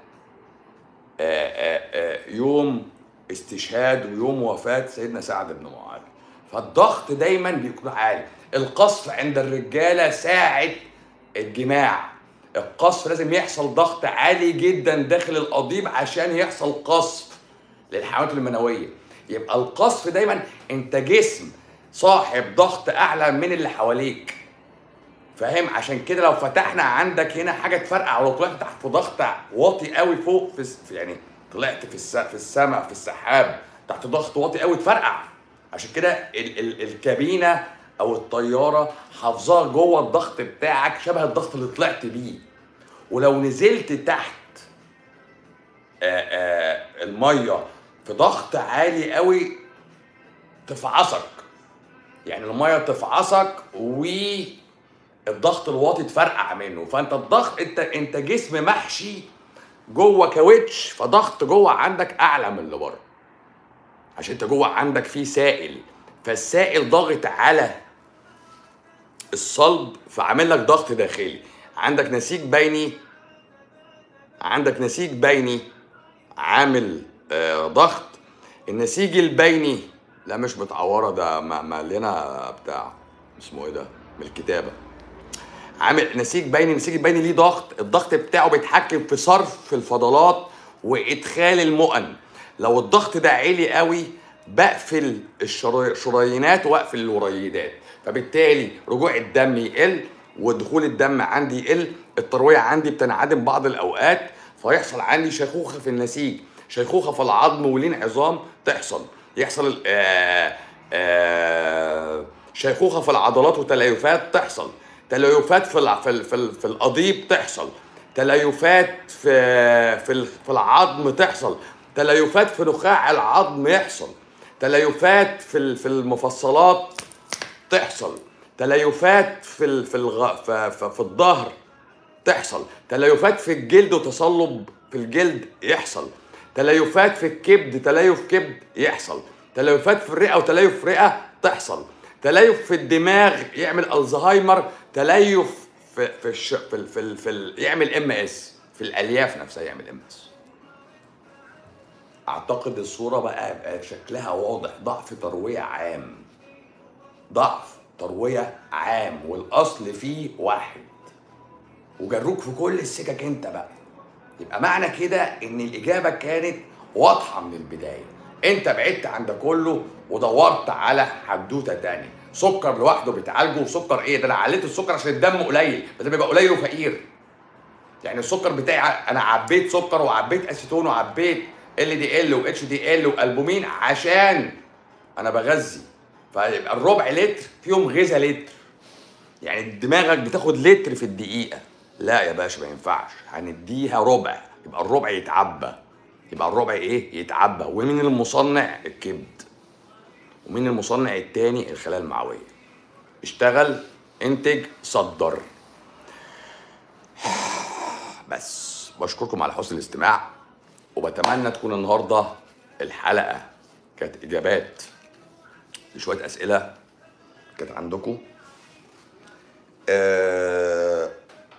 S1: آه، آه، يوم استشهاد ويوم وفاة سيدنا سعد بن معاذ فالضغط دايما بيكون عالي القصف عند الرجالة ساعة الجماع القصف لازم يحصل ضغط عالي جدا داخل القضيب عشان يحصل قصف للحيوانات المنوية يبقى القصف دايما انت جسم صاحب ضغط اعلى من اللي حواليك فاهم عشان كده لو فتحنا عندك هنا حاجه تفرقع ولو طلعت تحت في ضغط واطي قوي فوق في في- يعني طلعت في الس... في السماء في السحاب تحت ضغط واطي قوي تفرقع عشان كده ال... ال... الكابينه او الطياره حافظاها جوه الضغط بتاعك شبه الضغط اللي طلعت بيه ولو نزلت تحت آآ آآ الميه في ضغط عالي قوي تفعصك يعني الميه تفعصك والضغط الواطي تفرقع منه فانت الضغط انت انت جسم محشي جوه كاوتش فضغط جوه عندك اعلى من اللي بره عشان انت جوه عندك فيه سائل فالسائل ضاغط على الصلب فعامل لك ضغط داخلي عندك نسيج بيني عندك نسيج بيني عامل آه ضغط النسيج البيني لا مش متعوره ده م- ملينا بتاع اسمه ايه ده من الكتابه عامل نسيج بيني النسيج البيني ليه ضغط الضغط بتاعه بيتحكم في صرف الفضلات وادخال المؤن لو الضغط ده عالي قوي بقفل الشري- الشريانات واقفل الوريدات فبالتالي رجوع الدم يقل ودخول الدم عندي يقل الترويه عندي بتنعدم بعض الاوقات فيحصل عندي شيخوخه في النسيج شيخوخه في العظم ولين عظام تحصل يحصل ال- آه آه شيخوخه في العضلات وتليفات تحصل تليفات في الع- في ال- في, ال- في القضيب تحصل تليفات في في ال- في العظم تحصل تليفات في نخاع العظم يحصل تليفات في ال- في المفصلات تحصل تليفات في ال- في الغ... في, في, في الظهر تحصل تليفات في الجلد وتصلب في الجلد يحصل تليفات في الكبد تليف كبد يحصل تليفات في الرئه وتليف في رئه تحصل تليف في الدماغ يعمل الزهايمر تليف في في الش... في, ال... في, ال... في ال... يعمل ام اس في الالياف نفسها يعمل ام اس اعتقد الصوره بقى, بقى شكلها واضح ضعف ترويه عام ضعف ترويه عام والاصل فيه واحد وجروك في كل السكك انت بقى يبقى معنى كده ان الاجابه كانت واضحه من البدايه انت بعدت عن ده كله ودورت على حدوته تانية سكر لوحده بتعالجه وسكر ايه ده انا عليت السكر عشان الدم قليل بس ده بيبقى قليل وفقير يعني السكر بتاعي ع- انا عبيت سكر وعبيت اسيتون وعبيت ال دي ال واتش دي ال والبومين عشان انا بغذي فيبقى الربع لتر فيهم غذاء لتر يعني دماغك بتاخد لتر في الدقيقة لا يا باشا ما ينفعش هنديها ربع يبقى الربع يتعبى يبقى الربع ايه يتعبى ومين المصنع الكبد ومين المصنع التاني الخلايا المعوية اشتغل انتج صدر بس بشكركم على حسن الاستماع وبتمنى تكون النهارده الحلقة كانت إجابات لشوية أسئلة كانت عندكم آه،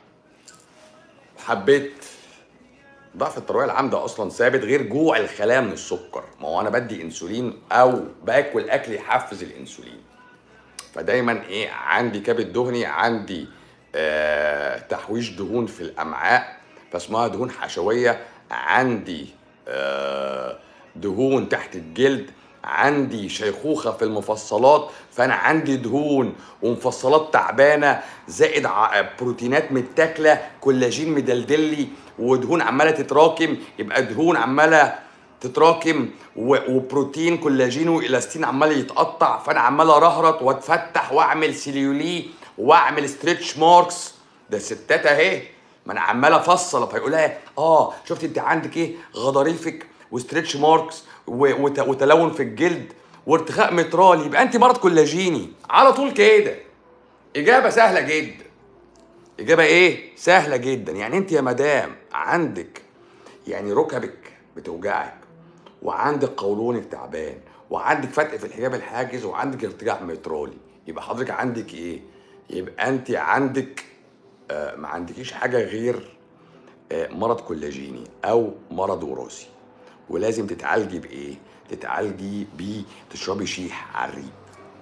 S1: حبيت ضعف الترويه العام ده اصلا ثابت غير جوع الخلايا من السكر ما هو انا بدي انسولين او باكل اكل يحفز الانسولين فدايما ايه عندي كبد دهني عندي آه تحويش دهون في الامعاء فاسمها دهون حشويه عندي آه دهون تحت الجلد عندي شيخوخه في المفصلات فانا عندي دهون ومفصلات تعبانه زائد ع- بروتينات متاكله كولاجين مدلدلي ودهون عماله تتراكم يبقى دهون عماله تتراكم و- وبروتين كولاجين والاستين عمال يتقطع فانا عمال ارهرط واتفتح واعمل سيليولي واعمل ستريتش ماركس ده الستات اهي ما انا عمال افصل فيقول لها اه شفت انت عندك ايه غضاريفك وستريتش ماركس و- وت- وتلون في الجلد وارتخاء مترالي يبقى انت مرض كولاجيني على طول كده اجابه سهله جدا اجابه ايه سهله جدا يعني انت يا مدام عندك يعني ركبك بتوجعك وعندك قولونك تعبان وعندك فتق في الحجاب الحاجز وعندك ارتجاع مترالي يبقى حضرتك عندك ايه يبقى انت عندك آه ما عندكيش حاجه غير آه مرض كولاجيني او مرض وراثي ولازم تتعالجي بايه تتعالجي بيه تشربي شيح على الريق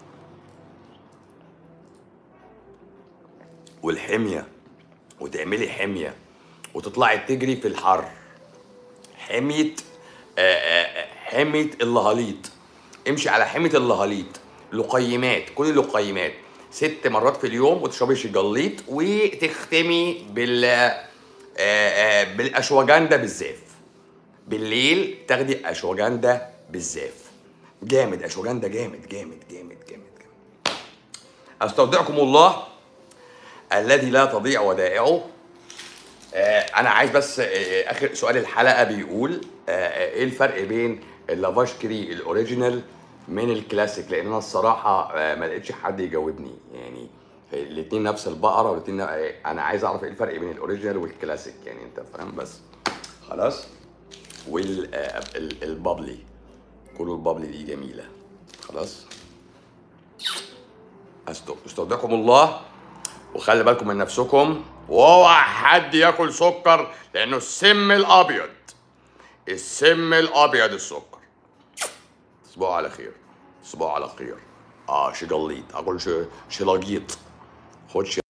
S1: والحميه وتعملي حميه وتطلعي تجري في الحر حميه آه، آه، آه، حميه اللهاليط امشي على حميه اللهاليط لقيمات كل لقيمات ست مرات في اليوم وتشربي شجليط وتختمي بال آه، آه، بالاشواجندا بالزاف بالليل تاخدي اشواجندا بالزاف جامد اشواجندا جامد جامد جامد جامد جامد استودعكم الله الذي لا تضيع ودائعه آه، انا عايز بس آه، اخر سؤال الحلقه بيقول آه، آه، ايه الفرق بين اللافاشكري الاوريجينال من الكلاسيك لان انا الصراحه آه، ما لقيتش حد يجاوبني يعني الاثنين نفس البقره والاثنين انا عايز اعرف ايه الفرق بين الاوريجينال والكلاسيك يعني انت فاهم بس خلاص والبابلي كلوا البابلي دي جميله خلاص أستو- استودعكم الله وخلي بالكم من نفسكم واوعى حد ياكل سكر لانه السم الابيض السم الابيض السكر تصبحوا على خير تصبحوا على خير اه شجليط اقول ش- شلاجيط خد ش-